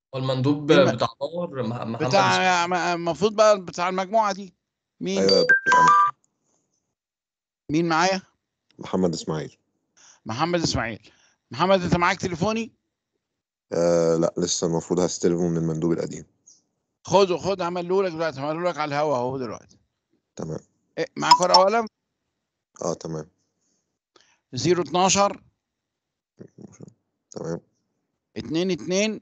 هو المندوب مين بقى؟ بتاع باور مح- محمد اسماعيل. بتاع م- المفروض بقى بتاع المجموعه دي مين ايوه يا دكتور أنا مين معايا محمد اسماعيل محمد اسماعيل محمد انت معاك تليفوني آه لا لسه المفروض هستلمه من المندوب القديم خده خد عمله لك دلوقتي عمله لك على الهوا اهو دلوقتي تمام إيه معاك ورقه وقلم اه تمام 012 تمام 22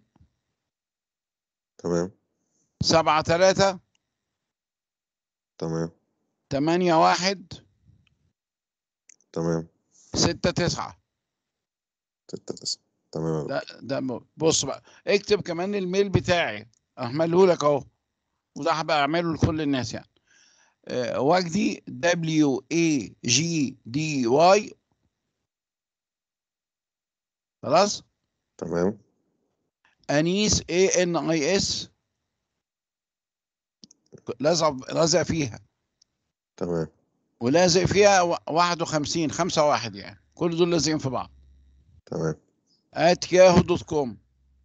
تمام 73 تمام 81 تمام 69 ستة تسعة تمام يا دكتور ده ده بص بقى اكتب كمان الميل بتاعي اعمله لك اهو وده هبقى اعمله لكل الناس يعني آه، وجدي دبليو اي جي دي واي خلاص تمام انيس اي ان اي اس لازق لازق فيها تمام ولازق فيها و- 51 5 واحد يعني كل دول لازقين في بعض تمام at yahoo دوت كوم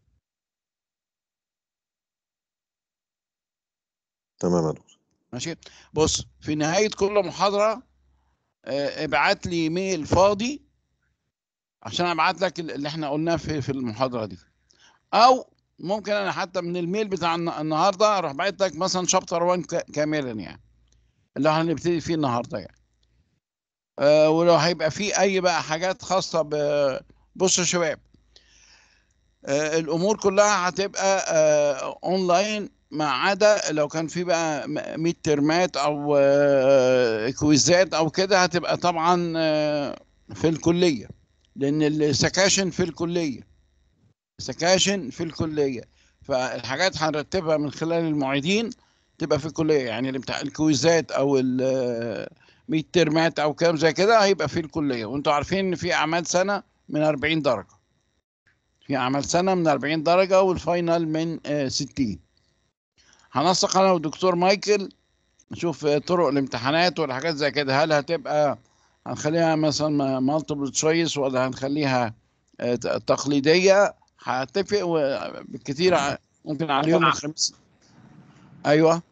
تمام يا دكتور ماشي بص في نهاية كل محاضرة آه، ابعت لي ميل فاضي عشان ابعت لك ال- اللي احنا قلناه في في المحاضرة دي او ممكن انا حتى من الميل بتاع الن- النهارده اروح باعت لك مثلا شابتر 1 ك- كاملا يعني اللي هنبتدي فيه النهارده يعني آه ولو هيبقى فيه اي بقى حاجات خاصة ب بصوا يا شباب آه الامور كلها هتبقى آه اونلاين ما عدا لو كان في بقى ميد ترمات او آه كويزات او كده هتبقى طبعا آه في الكليه لان السكاشن في الكليه سكاشن في الكليه فالحاجات هنرتبها من خلال المعيدين تبقى في الكليه يعني اللي بتاع الكويزات او الميد ترمات او كلام زي كده هيبقى في الكليه وانتوا عارفين ان في اعمال سنه من 40 درجه في اعمال سنه من 40 درجه والفاينل من آه، 60 هنسق انا والدكتور مايكل نشوف آه، طرق الامتحانات ولا حاجات زي كده هل هتبقى هنخليها مثلا مالتيبل تشويس ولا هنخليها آه، ت- تقليديه هتفق و- بالكثير ع- ممكن على يوم الخميس ايوه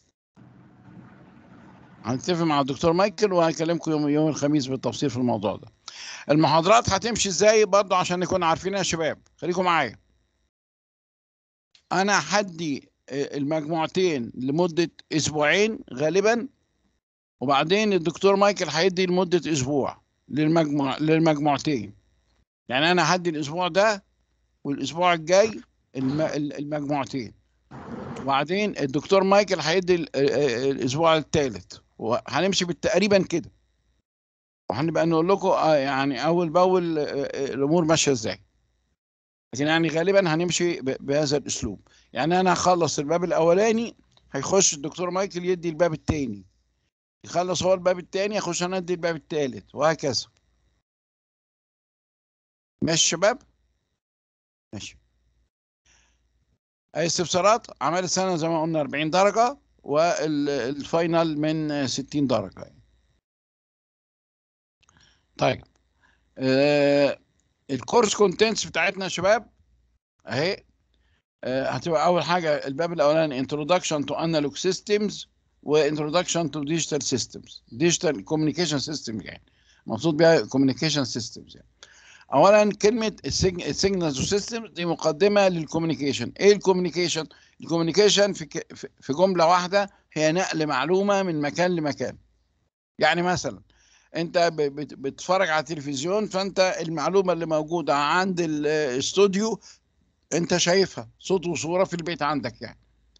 هنتفق مع الدكتور مايكل وهكلمكم يوم يوم الخميس بالتفصيل في الموضوع ده المحاضرات هتمشي ازاي برضه عشان نكون عارفين يا شباب خليكم معايا انا هدي آه، المجموعتين لمده اسبوعين غالبا وبعدين الدكتور مايكل هيدي لمده اسبوع للمجموع للمجموعتين يعني انا هدي الاسبوع ده والاسبوع الجاي الم- المجموعتين وبعدين الدكتور مايكل هيدي ال- آه، الاسبوع الثالث وهنمشي تقريبا كده وهنبقى نقول لكم آه، يعني اول باول آه، آه، الامور ماشيه ازاي لكن يعني غالبا هنمشي ب- بهذا الاسلوب يعني انا هخلص الباب الاولاني هيخش الدكتور مايكل يدي الباب الثاني يخلص هو الباب الثاني يخش انا ادي الباب الثالث وهكذا ماشي شباب ماشي اي استفسارات اعمال السنه زي ما قلنا 40 درجه والفاينل من 60 درجه يعني. طيب آه الكورس كونتنتس بتاعتنا يا شباب اهي آه هتبقى اول حاجه الباب الاولاني introduction to analog systems و introduction to digital systems digital communication systems يعني مقصود بها communication systems يعني اولا كلمه السيجنالز سيستم دي مقدمه للكوميونيكيشن ايه الكوميونيكيشن الكوميونيكيشن في ك- في- في جمله واحده هي نقل معلومه من مكان لمكان يعني مثلا انت ب- بت- بتتفرج على التلفزيون فانت المعلومه اللي موجوده عند الاستوديو انت شايفها صوت وصوره في البيت عندك يعني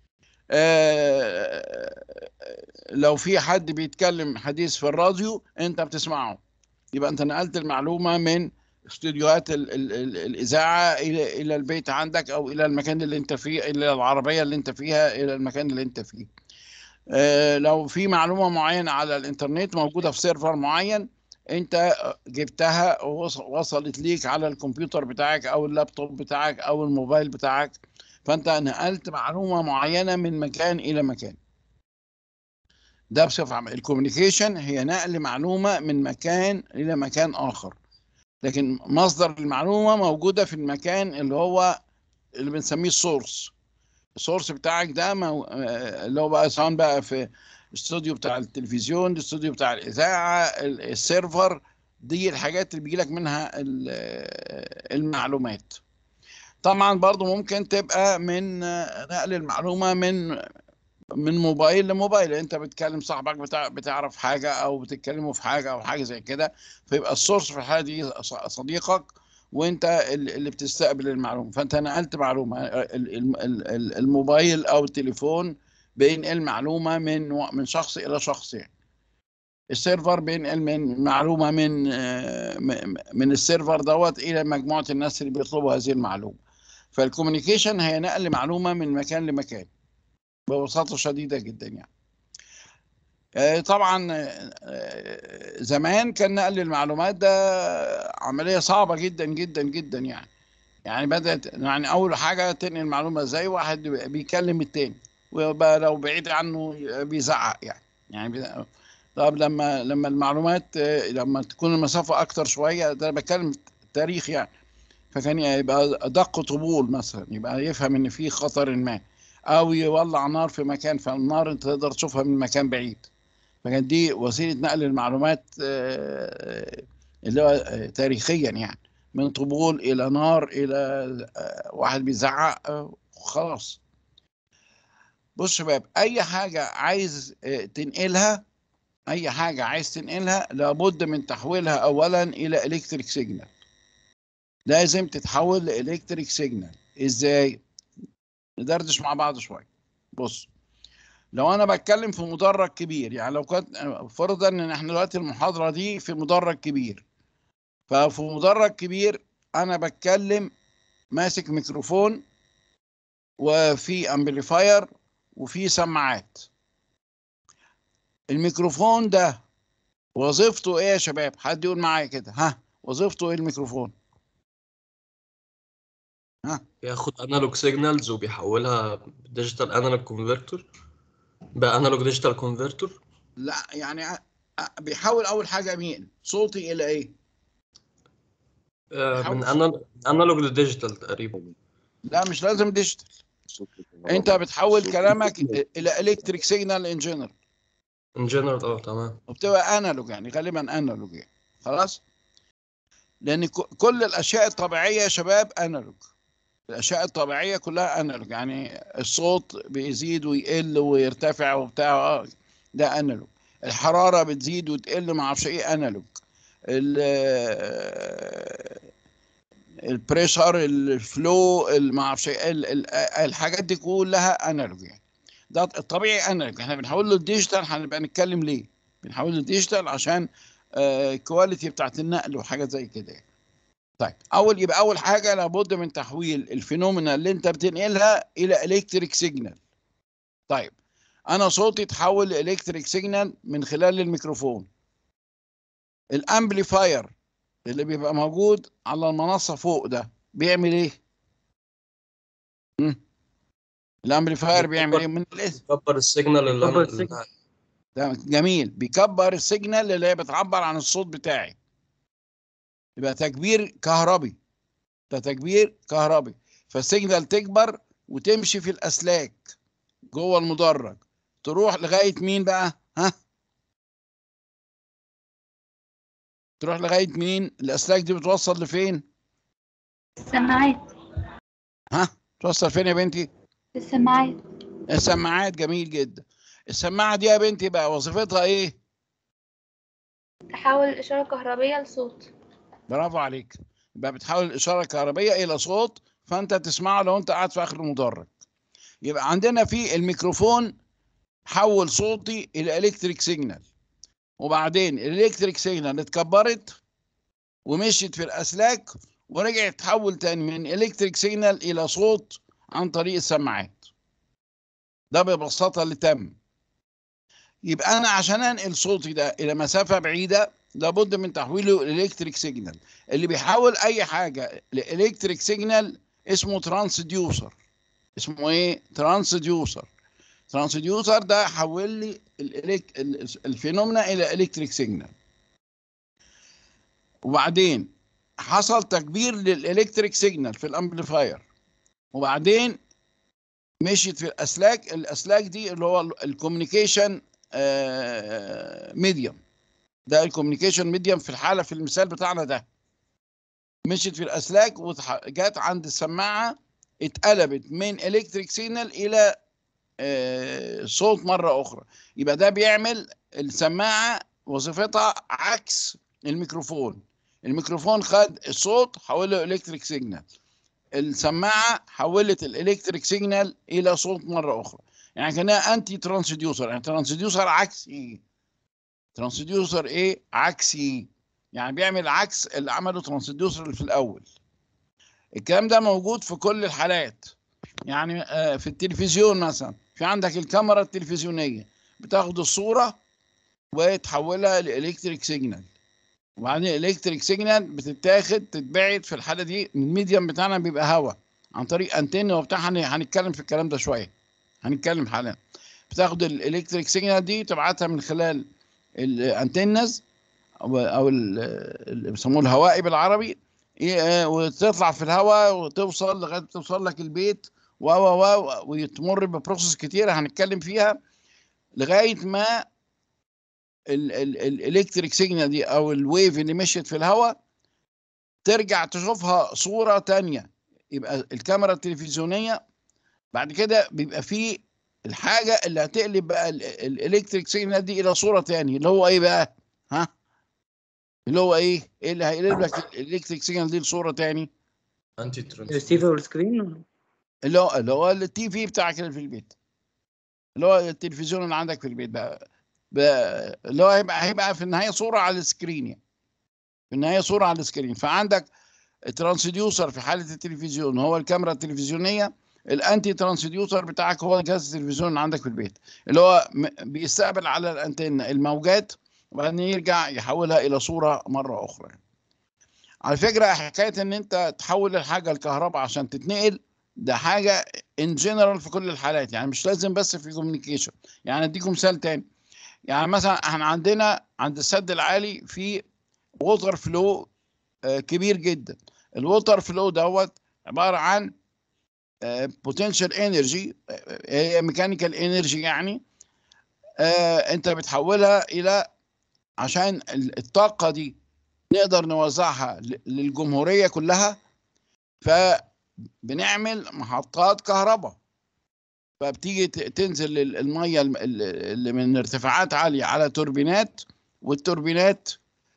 آه، لو في حد بيتكلم حديث في الراديو انت بتسمعه يبقى انت نقلت المعلومه من استوديوهات ال ال ال الاذاعه الى الى البيت عندك او الى المكان اللي انت فيه الى العربيه اللي انت فيها الى المكان اللي انت فيه آه، لو في معلومه معينه على الانترنت موجوده في سيرفر معين انت جبتها ووص- وصلت ليك على الكمبيوتر بتاعك او اللابتوب بتاعك او الموبايل بتاعك فانت نقلت معلومه معينه من مكان الى مكان ده بصفه عامه الكوميونيكيشن هي نقل معلومه من مكان الى مكان اخر لكن مصدر المعلومه موجوده في المكان اللي هو اللي بنسميه السورس السورس بتاعك ده مو- آه، اللي هو بقى سواء بقى في الاستوديو بتاع التلفزيون الاستوديو بتاع الاذاعه ال- السيرفر دي الحاجات اللي بيجي لك منها ال- آه، المعلومات طبعا برضو ممكن تبقى من آه، نقل المعلومه من من موبايل لموبايل انت بتكلم صاحبك بتاع بتعرف حاجه او بتتكلموا في حاجه او حاجه زي كده فيبقى السورس في الحاله دي ص- صديقك وانت ال- اللي بتستقبل المعلومه فانت نقلت معلومه ال- ال- ال- ال- الموبايل او التليفون بينقل معلومه من و- من شخص الى شخص يعني السيرفر بينقل من معلومه من آه، م- من السيرفر دوت الى مجموعه الناس اللي بيطلبوا هذه المعلومه فالكوميونيكيشن هي نقل معلومه من مكان لمكان ببساطه شديده جدا يعني آه، طبعا آه، آه، زمان كان نقل المعلومات ده عمليه صعبه جدا جدا جدا يعني يعني بدات يعني اول حاجه تنقل معلومه زي واحد بيكلم التاني ويبقى لو بعيد عنه بيزعق يعني يعني بي- طب لما لما المعلومات آه، لما تكون المسافه اكتر شويه ده أنا بتكلم تاريخ يعني فكان يبقى دق طبول مثلا يبقى يفهم ان في خطر ما او يولع نار في مكان فالنار انت تقدر تشوفها من مكان بعيد فكانت دي وسيله نقل المعلومات آه، اللي هو آه، تاريخيا يعني من طبول الى نار الى آه، واحد بيزعق آه، خلاص بص يا شباب اي حاجه عايز آه، تنقلها اي حاجه عايز تنقلها لابد من تحويلها اولا الى الكتريك سيجنال لازم تتحول لالكتريك سيجنال ازاي ندردش مع بعض شويه بص لو انا بتكلم في مدرج كبير يعني لو كنت فرضا ان احنا دلوقتي المحاضره دي في مدرج كبير ففي مدرج كبير انا بتكلم ماسك ميكروفون وفي امبليفاير وفي سماعات الميكروفون ده وظيفته ايه يا شباب حد يقول معايا كده ها وظيفته ايه الميكروفون بياخد انالوج سيجنالز وبيحولها ديجيتال انالوج كونفرتور بقى انالوج ديجيتال كونفرتور لا يعني أ- أ- بيحول اول حاجه مين صوتي الى ايه من انالوج لديجيتال تقريبا لا مش لازم ديجيتال انت بتحول كلامك الى الكتريك سيجنال ان جنرال ان جنرال اه تمام وبتبقى انالوج يعني غالبا انالوج يعني خلاص لان ك- كل الاشياء الطبيعيه يا شباب انالوج الاشياء الطبيعيه كلها انالوج يعني الصوت بيزيد ويقل ويرتفع وبتاع آه، ده انالوج الحراره بتزيد وتقل ما اعرفش ايه انالوج ال- البريشر الفلو ما اعرفش ايه ال- ال- الحاجات دي كلها انالوج يعني ده الطبيعي انالوج احنا بنحول له الديجيتال هنبقى نتكلم ليه بنحول له الديجيتال عشان الكواليتي بتاعت النقل وحاجات زي كده يعني. طيب اول يبقى اول حاجه لابد من تحويل الفينومينا اللي انت بتنقلها الى الكتريك سيجنال طيب انا صوتي اتحول لالكتريك سيجنال من خلال الميكروفون الامبليفاير اللي بيبقى موجود على المنصه فوق ده بيعمل ايه مم. الامبليفاير بيعمل ايه من الاسم كبر السيجنال اللي كبر انا السيجنال. ده جميل بيكبر السيجنال اللي هي بتعبر عن الصوت بتاعي يبقى تكبير كهربي ده تكبير كهربي فالسيجنال تكبر وتمشي في الاسلاك جوه المدرج تروح لغايه مين بقى ها تروح لغايه مين الاسلاك دي بتوصل لفين السماعات ها توصل فين يا بنتي السماعات السماعات جميل جدا السماعه دي يا بنتي بقى وظيفتها ايه تحول الإشارة الكهربية لصوت برافو عليك يبقى بتحول الإشارة الكهربية إلى صوت فأنت تسمعه لو أنت قاعد في آخر المدرج يبقى عندنا في الميكروفون حول صوتي إلى إلكتريك سيجنال وبعدين الإلكتريك سيجنال اتكبرت ومشيت في الأسلاك ورجعت تحول تاني من إلكتريك سيجنال إلى صوت عن طريق السماعات ده ببساطة اللي تم يبقى أنا عشان أنقل صوتي ده إلى مسافة بعيدة لابد من تحويله الالكتريك سيجنال اللي بيحول اي حاجه لالكتريك سيجنال اسمه ترانسديوسر اسمه ايه ترانسديوسر ترانسديوسر ده حول لي الإلك... ال- الفينومنا الى الكتريك سيجنال وبعدين حصل تكبير للالكتريك سيجنال في الامبليفاير وبعدين مشيت في الاسلاك الاسلاك دي اللي هو الكوميونيكيشن ميديوم ده الكوميونيكيشن ميديوم في الحاله في المثال بتاعنا ده مشيت في الاسلاك وجت عند السماعه اتقلبت من الكتريك سيجنال الى آه، صوت مره اخرى يبقى ده بيعمل السماعه وظيفتها عكس الميكروفون الميكروفون خد الصوت حوله الكتريك سيجنال السماعه حولت الالكتريك سيجنال الى صوت مره اخرى يعني كانها انتي ترانسديوسر يعني ترانسديوسر عكسي ترانسديوسر ايه عكسي يعني بيعمل عكس اللي عمله ترانسديوسر اللي في الاول الكلام ده موجود في كل الحالات يعني آه، في التلفزيون مثلا في عندك الكاميرا التلفزيونيه بتاخد الصوره وتحولها لالكتريك سيجنال وبعدين الالكتريك سيجنال بتتاخد تتبعت في الحاله دي الميديم بتاعنا بيبقى هواء عن طريق انتن وبتاع هن- هنتكلم في الكلام ده شويه هنتكلم حالا بتاخد الالكتريك سيجنال دي تبعتها من خلال الانتنز او أو ال- اللي بيسموه الهوائي بالعربي إيه، آه، وتطلع في الهواء وتوصل لغايه توصل لك البيت و و و وتمر ببروسس كتيره هنتكلم فيها لغايه ما الالكتريك سيجنال دي او الويف اللي مشيت في الهواء ترجع تشوفها صوره تانية يبقى الكاميرا التلفزيونيه بعد كده بيبقى فيه الحاجه اللي هتقلب بقى الالكتريك سيجنال دي الى صوره تانية اللي هو ايه بقى ها اللي هو ايه ايه اللي هيقلب لك الالكتريك سيجنال دي لصوره تاني انتي ترانسديوسر ريسيفر سكرين اللي هو اللي هو التي في بتاعك اللي في البيت اللي هو التلفزيون اللي عندك في البيت بقى, بقى اللي هو هيبقى هيبقى في النهايه صوره على السكرين يعني في النهايه صوره على السكرين فعندك الترانسديوسر في حاله التلفزيون هو الكاميرا التلفزيونيه الانتي ترانسديوسر بتاعك هو جهاز التلفزيون اللي عندك في البيت اللي هو م- بيستقبل على الانتنه الموجات وبعدين يرجع يحولها الى صوره مره اخرى على فكره حكايه ان انت تحول الحاجه الكهرباء عشان تتنقل ده حاجه ان جنرال في كل الحالات يعني مش لازم بس في كوميونيكيشن يعني اديكم مثال تاني يعني مثلا احنا عندنا عند السد العالي في ووتر فلو كبير جدا الووتر فلو دوت عباره عن بوتنشال انرجي هي ميكانيكال انرجي يعني آه، انت بتحولها الى عشان ال- الطاقه دي نقدر نوزعها ل- للجمهوريه كلها فبنعمل محطات كهرباء فبتيجي ت- تنزل ال- الميه الم- ال- اللي من ارتفاعات عاليه على توربينات والتوربينات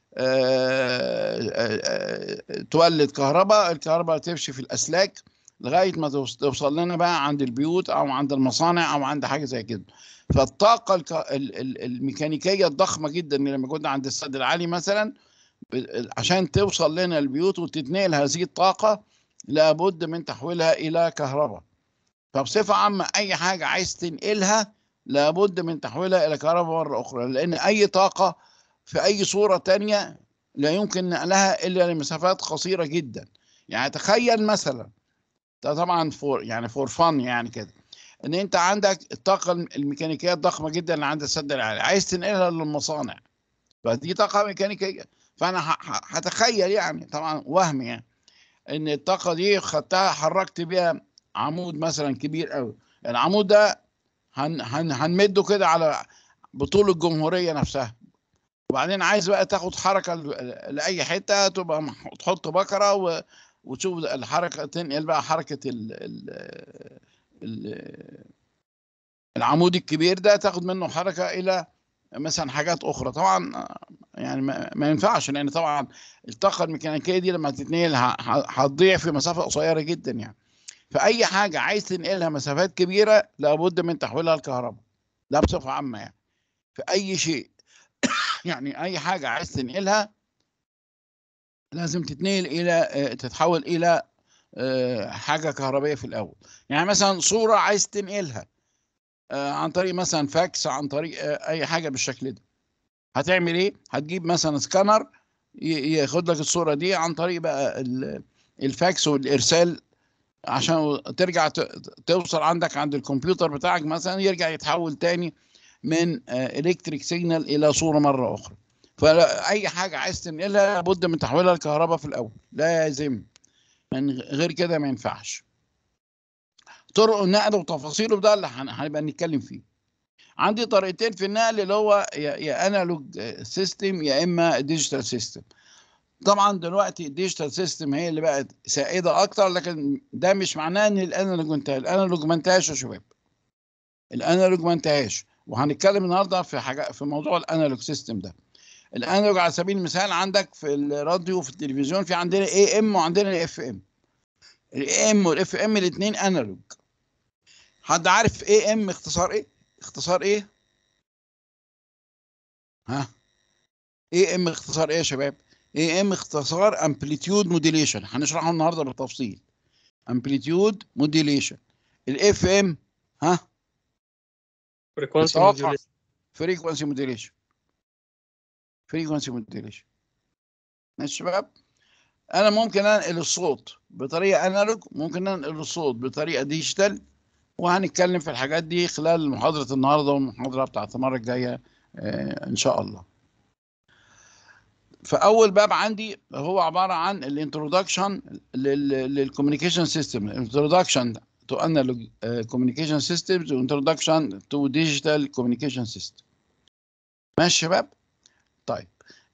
آه، آه، آه، تولد كهرباء الكهرباء تمشي في الاسلاك لغايه ما توص- توصل لنا بقى عند البيوت او عند المصانع او عند حاجه زي كده فالطاقه الك... ال- ال- الميكانيكيه الضخمه جدا اللي لما كنا عند السد العالي مثلا ب- عشان توصل لنا البيوت وتتنقل هذه الطاقه لابد من تحويلها الى كهرباء فبصفه عامه اي حاجه عايز تنقلها لابد من تحويلها الى كهرباء مره اخرى لان اي طاقه في اي صوره تانية لا يمكن نقلها الا لمسافات قصيره جدا يعني تخيل مثلا ده طبعا فور يعني فور فن يعني كده ان انت عندك الطاقه الميكانيكيه الضخمه جدا اللي عند السد العالي عايز تنقلها للمصانع فدي طاقه ميكانيكيه فانا ه- ه- هتخيل يعني طبعا وهم يعني ان الطاقه دي خدتها حركت بيها عمود مثلا كبير قوي العمود ده هن هن هنمده كده على بطول الجمهوريه نفسها وبعدين عايز بقى تاخد حركه ل- لاي حته تبقى مح- تحط بكره و وتشوف الحركه تنقل بقى حركه ال ال ال العمود الكبير ده تاخد منه حركه الى مثلا حاجات اخرى طبعا آه، يعني ما, ما ينفعش لان طبعا الطاقه الميكانيكيه دي لما تتنقل ه- ه- هتضيع في مسافه قصيره جدا يعني فاي حاجه عايز تنقلها مسافات كبيره لابد من تحويلها لكهرباء ده بصفه عامه يعني في اي شيء يعني اي حاجه عايز تنقلها لازم تتنقل الى آه، تتحول الى آه، حاجه كهربائيه في الاول يعني مثلا صوره عايز تنقلها آه، عن طريق مثلا فاكس عن طريق آه، اي حاجه بالشكل ده هتعمل ايه هتجيب مثلا سكانر ي- ياخد لك الصوره دي عن طريق بقى ال- الفاكس والارسال عشان ترجع ت- توصل عندك عند الكمبيوتر بتاعك مثلا يرجع يتحول تاني من الكتريك سيجنال الى صوره مره اخرى فاي حاجه عايز تنقلها لابد من تحويلها لكهرباء في الاول لازم من غير كده ما ينفعش طرق النقل وتفاصيله ده اللي هن- هنبقى نتكلم فيه عندي طريقتين في النقل اللي هو يا, يا انالوج سيستم يا اما ديجيتال سيستم طبعا دلوقتي الديجيتال سيستم هي اللي بقت سائده اكتر لكن ده مش معناه ان الانالوج انتهى الانالوج ما انتهاش يا شباب الانالوج ما انتهاش وهنتكلم النهارده في حاجه في موضوع الانالوج سيستم ده الانالوج على سبيل المثال عندك في الراديو وفي التلفزيون في عندنا اي ام وعندنا اف ام الاي ام والاف ام الاثنين انالوج حد عارف اي ام اختصار ايه اختصار ايه ها اي ام اختصار ايه يا شباب اي ام اختصار امبليتيود موديليشن هنشرحه النهارده بالتفصيل امبليتيود موديليشن الاف ام ها frequency بتوقع. modulation. فريكونسي موديليشن فريكونسي موديليشن ماشي يا شباب انا ممكن انقل الصوت بطريقه انالوج ممكن انقل الصوت بطريقه ديجيتال وهنتكلم في الحاجات دي خلال محاضره النهارده والمحاضره بتاعت المره الجايه آه، ان شاء الله فاول باب عندي هو عباره عن الانترودكشن للكوميونيكيشن سيستم الانترودكشن to analog uh, communication systems introduction to digital communication system ماشي يا شباب طيب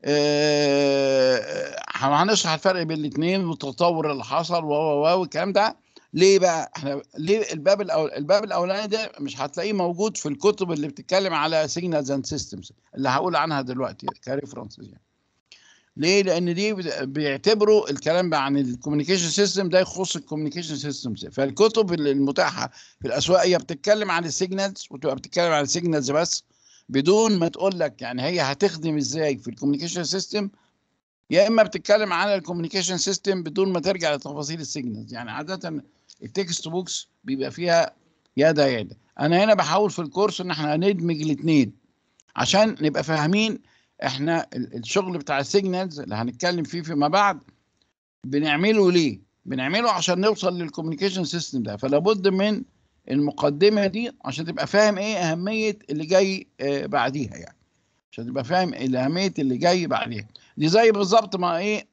آه، هنشرح الفرق بين الاثنين والتطور اللي حصل و و و والكلام ده ليه بقى احنا ليه الباب الأول الباب الاولاني ده مش هتلاقيه موجود في الكتب اللي بتتكلم على سيجنالز اند سيستمز اللي هقول عنها دلوقتي كريفرنسز يعني ليه؟ لان دي بت- بيعتبروا الكلام بقى عن الكوميونيكيشن سيستم ده يخص الكوميونيكيشن سيستمز فالكتب اللي المتاحه في الاسواق هي بتتكلم عن السيجنالز وتبقى بتتكلم عن السيجنالز بس بدون ما تقول لك يعني هي هتخدم ازاي في الكوميونيكيشن سيستم يا اما بتتكلم عن الكوميونيكيشن سيستم بدون ما ترجع لتفاصيل السيجنالز يعني عاده التكست بوكس بيبقى فيها يا ده يا ده انا هنا بحاول في الكورس ان احنا ندمج الاثنين عشان نبقى فاهمين احنا ال- الشغل بتاع السيجنالز اللي هنتكلم فيه فيما بعد بنعمله ليه بنعمله عشان نوصل للكوميونيكيشن سيستم ده فلا بد من المقدمه دي عشان تبقى فاهم ايه اهميه اللي جاي آه، بعديها يعني عشان تبقى فاهم إيه اهميه اللي جاي بعديها دي زي بالظبط ما ايه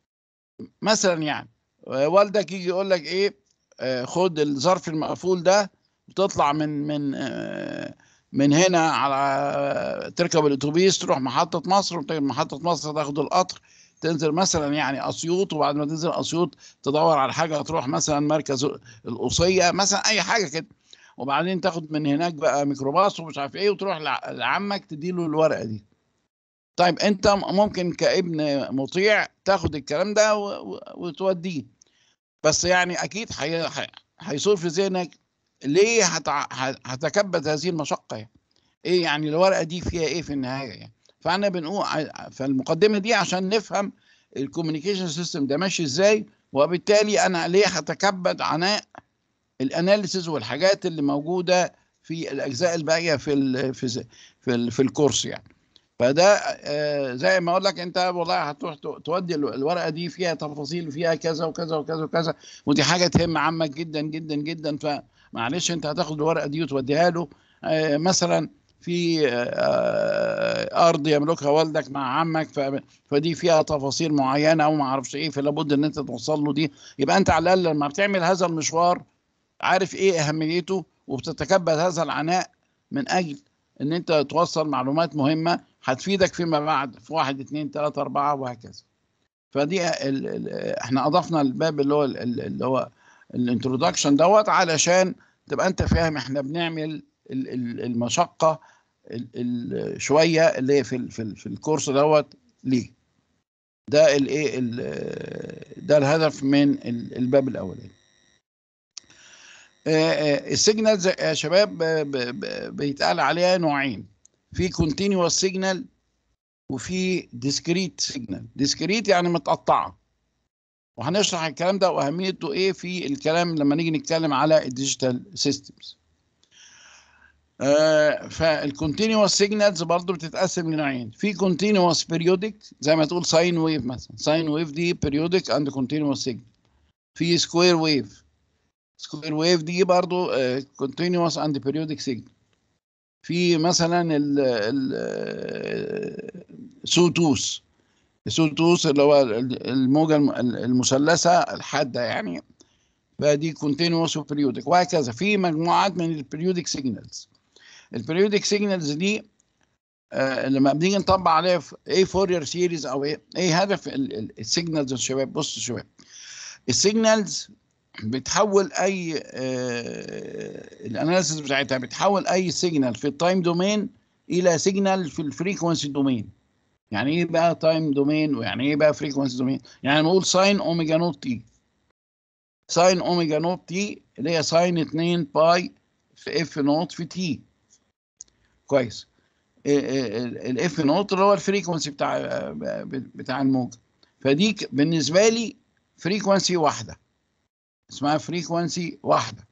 مثلا يعني آه، والدك يجي يقول لك ايه آه، خد الظرف المقفول ده وتطلع من من آه، من هنا على تركب الاتوبيس تروح محطه مصر ومن محطه مصر تاخد القطر تنزل مثلا يعني اسيوط وبعد ما تنزل اسيوط تدور على حاجه تروح مثلا مركز القصيه مثلا اي حاجه كده وبعدين تاخد من هناك بقى ميكروباص ومش عارف ايه وتروح لع- لعمك تديله الورقه دي طيب انت م- ممكن كابن مطيع تاخد الكلام ده و- و- وتوديه بس يعني اكيد هي- هي- هيصور في ذهنك ليه هتع... ه- هتكبد هذه المشقه يعني ايه يعني الورقه دي فيها ايه في النهايه يعني فانا بنقول ع- فالمقدمه دي عشان نفهم الكوميونيكيشن سيستم ده ماشي ازاي وبالتالي انا ليه هتكبد عناء الاناليسز والحاجات اللي موجوده في الاجزاء الباقيه في ال في ز- في ال في الكورس يعني فده آه، زي ما اقول لك انت والله هتروح تو- تودي ال- الورقه دي فيها تفاصيل فيها كذا وكذا وكذا وكذا ودي حاجه تهم عمك جدا جدا جدا فمعلش انت هتاخد الورقه دي وتوديها له آه، مثلا في آه، ارض يملكها والدك مع عمك ف- فدي فيها تفاصيل معينه او ما اعرفش ايه فلا بد ان انت توصل له دي يبقى انت على الاقل لما بتعمل هذا المشوار عارف ايه اهميته وبتتكبد هذا العناء من اجل ان انت توصل معلومات مهمه هتفيدك فيما بعد في واحد اثنين ثلاثة أربعة وهكذا فدي ال ال احنا أضفنا الباب اللي هو ال- ال- اللي هو الانترودكشن دوت علشان تبقى أنت فاهم احنا بنعمل ال- ال- المشقة ال- ال- شوية اللي هي في ال- في, ال- في الكورس دوت ليه ده الايه ال- ده الهدف من ال- الباب الأولاني السيجنالز يا شباب ب- ب- ب- بيتقال عليها نوعين في كونتينوس سيجنال وفي ديسكريت سيجنال ديسكريت يعني متقطعه وهنشرح الكلام ده واهميته ايه في الكلام لما نيجي نتكلم على الديجيتال سيستمز آه فالكونتينوس سيجنالز برضو بتتقسم لنوعين في كونتينوس بيريودك زي ما تقول ساين ويف مثلا ساين ويف دي بيريودك اند كونتينوس سيجنال في سكوير ويف سكوير ويف دي برضو كونتينوس اند بيريودك سيجنال في مثلا ال ال سوتوث السوتوث اللي هو ال- الموجة الم- المثلثة الحادة يعني فدي كونتينوس وبريودك وهكذا في مجموعات من البريودك سيجنالز البريودك سيجنالز دي آه لما بنيجي نطبق عليها في ايه فورير سيريز او ايه ايه هدف السيجنالز يا شباب بصوا يا شباب السيجنالز بتحول اي آه الاناليسيس بتاعتها بتحول اي سيجنال في التايم دومين الى سيجنال في الفريكونسي دومين يعني ايه بقى تايم دومين ويعني ايه بقى فريكونسي دومين يعني نقول ساين اوميجا نوت تي ساين اوميجا نوت تي اللي هي ساين 2 باي في اف نوت في تي كويس الاف نوت اللي هو الفريكونسي بتاع بتاع الموجه فدي ك- بالنسبه لي فريكونسي واحده اسمها فريكونسي واحده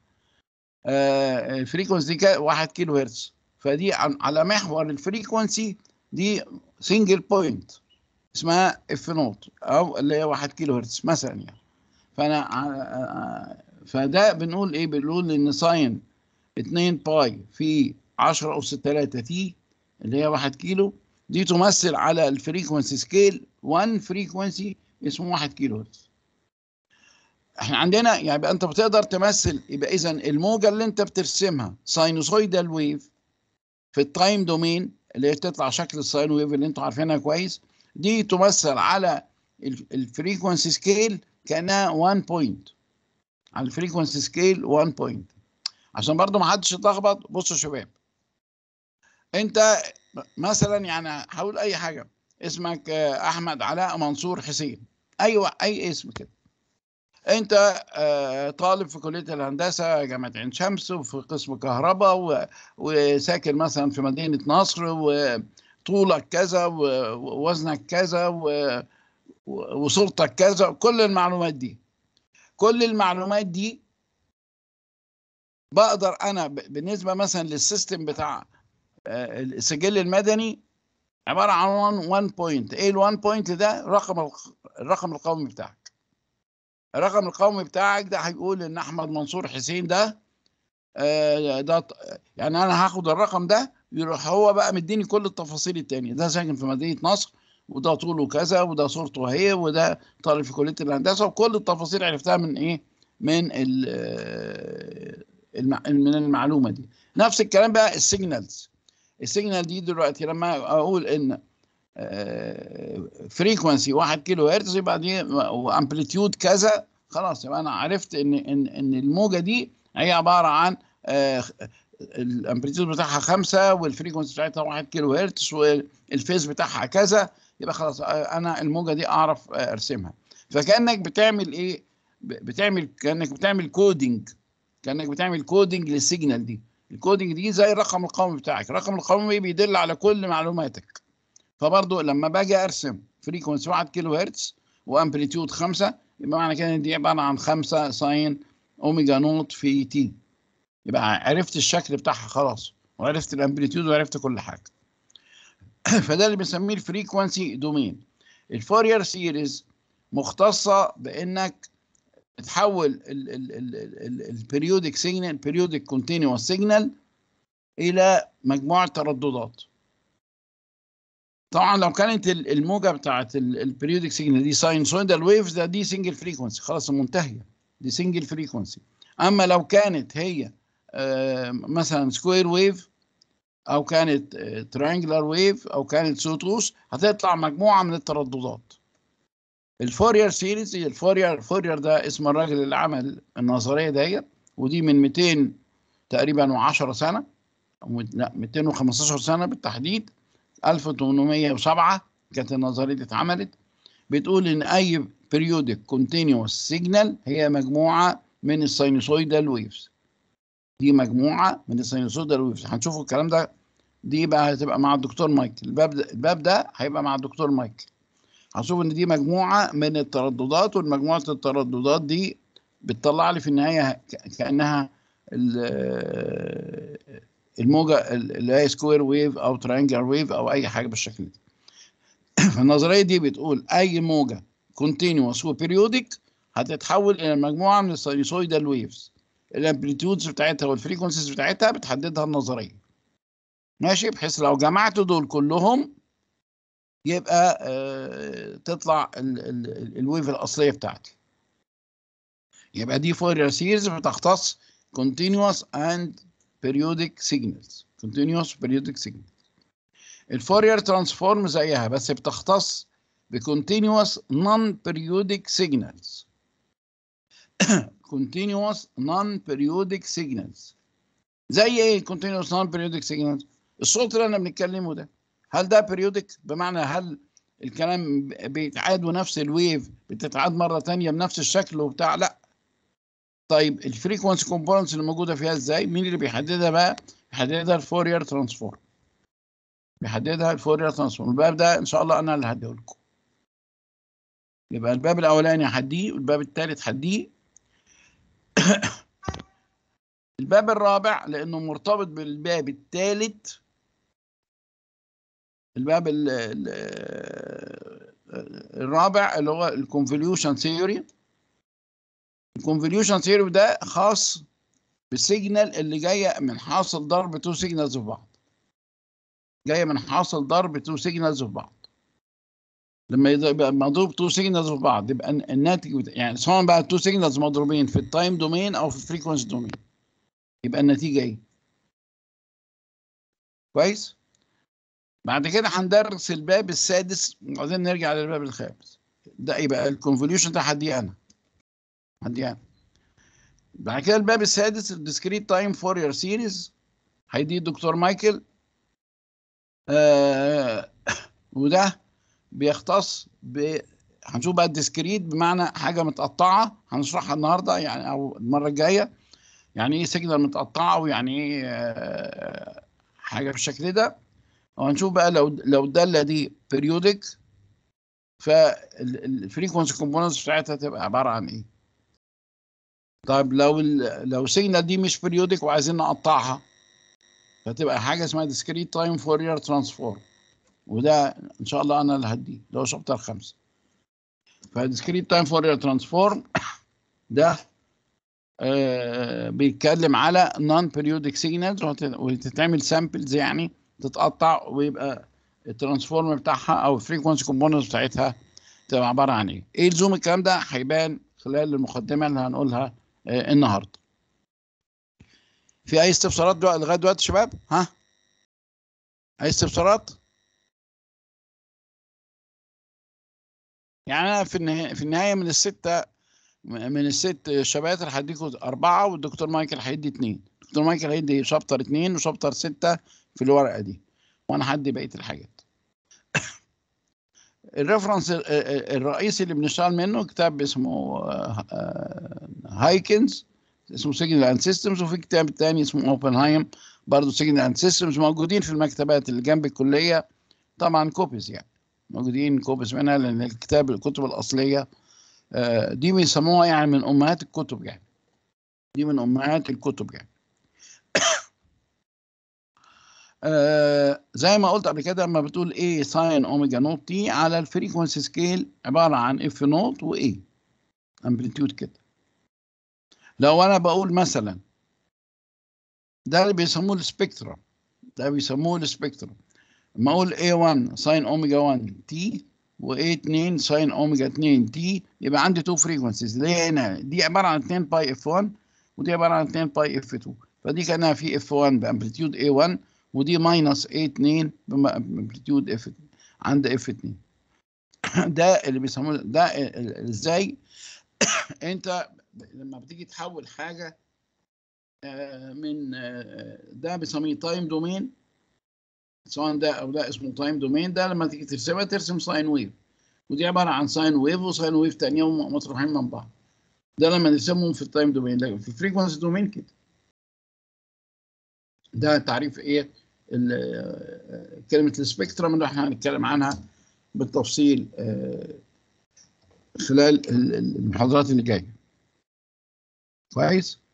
آه، الفريكونسي دي 1 كيلو هرتز فدي عن- على محور الفريكونسي دي سنجل بوينت اسمها اف نوت او اللي هي 1 كيلو هرتز مثلا يعني فانا ع- فده بنقول ايه بنقول ان ساين 2 باي في 10 اس 3 تي اللي هي 1 كيلو دي تمثل على الفريكونسي سكيل 1 فريكونسي اسمه 1 كيلو هرتز احنا عندنا يعني يبقى انت بتقدر تمثل يبقى اذا الموجه اللي انت بترسمها ساينوسويدال ويف في التايم دومين اللي هي بتطلع شكل الساين ويف اللي انتوا عارفينها كويس دي تمثل على الفريكونسي سكيل كانها 1 بوينت على الفريكونسي سكيل 1 بوينت عشان برضو ما حدش يتلخبط بصوا يا شباب انت مثلا يعني هقول اي حاجه اسمك آه، احمد علاء منصور حسين ايوه اي اسم كده انت آه، طالب في كليه الهندسه جامعه عين شمس وفي قسم كهرباء و- وساكن مثلا في مدينه نصر وطولك كذا و- ووزنك كذا و- و- وصورتك كذا كل المعلومات دي كل المعلومات دي بقدر انا ب- بالنسبه مثلا للسيستم بتاع آه، السجل المدني عباره عن 1 بوينت ايه ال 1 بوينت ده رقم الق- الرقم القومي بتاعك الرقم القومي بتاعك ده هيقول ان احمد منصور حسين ده آه، ده ط- يعني انا هاخد الرقم ده يروح هو بقى مديني كل التفاصيل التانية ده ساكن في مدينة نصر وده طوله كذا وده صورته اهي وده طالب في كلية الهندسة وكل التفاصيل عرفتها من ايه من ال- آه، الم- من المعلومة دي نفس الكلام بقى السيجنالز السيجنال دي دلوقتي لما اقول ان فريكونسي 1 كيلو هرتز يبقى دي وامبليتيود كذا خلاص يبقى انا عرفت ان ان ان الموجه دي هي عباره عن آه، الامبليتيود بتاعها 5 والفريكونسي بتاعتها 1 كيلو هرتز والفيز بتاعها كذا يبقى خلاص آه، انا الموجه دي اعرف آه، ارسمها فكانك بتعمل ايه ب- بتعمل كانك بتعمل كودينج كانك بتعمل كودينج للسيجنال دي الكودينج دي زي الرقم القومي بتاعك الرقم القومي بيدل على كل معلوماتك فبرضو لما باجي ارسم فريكونسي 1 كيلو هرتز وامبليتيود 5 يبقى معنى كده ان دي عباره عن 5 ساين اوميجا نوت في تي يبقى عرفت الشكل بتاعها خلاص وعرفت الامبليتيود وعرفت كل حاجه فده اللي بنسميه الفريكونسي دومين الفورير سيريز مختصه بانك تحول البريودك سيجنال البريودك كونتينوس سيجنال الى مجموعه ترددات طبعا لو كانت ال- الموجه بتاعت البريودك سيجنال دي ساينسويدال ويفز ده دي سنجل فريكونسي خلاص منتهيه دي سنجل فريكونسي اما لو كانت هي آه، مثلا سكوير ويف او كانت ترينجلر ويف او كانت سوتوس هتطلع مجموعه من الترددات الفورير سيريز هي الفورير الفورير ده اسم الراجل اللي عمل النظريه ديت ودي من 200 تقريبا و10 سنه أو لا 215 سنه بالتحديد 1807 كانت النظريه دي اتعملت بتقول ان اي periodic continuous signal هي مجموعه من السينوسويدال ويفز دي مجموعه من السينوسويدال ويفز هنشوفوا الكلام ده دي بقى هتبقى مع الدكتور مايكل الباب ده الباب ده هيبقى مع الدكتور مايكل هنشوف ان دي مجموعه من الترددات والمجموعه الترددات دي بتطلع لي في النهايه ك- كانها ال- الموجه اللي هي سكوير ويف او ترينجل ويف او اي حاجه بالشكل ده فالنظريه دي بتقول اي موجه كونتينوس وبيريودك هتتحول الى مجموعه من السينوسويدال ويفز الامبليتيودز بتاعتها والفريكونسيز بتاعتها بتحددها النظريه ماشي بحيث لو جمعت دول كلهم يبقى آه تطلع ال- ال- ال- الويف الاصليه بتاعتي يبقى دي فورير سيريز بتختص continuous and periodic signals continuous periodic signals الفورير ترانسفورم زيها بس بتختص بcontinuous non-periodic signals continuous non-periodic signals زي ايه continuous non-periodic signals الصوت اللي انا بنتكلمه ده هل ده periodic بمعنى هل الكلام بيتعاد ونفس الويف بتتعاد مره تانية بنفس الشكل وبتاع لا طيب الفريكونسي كومبوننتس اللي موجوده فيها ازاي مين اللي بيحددها بقى بيحددها الفورير ترانسفورم بيحددها الفورير ترانسفورم الباب ده ان شاء الله انا اللي هديه لكم يبقى الباب الاولاني هديه والباب الثالث هديه الباب الرابع لانه مرتبط بالباب الثالث الباب ال ال الرابع اللي هو الكونفوليوشن ثيوري الكونفوليوشن ثيوري ده خاص بالسيجنال اللي جايه من حاصل ضرب تو سيجنالز في بعض جايه من حاصل ضرب تو سيجنالز في بعض لما يبقى مضروب تو سيجنالز في بعض يبقى الناتج بتا... يعني سواء بقى تو سيجنالز مضروبين في التايم دومين او في الفريكونسي دومين يبقى النتيجه ايه كويس بعد كده هندرس الباب السادس وبعدين نرجع للباب الخامس ده يبقى الكونفوليوشن ده هديه انا هديه انا بعد كده الباب السادس الديسكريت تايم فورير سيريز هيديه الدكتور مايكل آه وده بيختص ب هنشوف بقى الديسكريت بمعنى حاجه متقطعه هنشرحها النهارده يعني او المره الجايه يعني ايه سيجنال متقطعه ويعني ايه آه حاجه بالشكل ده وهنشوف بقى لو لو الداله دي بيريودك فالفريكونسي كومبوننتس بتاعتها تبقى عباره عن ايه؟ طيب لو ال لو السيجنال دي مش بيريودك وعايزين نقطعها فتبقى حاجه اسمها ديسكريت تايم فورير ترانسفورم وده ان شاء الله انا اللي هديه اللي هو شابتر خمسه فديسكريت تايم فورير ترانسفورم ده آه بيتكلم على نون بيريودك سيجنالز وتتعمل سامبلز يعني تتقطع ويبقى الترانسفورم بتاعها او الفريكونسي كومبوننتس بتاعتها تبقى عباره عن ايه؟ ايه لزوم الكلام ده؟ هيبان خلال المقدمه اللي هنقولها آه النهارده. في اي استفسارات دو... لغايه دلوقتي شباب؟ ها؟ اي استفسارات؟ يعني انا في النهايه في النهايه من السته من الست شباتر هديكم اربعه والدكتور مايكل هيدي اثنين. الدكتور مايكل هيدي شابتر اثنين وشابتر سته في الورقه دي وانا هدي بقيه الحاجات الريفرنس الرئيسي اللي بنشتغل منه كتاب اسمه هايكنز اسمه سيجنال اند سيستمز وفي كتاب تاني اسمه اوبنهايم برضه سيجنال اند سيستمز موجودين في المكتبات اللي جنب الكليه طبعا كوبيز يعني موجودين كوبيز منها لان الكتاب الكتب الاصليه دي بيسموها يعني من امهات الكتب يعني دي من امهات الكتب يعني آه زي ما قلت قبل كده لما بتقول ايه ساين اوميجا نوت تي على الفريكونسي سكيل عباره عن اف نوت وايه امبليتيود كده لو انا بقول مثلا ده اللي بيسموه السبيكترم ده بيسموه السبيكترم لما اقول A1 ساين اوميجا 1 تي و A2 ساين اوميجا 2 تي يبقى عندي تو فريكونسيز ليه هنا دي عباره عن 2 باي اف 1 ودي عباره عن 2 باي اف 2 فدي كانها في اف 1 بامبليتيود A1 ودي ماينس A 2 بامبليتيود اف 2 عند اف 2 ده اللي بيسموه ده ازاي انت لما بتيجي تحول حاجه من ده بيسميه تايم دومين سواء ده او ده اسمه تايم دومين ده لما تيجي ترسمها ترسم ساين ويف ودي عباره عن ساين ويف وساين ويف ثانيه مطروحين من بعض ده لما نرسمهم في التايم دومين لكن في الفريكونسي دومين كده ده تعريف ايه كلمه السبيكترم اللي احنا هنتكلم عنها بالتفصيل خلال المحاضرات اللي جايه كويس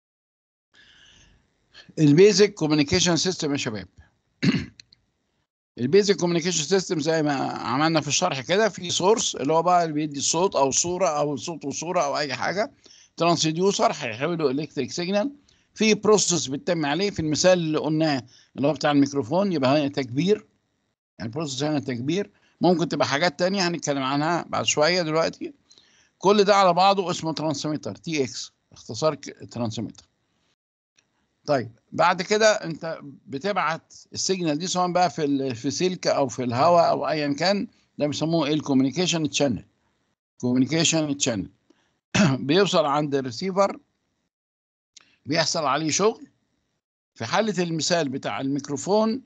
البيزك كوميونيكيشن سيستم يا شباب البيزك كوميونيكيشن سيستم زي ما عملنا في الشرح كده في سورس اللي هو بقى اللي بيدي الصوت او صوره او صوت وصوره او اي حاجه ترانسديوسر هيحوله الكتريك سيجنال في بروسيس بتتم عليه في المثال اللي قلناه اللي هو بتاع الميكروفون يبقى هنا تكبير يعني بروسيس هنا تكبير ممكن تبقى حاجات تانية هنتكلم عنها بعد شويه دلوقتي كل ده على بعضه اسمه ترانسميتر تي اكس اختصار ترانسميتر طيب بعد كده انت بتبعت السيجنال دي سواء بقى في ال- في سلك او في الهواء او ايا كان ده بيسموه ايه الكوميونيكيشن تشانل كوميونيكيشن تشانل بيوصل عند الريسيفر بيحصل عليه شغل في حالة المثال بتاع الميكروفون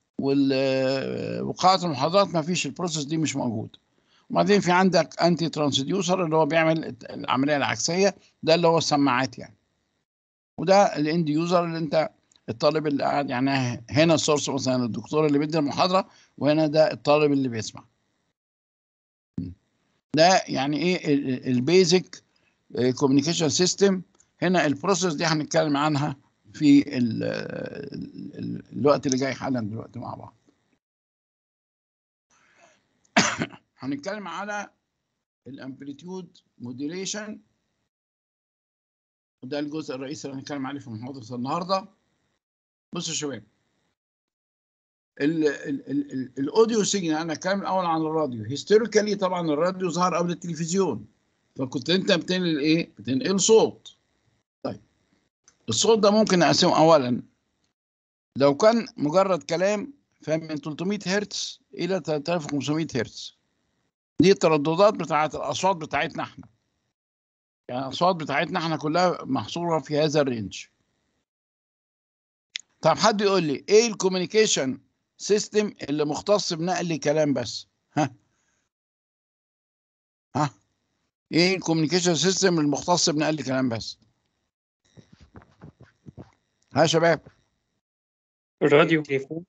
وقاعة المحاضرات ما فيش البروسيس دي مش موجود وبعدين في عندك انتي ترانسديوسر اللي هو بيعمل العملية العكسية ده اللي هو السماعات يعني وده الاند يوزر اللي انت الطالب اللي قاعد يعني هنا السورس مثلا الدكتور اللي بيدي المحاضرة وهنا ده الطالب اللي بيسمع ده يعني ايه البيزك كوميونيكيشن سيستم هنا البروسيس دي هنتكلم عنها في ال ال الوقت اللي جاي حالا دلوقتي مع بعض هنتكلم على الامبليتيود موديليشن وده الجزء الرئيسي اللي هنتكلم عليه في محاضرة النهارده بصوا يا شباب ال- ال- ال- ال- الاوديو سيجنال انا هتكلم الاول عن الراديو هيستوريكالي طبعا الراديو ظهر قبل التلفزيون فكنت انت بتنقل ايه؟ بتنقل صوت طيب الصوت ده ممكن نقسمه اولا لو كان مجرد كلام فمن 300 هرتز الى 3500 هرتز دي الترددات بتاعت الاصوات بتاعتنا احنا يعني الاصوات بتاعتنا احنا كلها محصوره في هذا الرينج طب حد يقول لي ايه الكوميونيكيشن سيستم اللي مختص بنقل كلام بس ها ها ايه الكوميونيكيشن سيستم المختص بنقل كلام بس ها يا شباب الراديو تليفون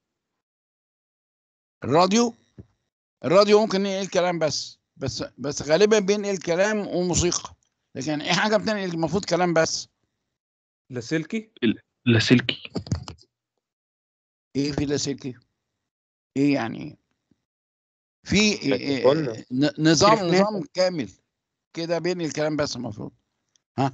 الراديو الراديو ممكن ينقل كلام بس بس بس غالبا بينقل كلام وموسيقى لكن ايه حاجه بتنقل المفروض كلام بس لاسلكي لاسلكي ايه في لاسلكي ايه يعني ايه في إيه إيه قلنا. ن- نظام تليفونات. نظام كامل كده بين الكلام بس المفروض ها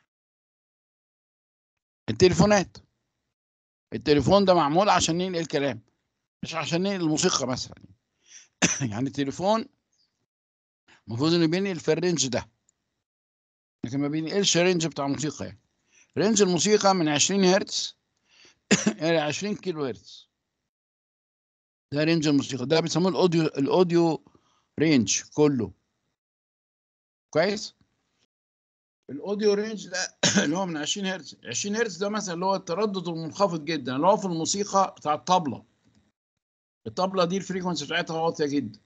التليفونات التليفون ده معمول عشان ينقل كلام مش عشان ينقل الموسيقى مثلا يعني التليفون المفروض انه بينقل في الرينج ده لكن ما بينقلش رينج بتاع موسيقى يعني رينج الموسيقى من 20 هرتز الى 20 كيلو هرتز ده رينج الموسيقى ده بيسموه الاوديو الاوديو رينج كله كويس الاوديو رينج ده اللي هو من 20 هرتز 20 هرتز ده مثلا اللي هو التردد المنخفض جدا اللي هو في الموسيقى بتاع الطبلة الطبلة دي الفريكونسي بتاعتها واطية جدا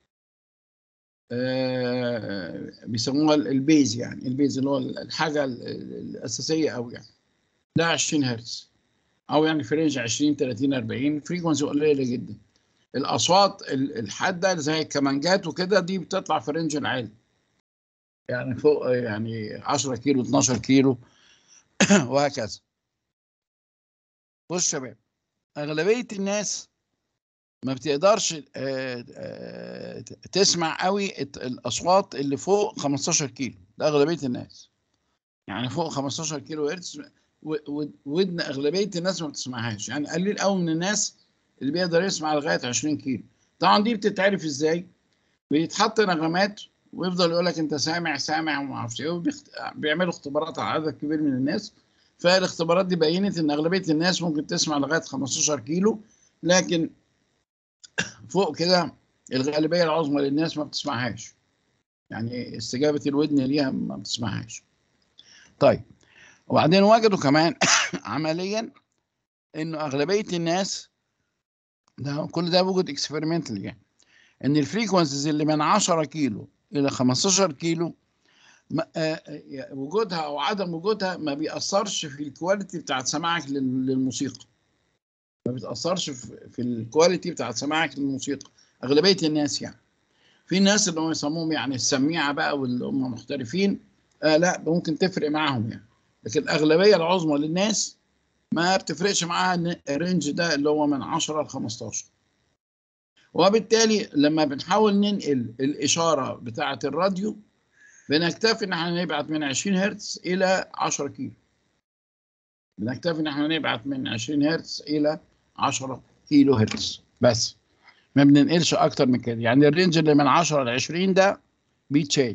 آه بيسموها البيز يعني البيز اللي هو الحاجة ال- ال- الأساسية أوي يعني ده 20 هرتز أو يعني في رينج 20 30 40 فريكونسي قليلة جدا الأصوات ال- الحادة زي الكمانجات وكده دي بتطلع في رينج العالي يعني فوق يعني 10 كيلو 12 كيلو وهكذا بص شباب أغلبية الناس ما بتقدرش آه، آه، تسمع قوي الت- الأصوات اللي فوق 15 كيلو ده أغلبية الناس يعني فوق 15 كيلو هرتز و- و- ودن أغلبية الناس ما بتسمعهاش يعني قليل قوي من الناس اللي بيقدر يسمع لغاية 20 كيلو طبعا دي بتتعرف ازاي بيتحط نغمات ويفضل يقول لك انت سامع سامع وما اعرفش ايه وبيخت... بيعملوا اختبارات على عدد كبير من الناس فالاختبارات دي بينت ان اغلبيه الناس ممكن تسمع لغايه 15 كيلو لكن فوق كده الغالبيه العظمى للناس ما بتسمعهاش يعني استجابه الودن ليها ما بتسمعهاش طيب وبعدين وجدوا كمان عمليا انه اغلبيه الناس ده كل ده وجد اكسبيرمنتال يعني ان الفريكونسيز اللي من 10 كيلو الى 15 كيلو ما- آه، آه، وجودها او عدم وجودها ما بيأثرش في الكواليتي بتاعت سماعك لل- للموسيقى ما بيتأثرش في في الكواليتي بتاعت سماعك للموسيقى أغلبية الناس يعني في ناس اللي هم يسموهم يعني السميعة بقى واللي هم محترفين آه لا ممكن تفرق معاهم يعني لكن الأغلبية العظمى للناس ما بتفرقش معاها إن الرينج ده اللي هو من 10 ل 15 وبالتالي لما بنحاول ننقل الاشاره بتاعه الراديو بنكتفي ان احنا نبعت من 20 هرتز الى 10 كيلو بنكتفي ان احنا نبعت من 20 هرتز الى 10 كيلو هرتز بس ما بننقلش اكتر من كده يعني الرينج اللي من 10 ل 20 ده بيتشال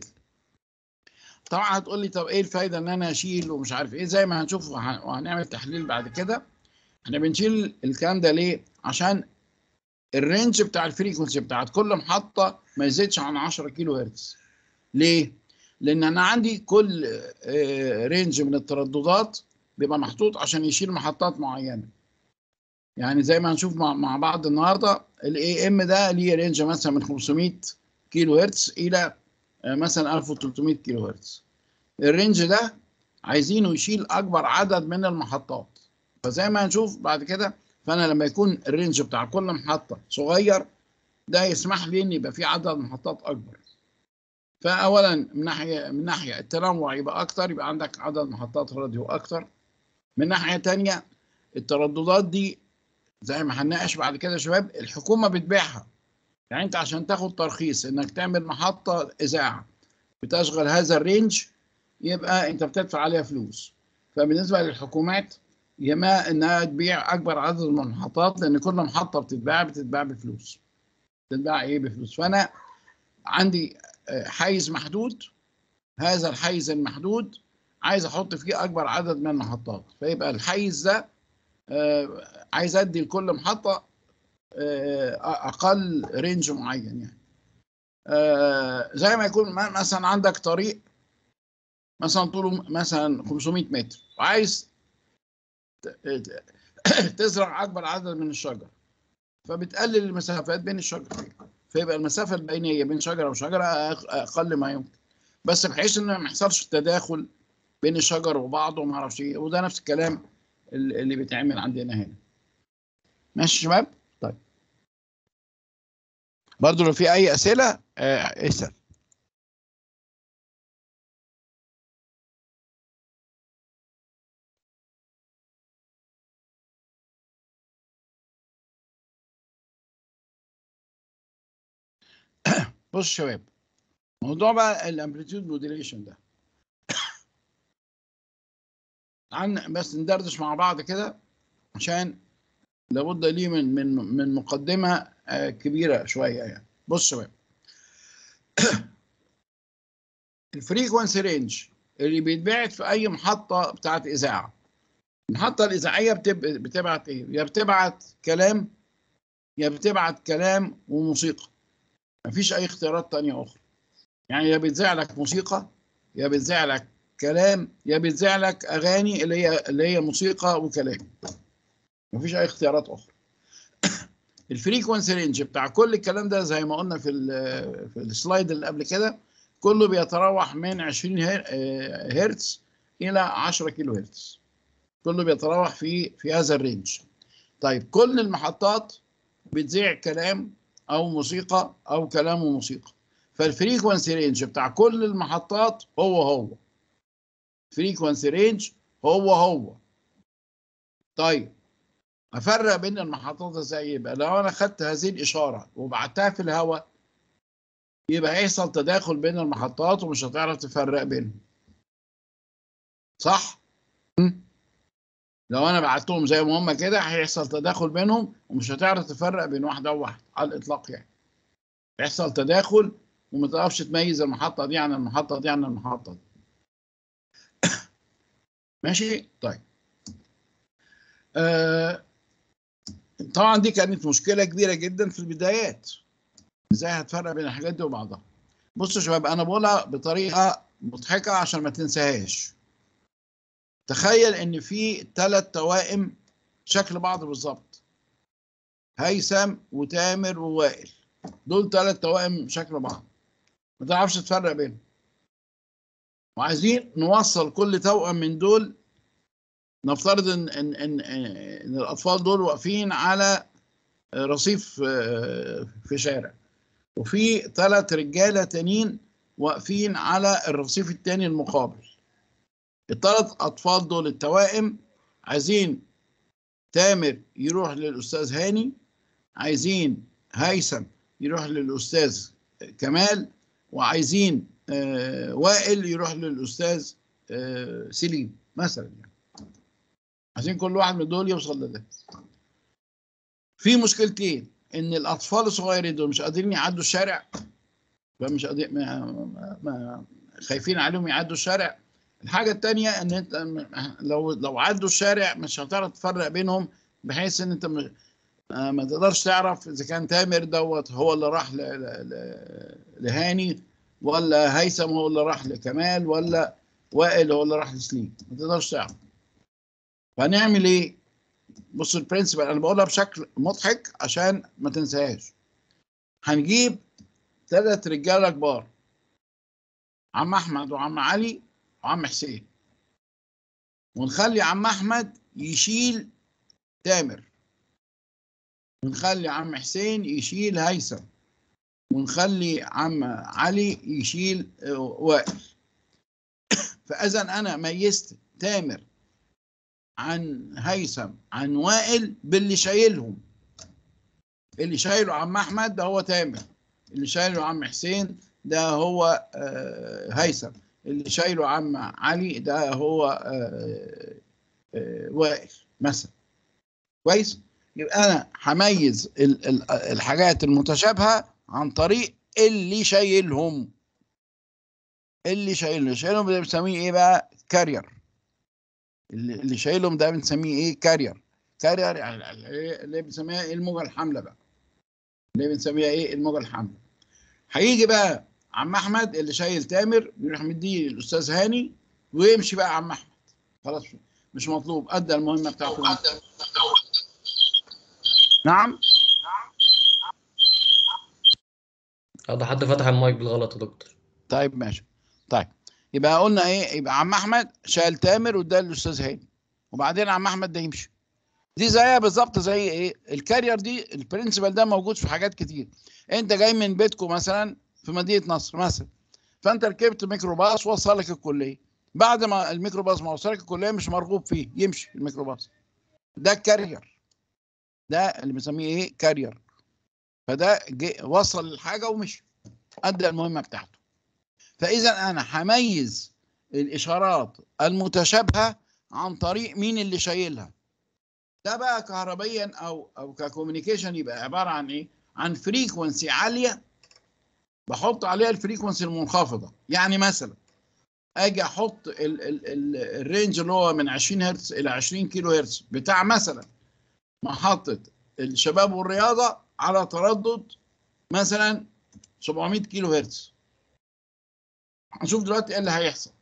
طبعا هتقول لي طب ايه الفايده ان انا اشيل ومش عارف ايه زي ما هنشوف وهن- وهنعمل تحليل بعد كده احنا بنشيل الكلام ده ليه عشان الرينج بتاع الفريكونسي بتاعت كل محطه ما يزيدش عن 10 كيلو هرتز ليه لان انا عندي كل آه، رينج من الترددات بيبقى محطوط عشان يشيل محطات معينه يعني زي ما هنشوف مع, مع بعض النهارده الاي ام ده ليه رينج مثلا من 500 كيلو هرتز الى آه، مثلا 1300 كيلو هرتز الرينج ده عايزينه يشيل اكبر عدد من المحطات فزي ما هنشوف بعد كده فانا لما يكون الرينج بتاع كل محطه صغير ده يسمح لي ان يبقى في عدد محطات اكبر فاولا من ناحيه من ناحيه التنوع يبقى اكتر يبقى عندك عدد محطات راديو اكتر من ناحيه تانية الترددات دي زي ما هنناقش بعد كده يا شباب الحكومه بتبيعها يعني انت عشان تاخد ترخيص انك تعمل محطه اذاعه بتشغل هذا الرينج يبقى انت بتدفع عليها فلوس فبالنسبه للحكومات يما انها تبيع اكبر عدد من المحطات لان كل محطه بتتباع بتتباع بفلوس بتتباع ايه بفلوس فانا عندي آه، حيز محدود هذا الحيز المحدود عايز احط فيه اكبر عدد من المحطات فيبقى الحيز ده آه، عايز ادي لكل محطه آه، اقل رينج معين يعني آه، زي ما يكون م- مثلا عندك طريق مثلا طوله مثلا 500 متر وعايز ت- ت- تزرع اكبر عدد من الشجر فبتقلل المسافات بين الشجر فيبقى المسافه البينيه بين شجره وشجره أق- اقل ما يمكن بس بحيث ان ما يحصلش تداخل بين الشجر وبعضه وما اعرفش ايه وده نفس الكلام ال- اللي بيتعمل عندنا هنا ماشي يا شباب طيب برضو لو في اي اسئله آه، اسال بص يا شباب موضوع بقى الامبليتيود موديليشن ده عن بس ندردش مع بعض كده عشان لابد ليه من من من مقدمه آه، كبيره شويه يعني بص يا شباب الفريكونسي رينج اللي بيتبعت في اي محطه بتاعت اذاعه المحطه الاذاعيه بتب... بتبعت ايه يا بتبعت كلام يا بتبعت كلام وموسيقى مفيش اي اختيارات تانية اخرى يعني يا بتذاع لك موسيقى يا بتذاع لك كلام يا بتذاع لك اغاني اللي هي اللي هي موسيقى وكلام مفيش اي اختيارات اخرى الفريكونسي رينج بتاع كل الكلام ده زي ما قلنا في ال- في السلايد اللي قبل كده كله بيتراوح من 20 هر- آه، هرتز الى 10 كيلو هرتز كله بيتراوح في في هذا الرينج طيب كل المحطات بتذيع كلام او موسيقى او كلام وموسيقى فالفريكونسي رينج بتاع كل المحطات هو هو فريكونسي رينج هو هو طيب افرق بين المحطات ازاي يبقى لو انا خدت هذه الاشاره وبعتها في الهواء يبقى هيحصل تداخل بين المحطات ومش هتعرف تفرق بينهم صح م? لو انا بعتهم زي ما هم كده هيحصل تداخل بينهم ومش هتعرف تفرق بين واحده وواحده على الاطلاق يعني يحصل تداخل وما تعرفش تميز المحطه دي عن المحطه دي عن المحطه دي ماشي طيب آه طبعا دي كانت مشكله كبيره جدا في البدايات ازاي هتفرق بين الحاجات دي وبعضها بصوا يا شباب انا بقولها بطريقه مضحكه عشان ما تنساهاش تخيل ان في ثلاث توائم شكل بعض بالظبط هيثم وتامر ووائل دول ثلاث توائم شكل بعض ما تعرفش تفرق بينهم وعايزين نوصل كل توأم من دول نفترض ان ان ان, إن الاطفال دول واقفين على رصيف آه، في شارع وفي ثلاث رجاله تانيين واقفين على الرصيف التاني المقابل الثلاث اطفال دول التوائم عايزين تامر يروح للاستاذ هاني عايزين هيثم يروح للاستاذ كمال وعايزين آه، وائل يروح للاستاذ آه، سليم مثلا يعني عشان كل واحد من دول يوصل لده في مشكلتين ان الاطفال الصغيرين دول مش قادرين يعدوا الشارع فمش قادرين ما ما ما خايفين عليهم يعدوا الشارع الحاجه الثانيه ان انت م- لو لو عدوا الشارع مش هتعرف تفرق بينهم بحيث ان انت م- آه، ما تقدرش تعرف اذا كان تامر دوت هو اللي راح ل- ل- ل- لهاني ولا هيثم هو اللي راح لكمال ولا وائل هو اللي راح لسليم ما تقدرش تعرف فهنعمل ايه؟ بص البرنسبل انا بقولها بشكل مضحك عشان ما تنساهاش هنجيب ثلاث رجاله كبار عم احمد وعم علي وعم حسين ونخلي عم احمد يشيل تامر ونخلي عم حسين يشيل هيثم ونخلي عم علي يشيل آه، وائل فاذا انا ميزت تامر عن هيثم عن وائل باللي شايلهم اللي شايله عم احمد ده هو تامر اللي شايله عم حسين ده هو آه، هيثم اللي شايله عم علي ده هو آه، آه، وائل مثلا كويس يبقى انا هميز ال- ال- الحاجات المتشابهه عن طريق اللي شايلهم اللي شايلهم شايلهم ده بنسميه ايه بقى كارير اللي اللي شايلهم ده بنسميه ايه كارير كارير يعني اللي- اللي بنسميها ايه الموجه الحامله بقى اللي بنسميها ايه الموجه الحامله هيجي بقى عم احمد اللي شايل تامر يروح مديه للاستاذ هاني ويمشي بقى عم احمد خلاص مش مطلوب ادى المهمه بتاعته نعم اه ده حد فتح المايك بالغلط يا دكتور طيب ماشي طيب يبقى قلنا ايه يبقى عم احمد شايل تامر وده للاستاذ هاني وبعدين عم احمد ده يمشي دي زيها بالظبط زي ايه الكارير دي البرنسبل ده موجود في حاجات كتير انت جاي من بيتكم مثلا في مدينه نصر مثلا فانت ركبت ميكروباص وصلك الكليه بعد ما الميكروباص ما وصلك الكليه مش مرغوب فيه يمشي الميكروباص ده الكارير ده اللي بنسميه ايه كارير فده جه وصل الحاجه ومشي ادى المهمه بتاعته فاذا انا هميز الاشارات المتشابهه عن طريق مين اللي شايلها ده بقى كهربيا او او ككوميونيكيشن يبقى عباره عن ايه عن فريكونسي عاليه بحط عليها الفريكونسي المنخفضه يعني مثلا اجي احط ال ال ال الرينج اللي هو من 20 هرتز الى 20 كيلو هرتز بتاع مثلا محطه الشباب والرياضه على تردد مثلا 700 كيلو هرتز هنشوف دلوقتي ايه اللي هيحصل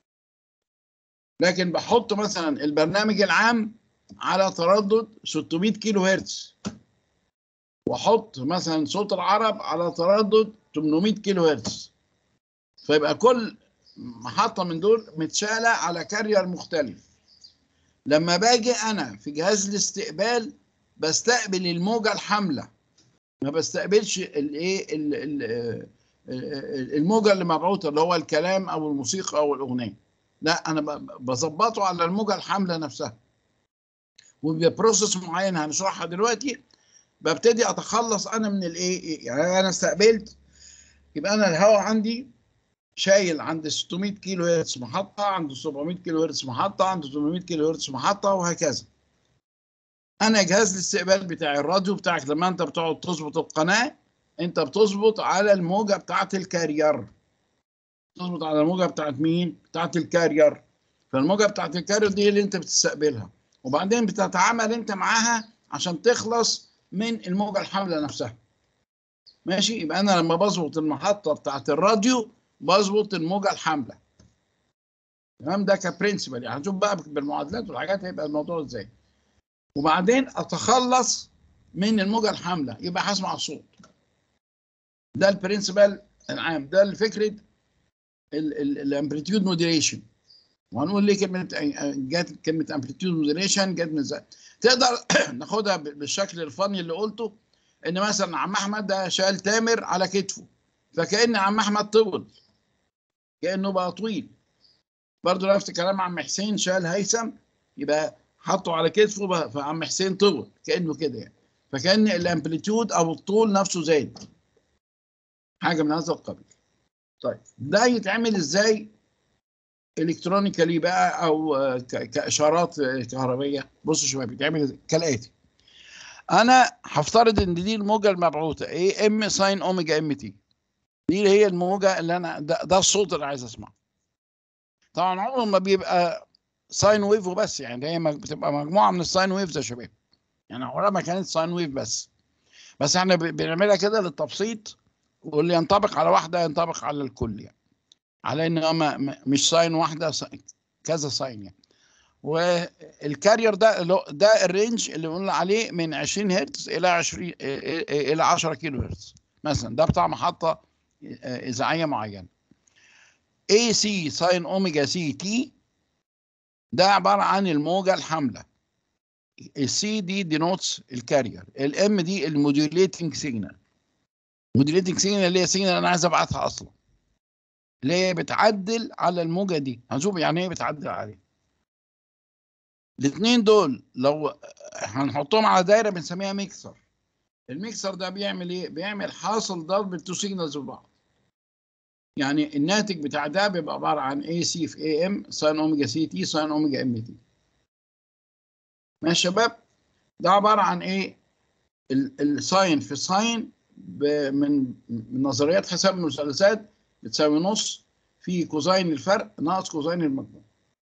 لكن بحط مثلا البرنامج العام على تردد 600 كيلو هرتز واحط مثلا صوت العرب على تردد 800 كيلو هرتز فيبقى كل محطة من دول متشالة على كارير مختلف لما باجي انا في جهاز الاستقبال بستقبل الموجة الحاملة ما بستقبلش الايه ال- ال- ال- الموجة اللي مبعوثة اللي هو الكلام او الموسيقى او الاغنية لا انا ب- بظبطه على الموجة الحاملة نفسها وببروسيس معين هنشرحها دلوقتي ببتدي اتخلص انا من الايه يعني انا استقبلت يبقى انا الهواء عندي شايل عند 600 كيلو هرتز محطه عند 700 كيلو هرتز محطه عند 800 كيلو هرتز محطه وهكذا انا جهاز الاستقبال بتاعي الراديو بتاعك لما انت بتقعد تظبط القناه انت بتظبط على الموجه بتاعت الكارير تظبط على الموجه بتاعت مين بتاعت الكارير فالموجه بتاعت الكارير دي اللي انت بتستقبلها وبعدين بتتعامل انت معاها عشان تخلص من الموجه الحامله نفسها ماشي يبقى انا لما بظبط المحطه بتاعت الراديو بظبط الموجه الحامله تمام ده كبرنسبل يعني هنشوف بقى بالمعادلات والحاجات هيبقى الموضوع ازاي وبعدين اتخلص من الموجه الحامله يبقى هسمع الصوت ده البرنسبل العام ده الفكره الامبليتيود موديليشن وهنقول ليه كلمه جت كلمه امبليتيود موديليشن جت من ازاي تقدر ناخدها بالشكل الفني اللي قلته ان مثلا عم احمد ده شال تامر على كتفه فكان عم احمد طول كانه بقى طويل برضه نفس الكلام عم حسين شال هيثم يبقى حطه على كتفه بقى فعم حسين طول كانه كده يعني فكان الامبليتيود او الطول نفسه زاد حاجه من هذا القبيل طيب ده يتعمل ازاي الكترونيكالي بقى او آه، ك- كاشارات آه، كهربيه بصوا يا شباب بيتعمل كالاتي انا هفترض ان دي الموجه المبعوثه ايه ام ساين اوميجا ام تي دي هي الموجه اللي انا ده, ده الصوت اللي عايز اسمعه طبعا عمره ما بيبقى ساين ويف وبس يعني هي مج- بتبقى مجموعه من الساين ويفز يا شباب يعني عمرها ما كانت ساين ويف بس بس احنا ب- بنعملها كده للتبسيط واللي ينطبق على واحده ينطبق على الكل يعني على ان هو ما- ما- مش ساين واحده ساين- كذا ساين يعني والكارير ده اللي هو- ده الرينج اللي قلنا عليه من 20 هرتز الى 20 الى 10 كيلو هرتز مثلا ده بتاع محطه آه، اذاعيه معينه اي سي ساين اوميجا سي تي ده عباره عن الموجه الحامله السي دي دينوتس الكارير الام دي الموديوليتنج سيجنال موديوليتنج سيجنال اللي هي سيجنال انا عايز ابعتها اصلا اللي هي بتعدل على الموجه دي هنشوف يعني ايه بتعدل عليها الاثنين دول لو هنحطهم على دايره بنسميها ميكسر الميكسر ده بيعمل ايه بيعمل حاصل ضرب التو سيجنالز في بعض يعني الناتج بتاع ده بيبقى عباره عن اي سي في اي ام ساين اوميجا سي تي ساين اوميجا ام تي ماشي يا شباب ده عباره عن ايه ال- الساين في ساين ب- من من نظريات حساب المثلثات بتساوي نص في كوزين الفرق ناقص كوزين المجموع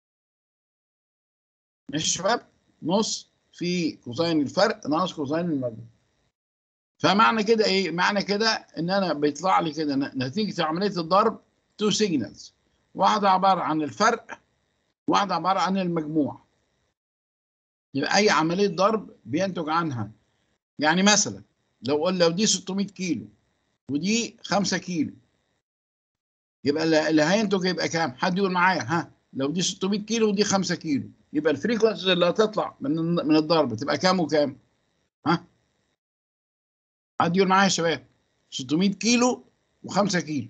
ماشي يا شباب نص في كوزين الفرق ناقص كوزين المجموع فمعنى كده ايه معنى كده ان انا بيطلع لي كده ن- نتيجه عمليه الضرب تو سيجنالز واحده عباره عن الفرق واحده عباره عن المجموع يبقى اي عمليه ضرب بينتج عنها يعني مثلا لو قلنا لو دي 600 كيلو ودي 5 كيلو يبقى اللي اللي هينتج يبقى كام؟ حد يقول معايا ها لو دي 600 كيلو ودي 5 كيلو يبقى الفريكونسي اللي هتطلع من من الضرب تبقى كام وكام؟ ها؟ حد يقول معايا يا شباب 600 كيلو و5 كيلو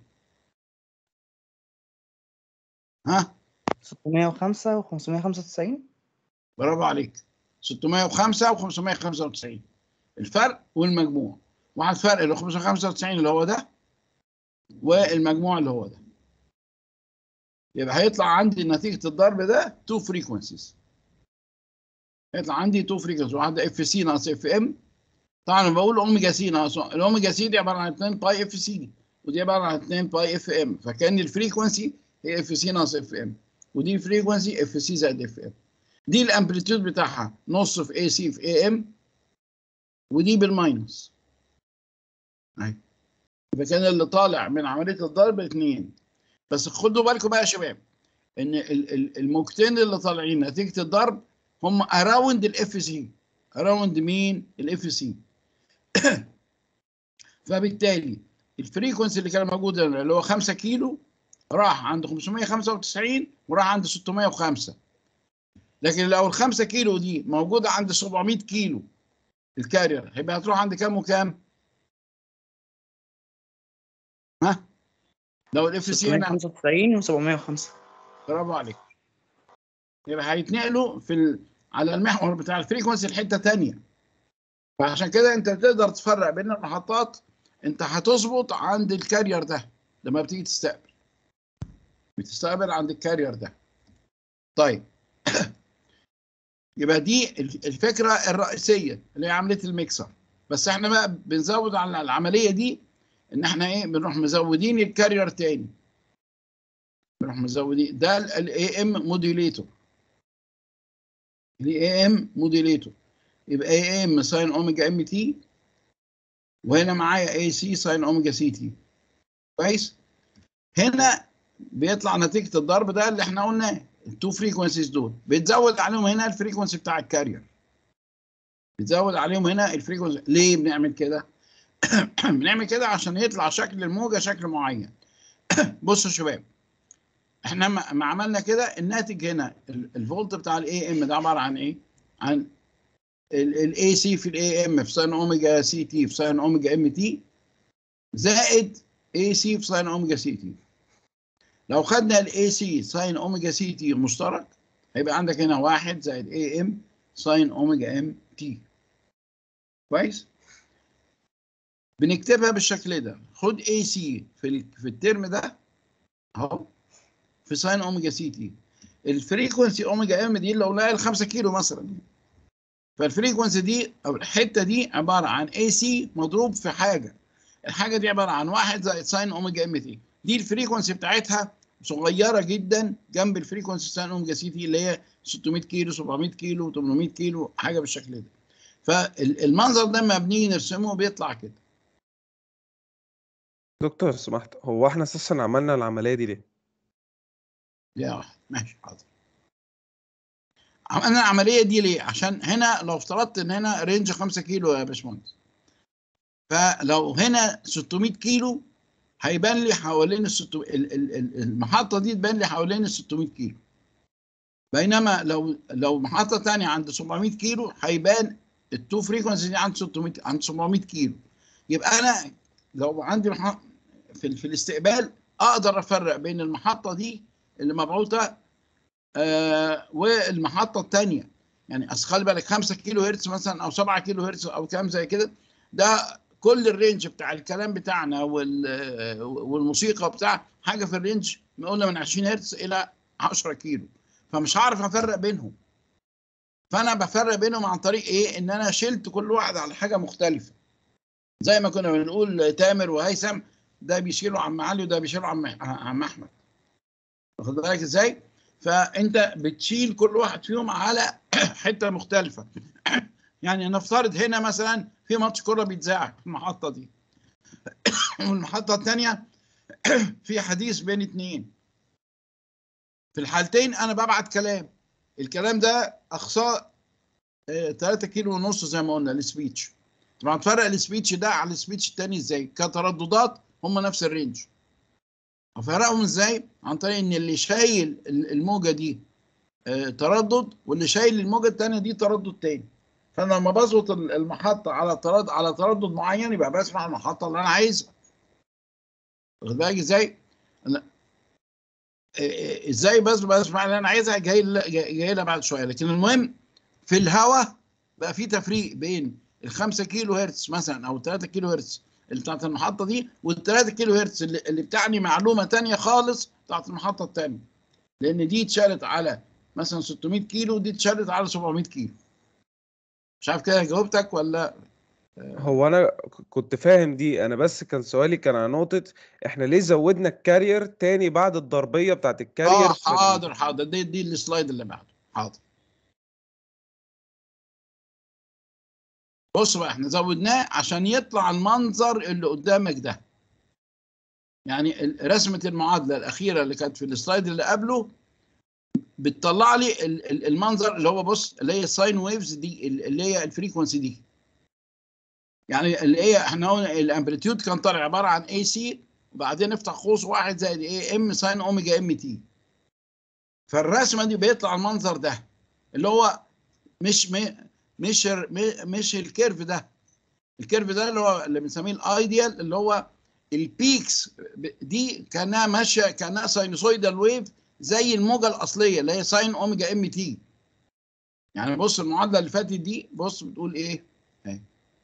ها 605 و595 برافو عليك 605 و595 الفرق والمجموع واحد فرق اللي هو 595 اللي هو ده والمجموع اللي هو ده يبقى هيطلع عندي نتيجة الضرب ده تو فريكونسيز هيطلع عندي تو فريكونسيز واحدة اف سي ناقص اف ام طبعا انا بقول اوميجا سي ناقص الاوميجا سي دي عبارة عن 2 باي اف سي دي ودي عبارة عن 2 باي اف ام فكان الفريكونسي هي اف سي ناقص اف ام ودي فريكونسي اف سي زائد اف ام دي الامبليتيود بتاعها نص في اي سي في اي ام ودي بالماينس اهي يبقى كان اللي طالع من عمليه الضرب اثنين بس خدوا بالكم بقى يا شباب ان ال- ال- الموجتين اللي طالعين نتيجه الضرب هم اراوند الاف سي اراوند مين الاف سي فبالتالي الفريكونسي اللي كان موجود هنا اللي هو 5 كيلو راح عند 595 وراح عند 605 لكن لو ال 5 كيلو دي موجوده عند 700 كيلو الكارير هيبقى هتروح عند كام وكام؟ ها؟ لو الاف سي هنا 695 و705 برافو عليك يبقى هيتنقلوا في ال... على المحور بتاع الفريكونسي لحته ثانيه فعشان كده انت تقدر تفرق بين المحطات انت هتظبط عند الكارير ده لما بتيجي تستقبل بتستقبل عند الكارير ده طيب يبقى دي الفكره الرئيسيه اللي هي عمليه الميكسر بس احنا بقى بنزود على العمليه دي ان احنا ايه بنروح مزودين الكارير تاني بنروح مزودين ده الاي ام موديوليتور الاي ام موديوليتور يبقى اي ام ساين اوميجا ام تي وهنا معايا اي سي ساين اوميجا سي تي كويس هنا بيطلع نتيجه الضرب ده اللي احنا قلناه التو فريكونسيز دول بيتزود عليهم هنا الفريكونسي بتاع الكارير بيتزود عليهم هنا الفريكونسي ليه بنعمل كده بنعمل كده عشان يطلع شكل الموجه شكل معين بصوا يا شباب احنا ما ما عملنا كده الناتج هنا ال- الفولت بتاع الاي ام ده عباره عن ايه عن الاي سي في الاي ام في ساين اوميجا سي تي في ساين اوميجا ام تي زائد اي سي في ساين اوميجا سي تي لو خدنا الاي سي ساين اوميجا سي تي مشترك هيبقى عندك هنا واحد زائد اي ام ساين اوميجا ام تي كويس بنكتبها بالشكل ده خد اي سي في ال- في الترم ده اهو في ساين اوميجا سي تي الفريكونسي اوميجا ام دي اللي قلناها ال 5 كيلو مثلا فالفريكونسي دي او الحته دي عباره عن اي سي مضروب في حاجه الحاجه دي عباره عن واحد زائد ساين اوميجا ام تي دي الفريكونسي بتاعتها صغيره جدا جنب الفريكونسي ساين اوميجا سي تي اللي هي 600 كيلو 700 كيلو 800 كيلو حاجه بالشكل ده فالمنظر ده لما بنيجي نرسمه بيطلع كده دكتور لو سمحت هو احنا اساسا عملنا العمليه دي ليه؟ يا واحد ماشي حاضر عملنا العمليه دي ليه؟ عشان هنا لو افترضت ان هنا رينج 5 كيلو يا باشمهندس فلو هنا 600 كيلو هيبان لي حوالين ال 600 ال- ال- ال- المحطه دي تبان لي حوالين ال 600 كيلو بينما لو لو محطه ثانيه عند 700 كيلو هيبان التو فريكونسي دي عند 600 عند 700 كيلو يبقى انا لو عندي مح... في, في الاستقبال اقدر افرق بين المحطه دي اللي مبعوثه آه والمحطه الثانيه يعني اصل خلي بالك 5 كيلو هرتز مثلا او 7 كيلو هرتز او كام زي كده ده كل الرينج بتاع الكلام بتاعنا وال آه، والموسيقى بتاع حاجه في الرينج قلنا من 20 هرتز الى 10 كيلو فمش هعرف افرق بينهم فانا بفرق بينهم عن طريق ايه ان انا شلت كل واحد على حاجه مختلفه زي ما كنا بنقول تامر وهيثم ده بيشيله عم علي وده بيشيله عم عم احمد واخد بالك ازاي فانت بتشيل كل واحد فيهم على حته مختلفه يعني نفترض هنا مثلا في ماتش كوره بيتذاع في المحطه دي والمحطه الثانيه في حديث بين اتنين في الحالتين انا ببعت كلام الكلام ده اقصاه 3 كيلو ونص زي ما قلنا السبيتش طبعا تفرق السبيتش ده على السبيتش الثاني ازاي كترددات هم نفس الرينج افرقهم ازاي عن طريق ان اللي شايل ال- الموجه دي آه، تردد واللي شايل الموجه الثانيه دي تردد تاني فانا لما بظبط ال- المحطه على تردد على تردد معين يبقى بسمع المحطه اللي انا عايزها واخد بالك ازاي؟ أنا- آه، آه، ازاي بس بسمع اللي انا عايزها جاي ل- جاي جاي لها بعد شويه لكن المهم في الهواء بقى في تفريق بين ال 5 كيلو هرتز مثلا او 3 كيلو هرتز اللي بتاعت المحطه دي وال 3 كيلو هرتز اللي, اللي بتعني معلومه تانية خالص بتاعت المحطه الثانيه لان دي اتشالت على مثلا 600 كيلو ودي اتشالت على 700 كيلو مش عارف كده جاوبتك ولا هو انا ك- كنت فاهم دي انا بس كان سؤالي كان على نقطه احنا ليه زودنا الكارير تاني بعد الضربيه بتاعت الكارير اه في ال- حاضر حاضر دي دي السلايد اللي بعده حاضر بص بقى احنا زودناه عشان يطلع المنظر اللي قدامك ده يعني ال- رسمة المعادلة الأخيرة اللي كانت في السلايد اللي قبله بتطلع لي ال- ال- المنظر اللي هو بص اللي هي الساين ويفز دي ال- اللي هي الفريكونسي دي يعني اللي هي احنا قلنا الامبليتيود كان طالع عبارة عن اي سي وبعدين نفتح قوس واحد زائد ايه ام ساين اوميجا ام تي فالرسمه دي بيطلع المنظر ده اللي هو مش م- مش ال- م- مش الكيرف ده الكيرف ده اللي هو اللي بنسميه الايديال اللي هو البيكس ب- دي كانها ماشيه كانها ساينوسويدال ويف زي الموجه الاصليه اللي هي ساين اوميجا ام تي يعني بص المعادله اللي فاتت دي بص بتقول ايه اهي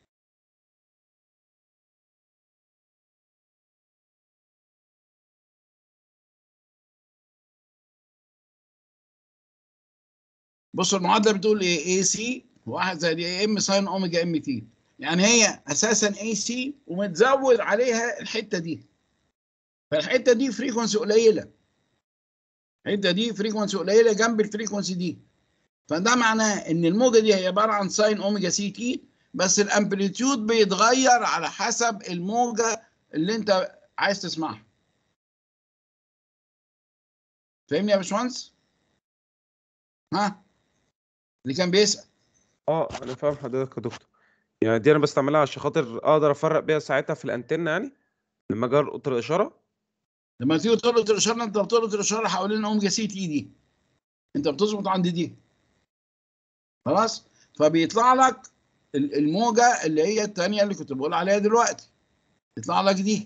بص المعادله بتقول ايه اي سي واحد زائد اي ام ساين اوميجا ام تي يعني هي اساسا اي سي ومتزود عليها الحته دي فالحته دي فريكونسي قليله الحته دي فريكونسي قليله جنب الفريكونسي دي فده معناه ان الموجه دي هي عباره عن ساين اوميجا سي تي بس الامبليتيود بيتغير على حسب الموجه اللي انت عايز تسمعها فاهمني يا باشمهندس؟ ها؟ اللي كان بيسأل اه انا فاهم حضرتك يا دكتور يعني دي انا بستعملها عشان خاطر اقدر افرق بيها ساعتها في الانتنه يعني لما اجي القط الاشاره لما تيجي تلقط الاشاره انت بتلقط الاشاره حوالين اوميجا سي تي دي انت بتظبط عند دي خلاص فبيطلع لك ال- الموجه اللي هي الثانيه اللي كنت بقول عليها دلوقتي يطلع لك دي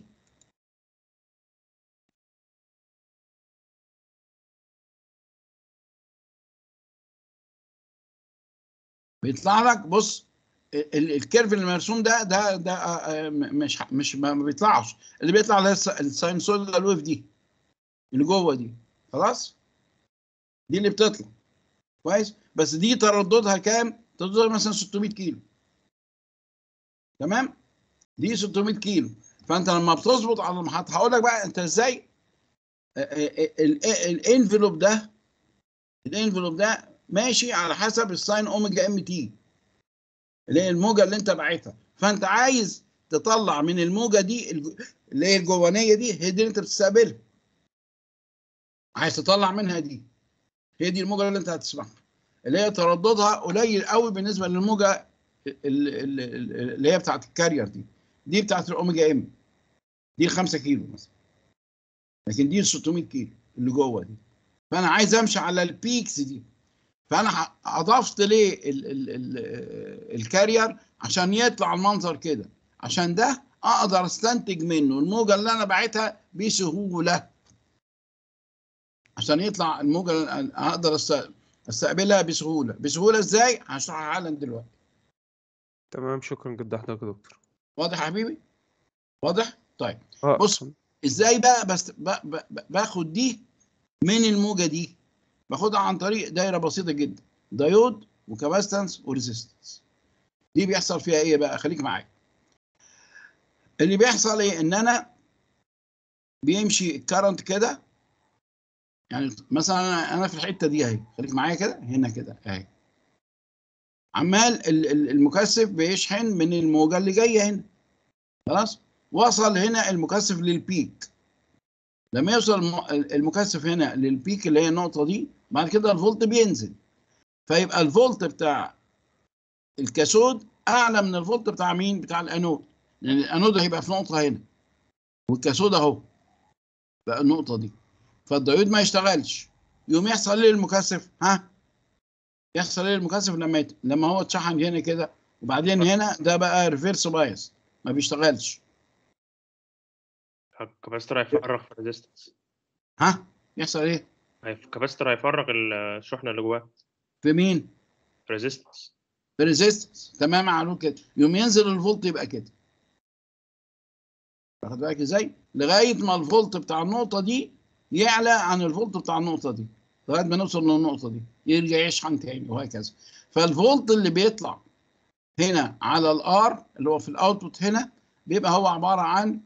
بيطلع لك بص ال- الكيرف اللي مرسوم ده ده ده آه، م- مش مش ما ما بيطلعش اللي بيطلع اللي هي الس- الساينسويدال ويف دي اللي جوه دي خلاص دي اللي بتطلع كويس بس دي ترددها كام ترددها مثلا 600 كيلو تمام دي 600 كيلو فانت لما بتظبط على المحطه هقول لك بقى انت ازاي الانفلوب ده الانفلوب ده ماشي على حسب الساين اوميجا ام تي اللي هي الموجه اللي انت باعتها فانت عايز تطلع من الموجه دي الج- اللي هي الجوانيه دي هي دي اللي انت بتستقبلها عايز تطلع منها دي هي دي الموجه اللي انت هتسمعها اللي هي ترددها قليل قوي بالنسبه للموجه ال- ال- ال- اللي هي بتاعت الكارير دي دي بتاعت الاوميجا ام دي 5 كيلو مثلا لكن دي 600 كيلو اللي جوه دي فانا عايز امشي على البيكس دي فانا ح- اضفت ليه ال ال ال الكارير عشان يطلع المنظر كده عشان ده اقدر استنتج منه الموجه اللي انا باعتها بسهوله عشان يطلع الموجه اللي اقدر است- استقبلها بسهوله بسهوله ازاي هشرحها حالا دلوقتي تمام شكرا جدا حضرتك يا دكتور واضح يا حبيبي واضح طيب اه بص ازاي بقى بس ب- ب- ب- باخد دي من الموجه دي باخدها عن طريق دايره بسيطه جدا دايود وكاباستنس وريزيستنس دي بيحصل فيها ايه بقى خليك معايا اللي بيحصل ايه ان انا بيمشي الكرنت كده يعني مثلا انا انا في الحته دي اهي خليك معايا كده هنا كده اهي عمال ال- ال- المكثف بيشحن من الموجه اللي جايه هنا خلاص وصل هنا المكثف للبيك لما يوصل الم- المكثف هنا للبيك اللي هي النقطه دي بعد كده الفولت بينزل فيبقى الفولت بتاع الكاثود اعلى من الفولت بتاع مين بتاع الانود لان الانود هيبقى في نقطه هنا والكاثود اهو بقى النقطه دي فالديود ما يشتغلش يقوم يحصل ايه المكثف ها يحصل ايه المكثف لما يت... لما هو اتشحن هنا كده وبعدين هنا ده بقى ريفيرس بايس ما بيشتغلش الكاباستور هيفرغ في الريزيستنس ها يحصل ايه الكاباستور هيفرغ الشحنه اللي جواه في مين في الريزيستنس في ريزيستنس تمام معلوم كده يوم ينزل الفولت يبقى كده واخد بالك ازاي لغايه ما الفولت بتاع النقطه دي يعلى عن الفولت بتاع النقطه دي لغايه ما نوصل للنقطه دي يرجع يشحن تاني وهكذا فالفولت اللي بيطلع هنا على الار اللي هو في الاوتبوت هنا بيبقى هو عباره عن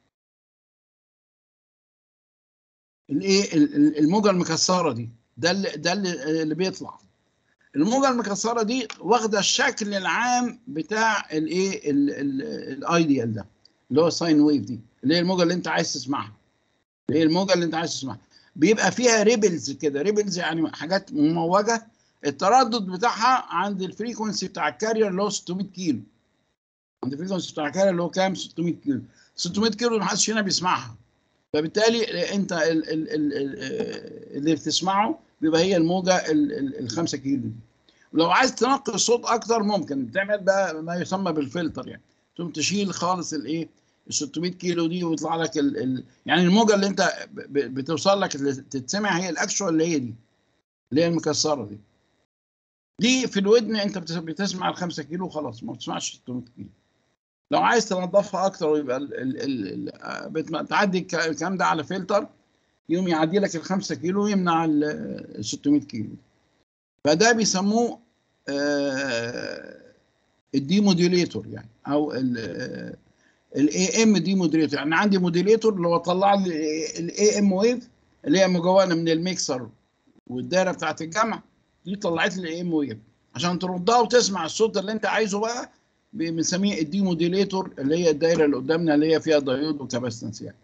الايه ال- ال- الموجه المكسره دي ده اللي ده اللي اللي بيطلع الموجه المكسره دي واخده الشكل العام بتاع الايه الايديال ده اللي هو الساين ويف دي اللي هي الموجه اللي انت عايز تسمعها اللي هي الموجه اللي انت عايز تسمعها بيبقى فيها ريبلز كده ريبلز يعني حاجات مموجه التردد بتاعها عند الفريكونسي بتاع الكارير اللي هو 600 كيلو عند الفريكونسي بتاع الكارير اللي هو كام 600 كيلو 600 كيلو ما حدش هنا بيسمعها فبالتالي انت ال ال ال ال اللي بتسمعه بيبقى هي الموجه ال 5 كيلو دي ولو عايز تنقي الصوت اكتر ممكن بتعمل بقى ما يسمى بالفلتر يعني تقوم تشيل خالص الايه ال 600 كيلو دي ويطلع لك ال ال يعني الموجه اللي انت ب- ب- بتوصل لك اللي تتسمع هي الاكشوال اللي هي دي اللي هي المكسره دي دي في الودن انت بتس- بتسمع ال 5 كيلو خلاص ما بتسمعش 600 كيلو لو عايز تنظفها اكتر ويبقى ال ال ال ال بت- تعدي الك- الكلام ده على فلتر يقوم يعدي لك ال 5 كيلو ويمنع ال 600 كيلو فده بيسموه آه، الديموديوليتور يعني او الاي ام ديموديوليتور يعني عندي موديليتور اللي هو طلع لي الاي ام ويف اللي هي مكونه من الميكسر والدايره بتاعت الجمع دي طلعت لي الاي ام ويف عشان تردها وتسمع الصوت اللي انت عايزه بقى بنسميه الديموديليتور اللي هي الدايره اللي قدامنا اللي هي فيها دايود وكاباستنس يعني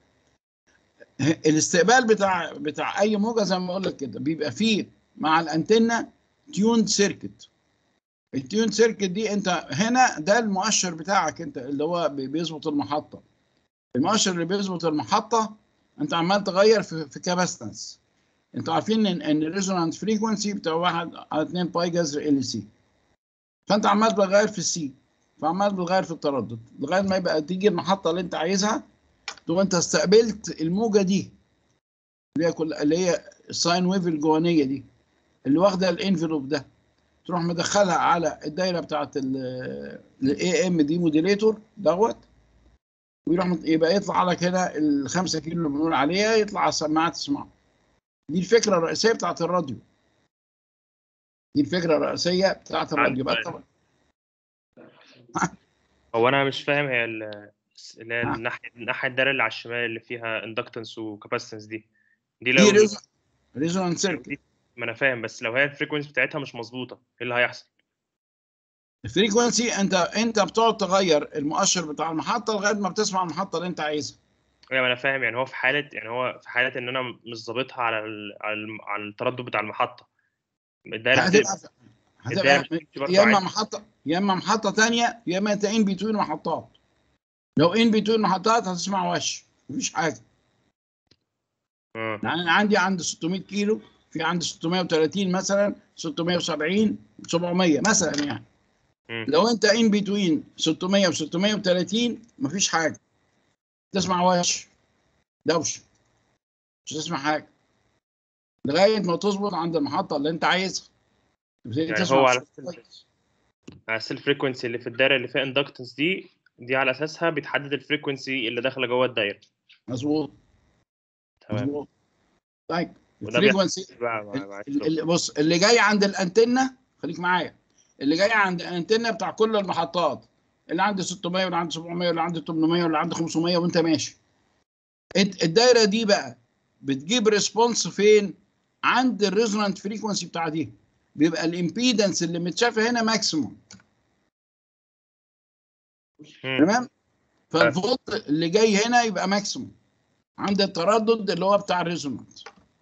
الاستقبال بتاع بتاع اي موجه زي ما بقول لك كده بيبقى فيه مع الانتنه تيون سيركت التيون سيركت دي انت هنا ده المؤشر بتاعك انت اللي هو بي- بيظبط المحطه المؤشر اللي بيظبط المحطه انت عمال تغير في في كاباستنس انتوا عارفين ان ان الريزونانس فريكونسي بتاع 1 على 2 باي جذر ال سي فانت عمال بتغير في السي فعمال بتغير في التردد لغايه ما يبقى تيجي المحطه اللي انت عايزها تقوم انت استقبلت الموجه دي اللي هي كل اللي هي الساين ويف الجوانيه دي اللي واخده الانفلوب ده تروح مدخلها على الدايره بتاعت الاي ام دي موديليتور دوت ويروح مت- يبقى يطلع لك هنا الخمسة كيلو اللي بنقول عليها يطلع على السماعه تسمعه دي الفكره الرئيسيه بتاعت الراديو دي الفكره الرئيسيه بتاعت الراديو بقى طبعا هو انا مش فاهم هي ال- اللي هي آه. الناحيه الناحيه الدايره اللي على الشمال اللي فيها اندكتنس وكاباسيتنس دي دي دي لو ريزونانس سيركت دي- ما انا فاهم بس لو هي الفريكونسي بتاعتها مش مظبوطه ايه اللي هيحصل؟ الفريكونسي انت انت بتقعد تغير المؤشر بتاع المحطه لغايه ما بتسمع المحطه اللي انت عايزها ايوه انا فاهم يعني هو في حاله يعني هو في حاله ان انا مش ظابطها على ال... على, الم... على التردد بتاع المحطه الدايره هتبقى بتبقى هتبقى الدايرة بتمشي برضه يا اما عادي. محطه يا اما محطه ثانيه يا اما انت ان بتوين محطات لو ان بتوين محطات هتسمع وش مفيش حاجه مم. يعني انا عندي عند 600 كيلو في عند 630 مثلا 670 700 مثلا يعني مم. لو انت ان بتوين 600 و 630 مفيش حاجه تسمع وش دوشه مش هتسمع حاجه لغايه ما تظبط عند المحطه اللي انت عايزها تبتدي يعني تسمع هو على بصوت كويس. بس الفريكونسي اللي في الدايره اللي فيها اندكتنس دي دي على اساسها بيتحدد الفريكونسي اللي داخله جوه الدايره مظبوط تمام مظبوط طيب وده الفريكونسي بقى مع, مع ال- ال- بص اللي جاي عند الانتنه خليك معايا اللي جاي عند الانتنه بتاع كل المحطات اللي عند 600 واللي عند 700 واللي عند 800 واللي عند 500 وانت ماشي انت- الدايره دي بقى بتجيب ريسبونس فين عند الريزونانت فريكونسي بتاع دي بيبقى الامبيدنس اللي متشافه هنا ماكسيموم مم. تمام فالفولت اللي جاي هنا يبقى ماكسيموم عند التردد اللي هو بتاع الريزونانت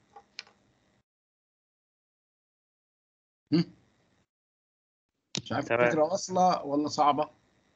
هم؟ مش عارف تمام. الفكره واصله ولا صعبه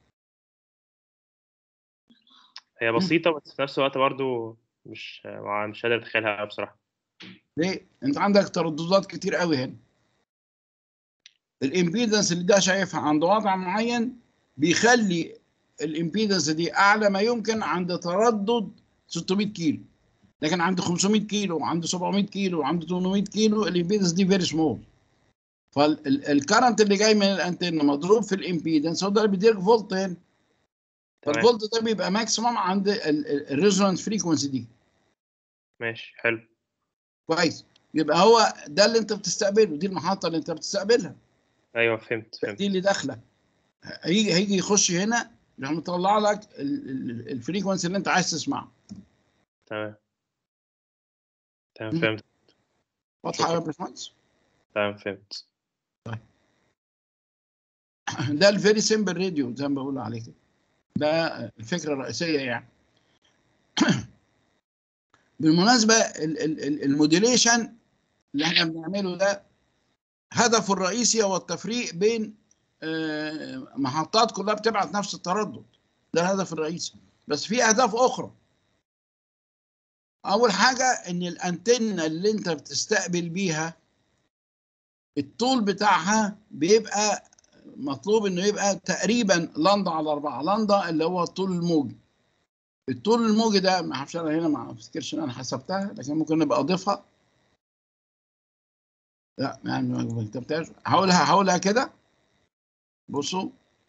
هي بسيطه بس في نفس الوقت برضو مش مع- مش قادر اتخيلها بصراحه ليه انت عندك ترددات كتير قوي هنا الامبيدنس اللي ده شايفها عند وضع معين بيخلي الامبيدنس دي اعلى ما يمكن عند تردد 600 كيلو لكن عند 500 كيلو وعند 700 كيلو وعند 800 كيلو الامبيدنس دي فيري سمول فالكرنت اللي جاي من الانتنه مضروب في الامبيدنس هو ده اللي بيديلك فولت هنا تمام. فالفولت ده بيبقى ماكسيمم عند الريزونانت فريكونسي دي ماشي حلو كويس يبقى هو ده اللي انت بتستقبله دي المحطه اللي انت بتستقبلها ايوه فهمت فهمت دي اللي داخله هيجي هيجي يخش هنا يروح مطلع لك ال- ال- الفريكونسي اللي انت عايز تسمعه تمام تمام مم. فهمت واضحه يا باشمهندس تمام فهمت ده الفيري سمبل راديو زي ما بقول عليه كده ده الفكره الرئيسيه يعني بالمناسبه ال- ال- ال- الموديليشن اللي احنا بنعمله ده هدفه الرئيسي هو التفريق بين آه، محطات كلها بتبعت نفس التردد ده الهدف الرئيسي بس في اهداف اخرى اول حاجه ان الانتنه اللي انت بتستقبل بيها الطول بتاعها بيبقى مطلوب انه يبقى تقريبا لندا على أربعة لندا اللي هو الطول الموجي الطول الموجي ده ما اعرفش انا هنا ما افتكرش ان انا حسبتها لكن ممكن نبقى اضيفها لا يعني ما كتبتهاش هقولها هقولها كده بصوا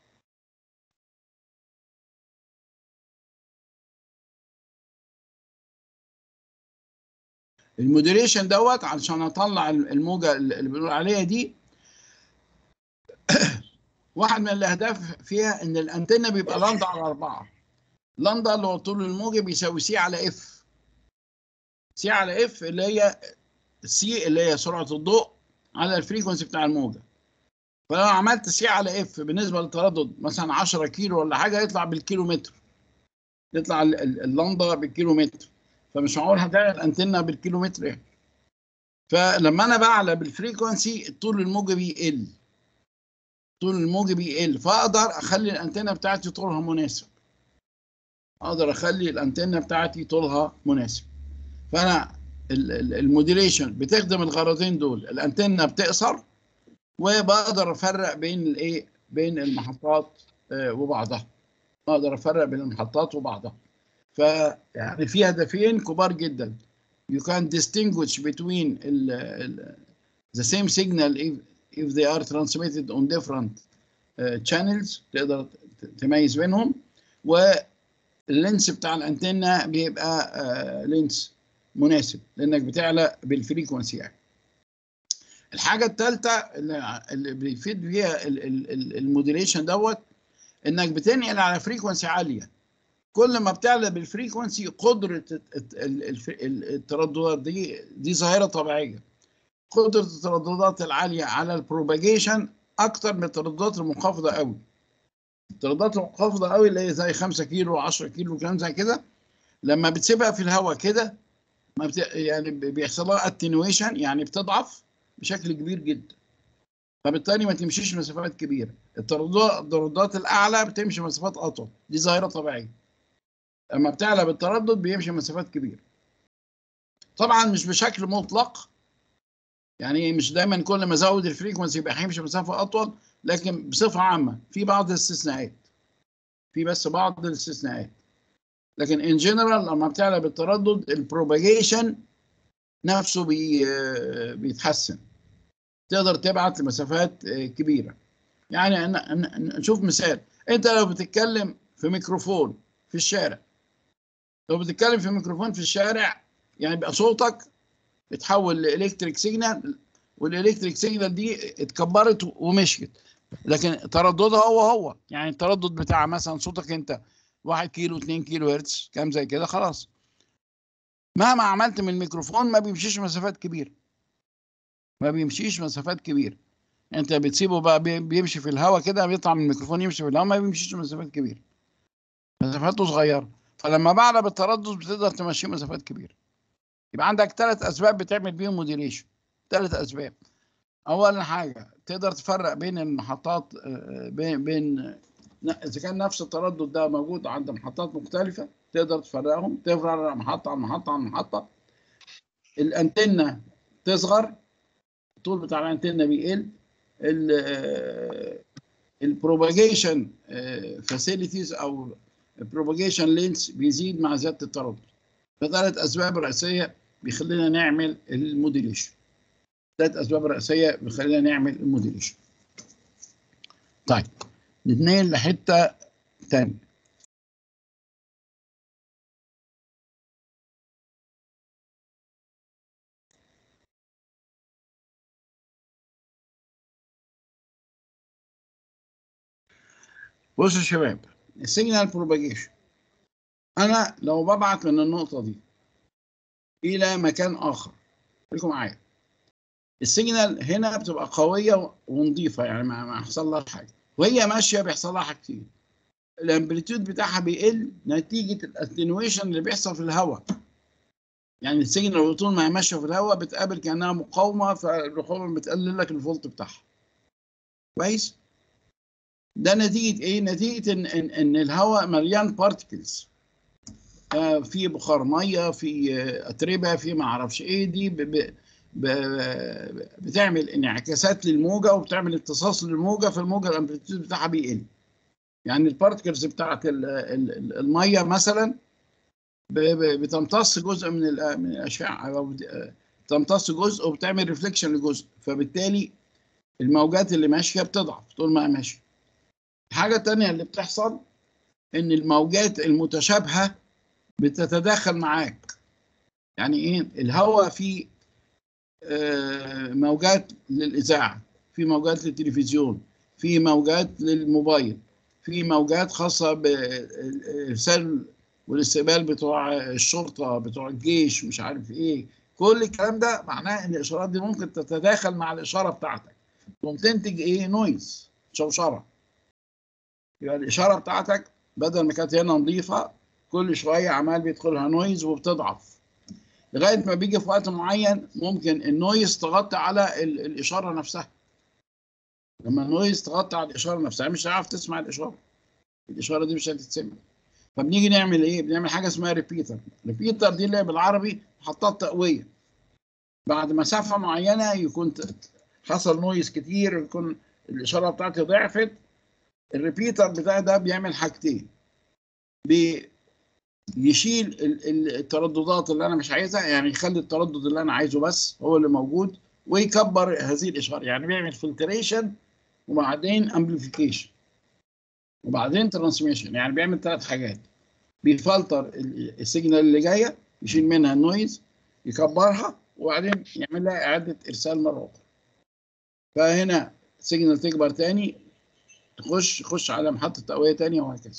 المودريشن دوت علشان اطلع الموجه اللي بنقول عليها دي واحد من الاهداف فيها ان الانتنه بيبقى لندا على اربعه لندا اللي هو طول الموجه بيساوي سي على اف سي على اف اللي هي سي اللي هي سرعه الضوء على الفريكونسي بتاع الموجه فلو عملت سي على اف بالنسبه للتردد مثلا 10 كيلو ولا حاجه يطلع بالكيلومتر يطلع ال- ال- اللندا بالكيلومتر فمش معقول هتلاقي الانتنه بالكيلومتر يعني فلما انا بعلى بالفريكونسي طول الموجه بيقل طول الموجه بيقل فاقدر اخلي الانتنه بتاعتي طولها مناسب اقدر اخلي الانتنه بتاعتي طولها مناسب فانا ال- ال- الموديليشن بتخدم الغرضين دول الانتنه بتقصر وبقدر افرق بين الايه بين المحطات آه، وبعضها اقدر افرق بين المحطات وبعضها فيعني في هدفين كبار جدا you can distinguish between ال ال the same signal if, if they are transmitted on different uh, channels تقدر ت- تميز بينهم واللينس بتاع الانتنه بيبقى uh, لينس مناسب لانك بتعلى بالفريكونسي يعني الحاجه الثالثه اللي اللي بيفيد بيها ال- ال- ال- الموديليشن دوت انك بتنقل على فريكونسي عاليه كل ما بتعلى بالفريكونسي قدره الت- ال- الف- ال- الترددات دي دي ظاهره طبيعيه قدره الترددات العاليه على البروباجيشن اكتر من الترددات المنخفضه قوي الترددات المنخفضه قوي اللي هي زي 5 كيلو 10 كيلو كلام زي كده لما بتسيبها في الهواء كده ما بت... يعني ب- بيحصل لها اتنويشن يعني بتضعف بشكل كبير جدا فبالتالي ما تمشيش مسافات كبيره الترددات الترددات الاعلى بتمشي مسافات اطول دي ظاهره طبيعيه لما بتعلى بالتردد بيمشي مسافات كبيره طبعا مش بشكل مطلق يعني مش دايما كل ما ازود الفريكونسي يبقى هيمشي مسافه اطول لكن بصفه عامه في بعض الاستثناءات في بس بعض الاستثناءات لكن ان جنرال لما بتعلى بالتردد البروباجيشن نفسه بي بيتحسن تقدر تبعت لمسافات آه، كبيره يعني أنا- أنا- نشوف مثال انت لو بتتكلم في ميكروفون في الشارع لو بتتكلم في ميكروفون في الشارع يعني بقى صوتك اتحول لالكتريك سيجنال والالكتريك سيجنال دي اتكبرت ومشيت لكن ترددها هو هو يعني التردد بتاع مثلا صوتك انت 1 كيلو 2 كيلو هرتز كام زي كده خلاص مهما عملت من الميكروفون ما بيمشيش مسافات كبيره ما بيمشيش مسافات كبيره انت بتسيبه بقى بي- بيمشي في الهواء كده بيطلع من الميكروفون يمشي في الهواء ما بيمشيش مسافات كبيره مسافاته صغيره فلما بعلى بالتردد بتقدر تمشيه مسافات كبيره يبقى عندك ثلاث اسباب بتعمل بيهم موديليشن ثلاث اسباب اول حاجه تقدر تفرق بين المحطات آه، بين بين ن- اذا كان نفس التردد ده موجود عند محطات مختلفه تقدر تفرقهم تفرق محطه عن محطه عن محطه الانتنه تصغر الطول بتاع الانتنه بيقل البروباجيشن فاسيلتيز او البروباجيشن لينس بيزيد مع زياده التردد فثلاث اسباب رئيسيه بيخلينا نعمل الموديليشن ثلاث اسباب رئيسيه بيخلينا نعمل الموديليشن طيب نتنقل لحته تانية بصوا يا شباب السيجنال بروباجيشن انا لو ببعت من النقطه دي الى مكان اخر خليكم معايا السيجنال هنا بتبقى قويه ونظيفه يعني ما ما حصل لها حاجه وهي ماشيه بيحصل لها حاجتين الامبليتيود بتاعها بيقل نتيجه الاتنويشن اللي بيحصل في الهواء يعني السيجنال طول ما هي ماشيه في الهواء بتقابل كانها مقاومه فالرقابه بتقلل لك الفولت بتاعها كويس ده نتيجه ايه نتيجه ان ان, إن الهواء مليان بارتكلز آه في بخار ميه في آه، اتربه في ما اعرفش ايه دي ب ب ب بتعمل انعكاسات للموجه وبتعمل امتصاص للموجه فالموجه الامبليتيود بتاعها بيقل يعني البارتكلز بتاعت ال- ال- ال- الميه مثلا ب- ب- بتمتص جزء من ال- من الاشعه او بت- آه، تمتص جزء وبتعمل ريفليكشن لجزء فبالتالي الموجات اللي ماشيه بتضعف طول ما هي ماشيه الحاجه الثانيه اللي بتحصل ان الموجات المتشابهه بتتداخل معاك يعني ايه الهواء فيه آه، موجات للاذاعه في موجات للتلفزيون في موجات للموبايل في موجات خاصه بارسال والاستقبال بتوع الشرطه بتوع الجيش مش عارف ايه كل الكلام ده معناه ان الاشارات دي ممكن تتداخل مع الاشاره بتاعتك تقوم تنتج ايه نويز شوشره يبقى الاشاره بتاعتك بدل ما كانت هنا نظيفه كل شويه عمال بيدخلها نويز وبتضعف لغايه ما بيجي في وقت معين ممكن النويز تغطي على ال- الاشاره نفسها لما النويز تغطي على الاشاره نفسها مش هتعرف تسمع الاشاره الاشاره دي مش هتتسمع فبنيجي نعمل ايه بنعمل حاجه اسمها ريبيتر ريبيتر دي اللي هي بالعربي محطات تقويه بعد مسافه معينه يكون ت- حصل نويز كتير يكون الاشاره بتاعتي ضعفت الريبيتر بتاعي ده بيعمل حاجتين بي يشيل ال- ال- الترددات اللي انا مش عايزها يعني يخلي التردد اللي انا عايزه بس هو اللي موجود ويكبر هذه الاشاره يعني بيعمل فلتريشن وبعدين امبليفيكيشن وبعدين ترانسميشن يعني بيعمل ثلاث حاجات بيفلتر ال- السيجنال اللي جايه يشيل منها النويز يكبرها وبعدين يعمل لها اعاده ارسال مره اخرى فهنا سيجنال تكبر تاني تخش خش على محطه تقويه تانية وهكذا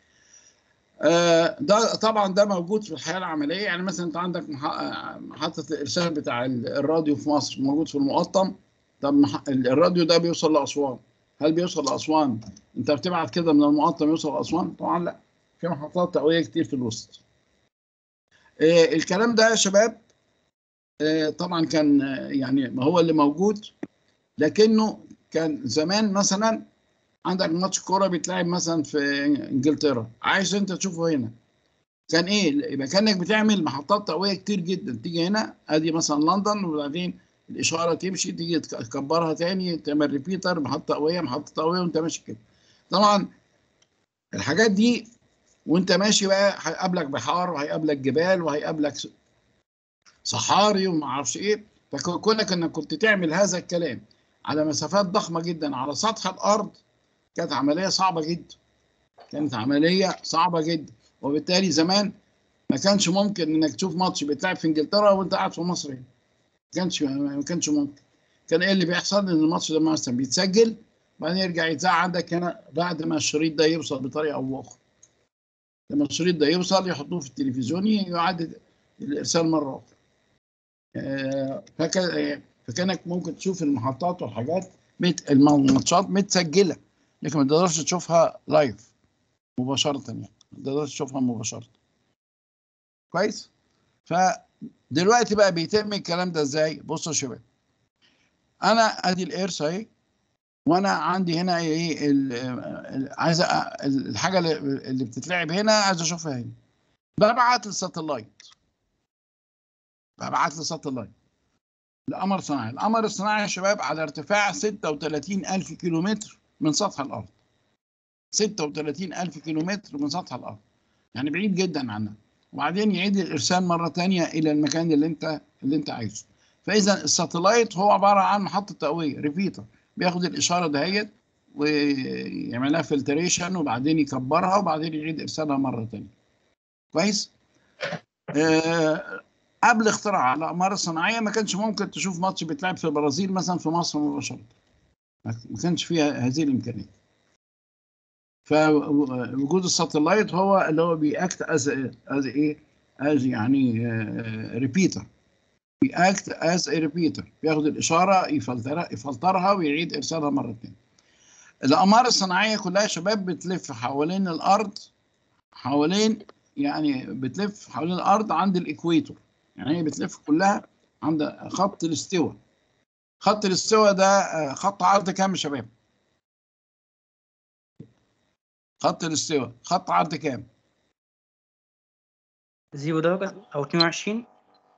آه، ده طبعا ده موجود في الحياه العمليه يعني مثلا انت عندك مح- آه، محطه الارسال بتاع ال- الراديو في مصر موجود في المقطم طب مح- ال- الراديو ده بيوصل لاسوان هل بيوصل لاسوان انت بتبعت كده من المقطم يوصل لاسوان طبعا لا في محطات تقويه كتير في الوسط آه، الكلام ده يا شباب آه، طبعا كان آه، يعني ما هو اللي موجود لكنه كان زمان مثلا عندك ماتش كوره بيتلعب مثلا في انجلترا عايز انت تشوفه هنا كان ايه يبقى كانك بتعمل محطات تقويه كتير جدا تيجي هنا ادي مثلا لندن وبعدين الاشاره تمشي تيجي تكبرها تاني تعمل ريبيتر محطه تقويه محطه تقويه وانت ماشي كده طبعا الحاجات دي وانت ماشي بقى هيقابلك بحار وهيقابلك جبال وهيقابلك س- صحاري وما اعرفش ايه فكونك انك كنت تعمل هذا الكلام على مسافات ضخمه جدا على سطح الارض كانت عمليه صعبه جدا كانت عمليه صعبه جدا وبالتالي زمان ما كانش ممكن انك تشوف ماتش بيتلعب في انجلترا وانت قاعد في مصر هنا ما كانش ما كانش ممكن كان ايه اللي بيحصل ان الماتش ده مثلا بيتسجل بعدين يرجع يتذاع عندك هنا بعد ما الشريط ده يوصل بطريقه او باخرى لما الشريط ده يوصل يحطوه في التلفزيون يعاد الارسال مره اخرى آه، فكان فكانك ممكن تشوف المحطات والحاجات مت الماتشات متسجله لكن ما تقدرش تشوفها لايف مباشره يعني ما تقدرش تشوفها مباشره كويس فدلوقتي بقى بيتم الكلام ده ازاي بصوا يا شباب انا ادي الايرس اهي وانا عندي هنا ايه ال- ال- عايز أ- الحاجه اللي اللي بتتلعب هنا عايز اشوفها هنا ببعت للساتلايت ببعت للساتلايت القمر الصناعي القمر الصناعي يا شباب على ارتفاع 36000 كيلومتر من سطح الارض 36000 كيلومتر من سطح الارض يعني بعيد جدا عنها وبعدين يعيد الارسال مره تانية الى المكان اللي انت اللي انت عايزه فاذا الساتلايت هو عباره عن محطه تقويه ريبيتر بياخد الاشاره دهيت ويعمل لها فلتريشن وبعدين يكبرها وبعدين يعيد ارسالها مره تانية كويس آه قبل اختراع الاقمار الصناعيه ما كانش ممكن تشوف ماتش بيتلعب في البرازيل مثلا في مصر مباشره ما كانش فيها هذه الامكانيه فوجود الساتلايت هو اللي هو بيأكت از از ايه از يعني ريبيتر بيأكت از ريبيتر بياخد الاشاره يفلترها يفلترها ويعيد ارسالها مره ثانيه الاقمار الصناعيه كلها يا شباب بتلف حوالين الارض حوالين يعني بتلف حوالين الارض عند الاكويتور يعني هي بتلف كلها عند خط الاستواء خط الاستواء ده آه، خط عرض كام يا شباب خط الاستواء خط عرض كام زيرو درجة أو 22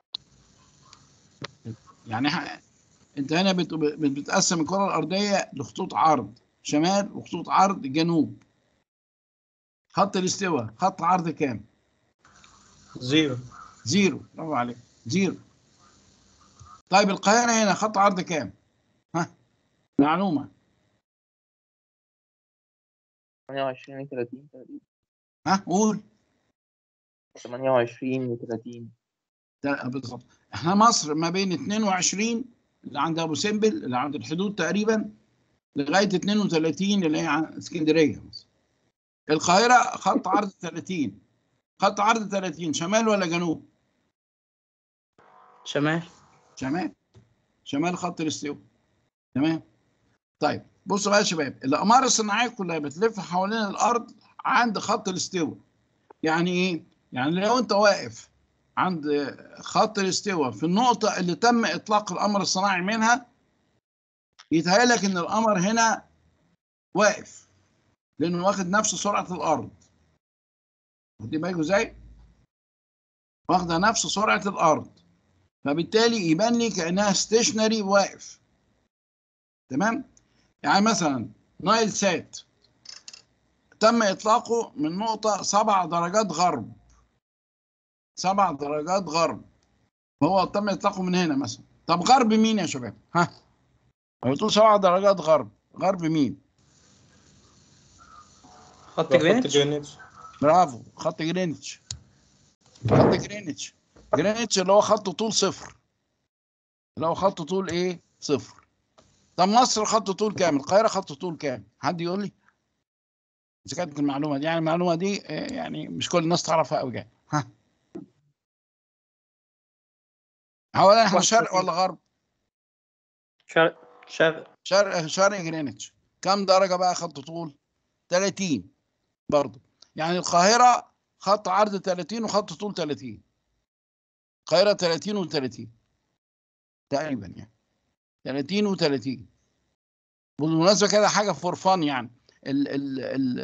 يعني ح- انت هنا بت- بت- بتقسم الكره الارضيه لخطوط عرض شمال وخطوط عرض جنوب خط الاستواء خط عرض كام زيرو زيرو برافو عليك زيرو طيب القاهره هنا خط عرض كام ها معلومه 28 30 30 ها قول 28 و 30 ده بالظبط احنا مصر ما بين 22 اللي عند ابو سمبل اللي عند الحدود تقريبا لغايه 32 اللي هي عن اسكندريه مثلا القاهره خط عرض 30 خط عرض 30 شمال ولا جنوب؟ شمال شمال شمال خط الاستواء تمام طيب بصوا بقى يا شباب الاقمار الصناعيه كلها بتلف حوالين الارض عند خط الاستواء يعني ايه؟ يعني لو انت واقف عند خط الاستواء في النقطة اللي تم إطلاق القمر الصناعي منها يتهيألك إن القمر هنا واقف لأنه واخد نفس سرعة الأرض واخدين بالكم إزاي؟ واخدة نفس سرعة الأرض فبالتالي يبان لي كأنها ستيشنري واقف تمام؟ يعني مثلا نايل سات تم إطلاقه من نقطة سبع درجات غرب سبع درجات غرب هو تم اطلاقه من هنا مثلا طب غرب مين يا شباب ها بتقول سبع درجات غرب غرب مين خط جرينتش برافو خط جرينتش خط جرينتش جرينتش اللي هو خط طول صفر اللي هو خط طول ايه صفر طب مصر خط طول كام القاهرة خط طول كام حد يقول لي اذا كانت المعلومة دي يعني المعلومة دي آه، يعني مش كل الناس تعرفها قوي يعني ها اولا احنا شرق ولا غرب شرق شرق شرق شرق جرينتش كم درجة بقى خط طول 30 برضه يعني القاهرة خط عرض 30 وخط طول 30 القاهرة 30 و30 تقريبا يعني 30 و30 بالمناسبة كده حاجة فور فان يعني ال ال ال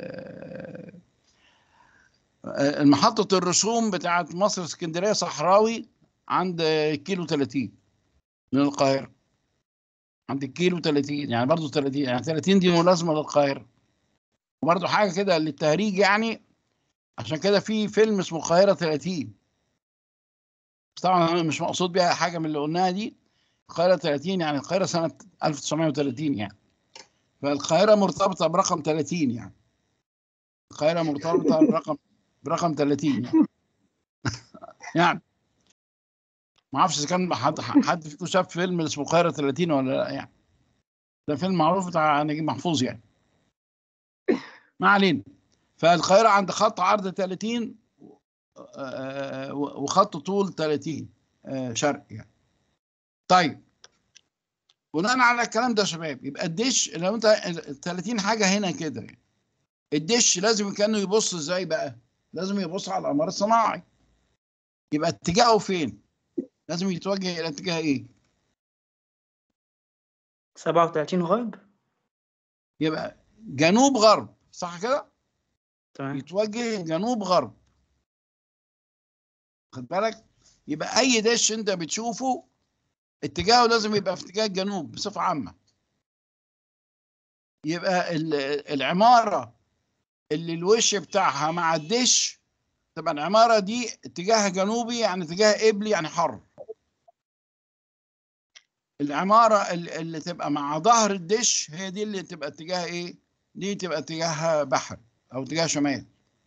آه، المحطة الرسوم بتاعت مصر اسكندرية صحراوي عند كيلو 30 من القاهرة عند الكيلو 30 يعني برضه 30 يعني 30 دي ملازمة للقاهرة وبرضه حاجة كده للتهريج يعني عشان كده في فيلم اسمه القاهرة 30 بس طبعا أنا مش مقصود بيها حاجة من اللي قلناها دي القاهرة 30 يعني القاهرة سنة 1930 يعني فالقاهرة مرتبطة برقم 30 يعني القاهرة مرتبطة برقم برقم 30 يعني يعني ما اعرفش اذا كان حد حد فيكم شاف فيلم اسمه القاهرة 30 ولا لا يعني ده فيلم معروف بتاع نجيب محفوظ يعني ما علينا فالقاهرة عند خط عرض 30 آه، وخط طول 30 آه، شرق يعني طيب بناء على الكلام ده يا شباب يبقى الدش لو انت ال 30 حاجه هنا كده يعني. الدش لازم كانه يبص ازاي بقى؟ لازم يبص على القمر الصناعي يبقى اتجاهه فين؟ لازم يتوجه الى اتجاه ايه؟ 37 غرب يبقى جنوب غرب صح كده؟ تمام يتوجه جنوب غرب خد بالك؟ يبقى اي دش انت بتشوفه اتجاهه لازم يبقى في اتجاه الجنوب بصفه عامه يبقى ال- العماره اللي الوش بتاعها مع الدش تبقى العماره دي اتجاهها جنوبي يعني اتجاه قبلي يعني حر العماره ال- اللي تبقى مع ظهر الدش هي دي اللي تبقى اتجاه ايه دي تبقى اتجاه بحر او اتجاه شمال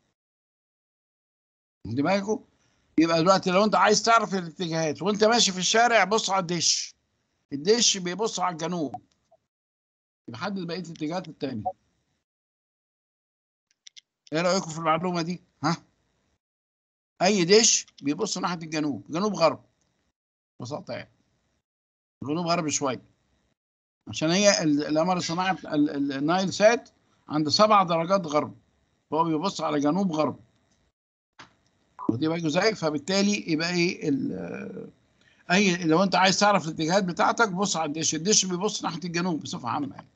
خد بالكم يبقى دلوقتي لو انت عايز تعرف الاتجاهات وانت ماشي في الشارع بص على الدش الدش بيبص على الجنوب يحدد بقيه الاتجاهات التانية ايه رايكم في المعلومه دي ها اي دش بيبص ناحيه الجنوب جنوب غرب ببساطه يعني جنوب غرب شويه عشان هي ال- القمر الصناعي بتاع ال- ال- النايل سات عند سبع درجات غرب فهو بيبص على جنوب غرب ودي بقى ازاي فبالتالي يبقى ايه ال- اي لو انت عايز تعرف الاتجاهات بتاعتك بص على الدش الدش بيبص ناحيه الجنوب بصفه عامه يعني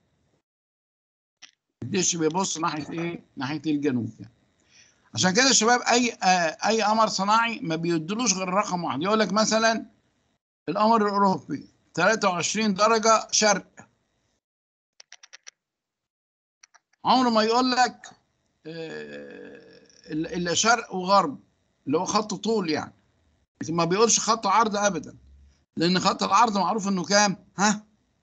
الدش بيبص ناحيه ايه ناحيه الجنوب يعني عشان كده يا شباب اي آه اي قمر صناعي ما بيدلوش غير رقم واحد يقول لك مثلا القمر الاوروبي 23 درجه شرق عمره ما يقول لك آه، الا إلا شرق وغرب اللي هو خط طول يعني ما بيقولش خط عرض ابدا لان خط العرض معروف انه كام ها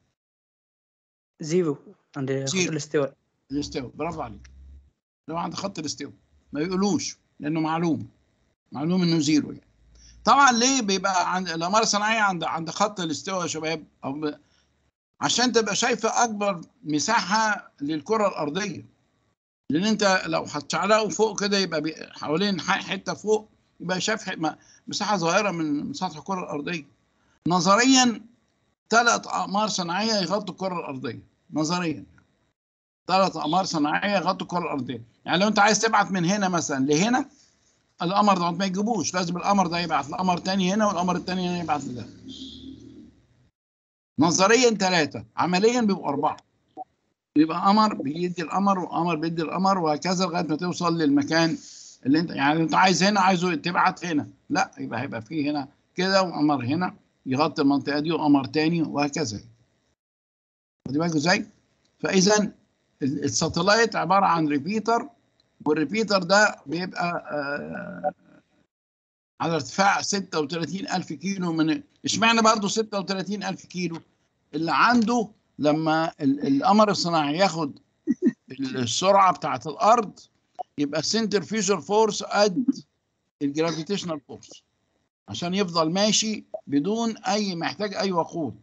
زيرو عند خط زيرو. الاستواء الاستواء برافو عليك لو عند خط الاستواء ما يقولوش لانه معلوم معلوم انه زيرو يعني طبعا ليه بيبقى عند الاقمار الصناعيه عند عند خط الاستواء يا شباب او ب... عشان تبقى شايفه اكبر مساحه للكره الارضيه لان انت لو هتشعلقه فوق كده يبقى بي... حوالين ح- حته فوق يبقى شايف ح- م- مساحه صغيره من من سطح الكره الارضيه نظريا ثلاث اقمار صناعيه يغطوا الكره الارضيه نظريا ثلاث اقمار صناعيه يغطوا الكره الارضيه يعني لو انت عايز تبعت من هنا مثلا لهنا القمر ده ما يجيبوش لازم القمر ده يبعت لقمر تاني هنا والقمر التاني هنا يبعت لده نظريا ثلاثة عمليا بيبقوا أربعة بيبقى قمر بيدي القمر وقمر بيدي القمر وهكذا لغاية ما توصل للمكان اللي انت يعني انت عايز هنا عايزه تبعت هنا لا يبقى هيبقى فيه هنا كده وقمر هنا يغطي المنطقة دي وقمر تاني وهكذا خدي بالك ازاي؟ فإذا ال- الساتلايت عبارة عن ريبيتر والريبيتر ده بيبقى آه على ارتفاع 36000 كيلو من اشمعنى برضه 36000 كيلو اللي عنده لما ال- القمر الصناعي ياخد السرعه بتاعت الارض يبقى السنترفيوجال فورس قد الجرافيتيشنال فورس عشان يفضل ماشي بدون اي محتاج اي وقود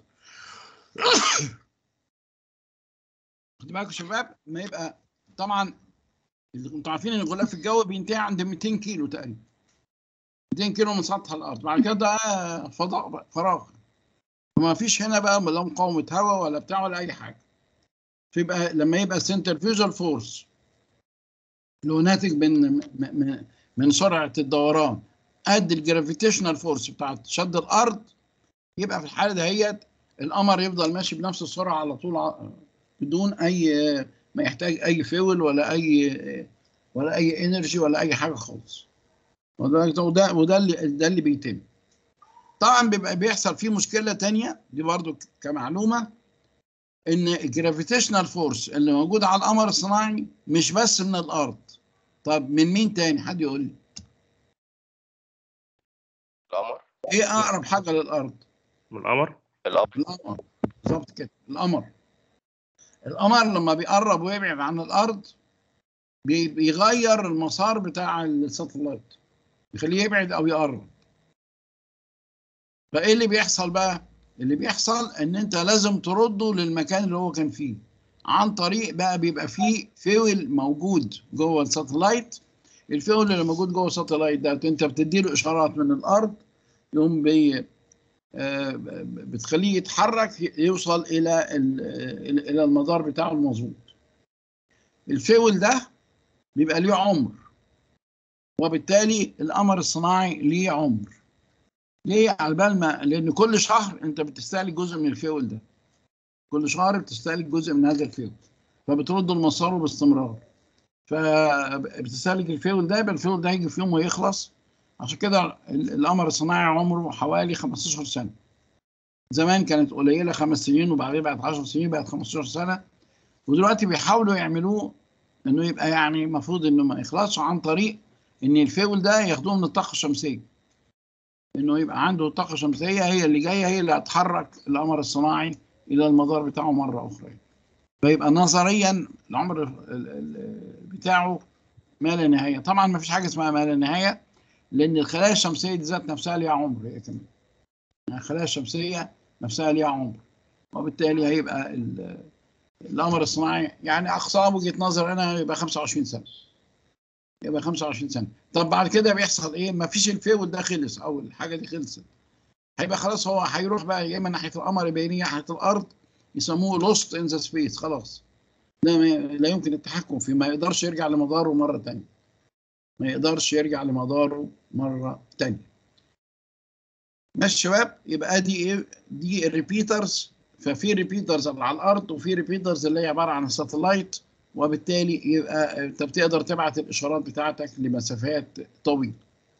خدوا بالكم يا شباب ما يبقى طبعا انتوا عارفين ان الغلاف الجوي بينتهي عند 200 كيلو تقريبا 200 كيلو من سطح الارض بعد كده ده فضاء بقى فراغ وما فيش هنا بقى لا مقاومه هواء ولا بتاع ولا اي حاجه فيبقى لما يبقى السنترفيوجال فورس اللي هو ناتج من من من سرعه الدوران قد الجرافيتيشنال فورس بتاعت شد الارض يبقى في الحاله دهيت القمر يفضل ماشي بنفس السرعه على طول ع- بدون اي ما يحتاج اي فيول ولا اي ولا اي انرجي ولا اي حاجه خالص وده وده وده اللي ده اللي بيتم طبعا بيبقى بيحصل فيه مشكله تانية دي برضو كمعلومه ان الجرافيتيشنال فورس اللي موجود على القمر الصناعي مش بس من الارض طب من مين تاني حد يقول لي القمر ايه اقرب حاجه للارض من القمر القمر القمر بالظبط كده القمر القمر لما بيقرب ويبعد عن الارض بي- بيغير المسار بتاع الساتلايت يخليه يبعد او يقرب فايه اللي بيحصل بقى اللي بيحصل ان انت لازم ترده للمكان اللي هو كان فيه عن طريق بقى بيبقى فيه فيول موجود جوه الساتلايت الفيول اللي موجود جوه الساتلايت ده انت بتديله اشارات من الارض يقوم بي آه، بتخليه يتحرك يوصل الى ال- الى المدار بتاعه المظبوط الفيول ده بيبقى ليه عمر وبالتالي القمر الصناعي ليه عمر ليه على بال ما لان كل شهر انت بتستهلك جزء من الفيول ده كل شهر بتستهلك جزء من هذا الفيول فبترد لمساره باستمرار فبتستهلك الفيول ده يبقى الفيول ده هيجي في يوم ويخلص عشان كده ال- القمر الصناعي عمره حوالي 15 سنه زمان كانت قليله خمس سنين وبعدين بقت 10 سنين بقت 15 سنه ودلوقتي بيحاولوا يعملوه انه يبقى يعني المفروض انه ما يخلصش عن طريق ان الفيول ده ياخدوه من الطاقه الشمسيه انه يبقى عنده طاقه شمسيه هي اللي جايه هي اللي هتحرك القمر الصناعي الى المدار بتاعه مره اخرى فيبقى نظريا العمر ال- ال- بتاعه ما لا نهايه طبعا ما فيش حاجه اسمها ما لا نهايه لان الخلايا الشمسيه دي ذات نفسها ليها عمر هي كمان يعني الخلايا الشمسيه نفسها ليها عمر وبالتالي هيبقى ال- القمر الصناعي يعني اقصى وجهه نظر انا يبقى 25 سنه يبقى 25 سنه طب بعد كده بيحصل ايه ما فيش الفيول ده خلص او الحاجه دي خلصت هيبقى خلاص هو هيروح بقى يا اما ناحيه القمر يبقى يمين ناحيه الارض يسموه لوست ان ذا سبيس خلاص ده ما لا يمكن التحكم فيه ما يقدرش يرجع لمداره مره ثانيه ما يقدرش يرجع لمداره مره ثانيه ماشي شباب يبقى دي ايه دي الريبيترز ففي ريبيترز اللي على الارض وفي ريبيترز اللي هي عباره عن الساتلايت وبالتالي يبقى انت بتقدر تبعت الاشارات بتاعتك لمسافات طويله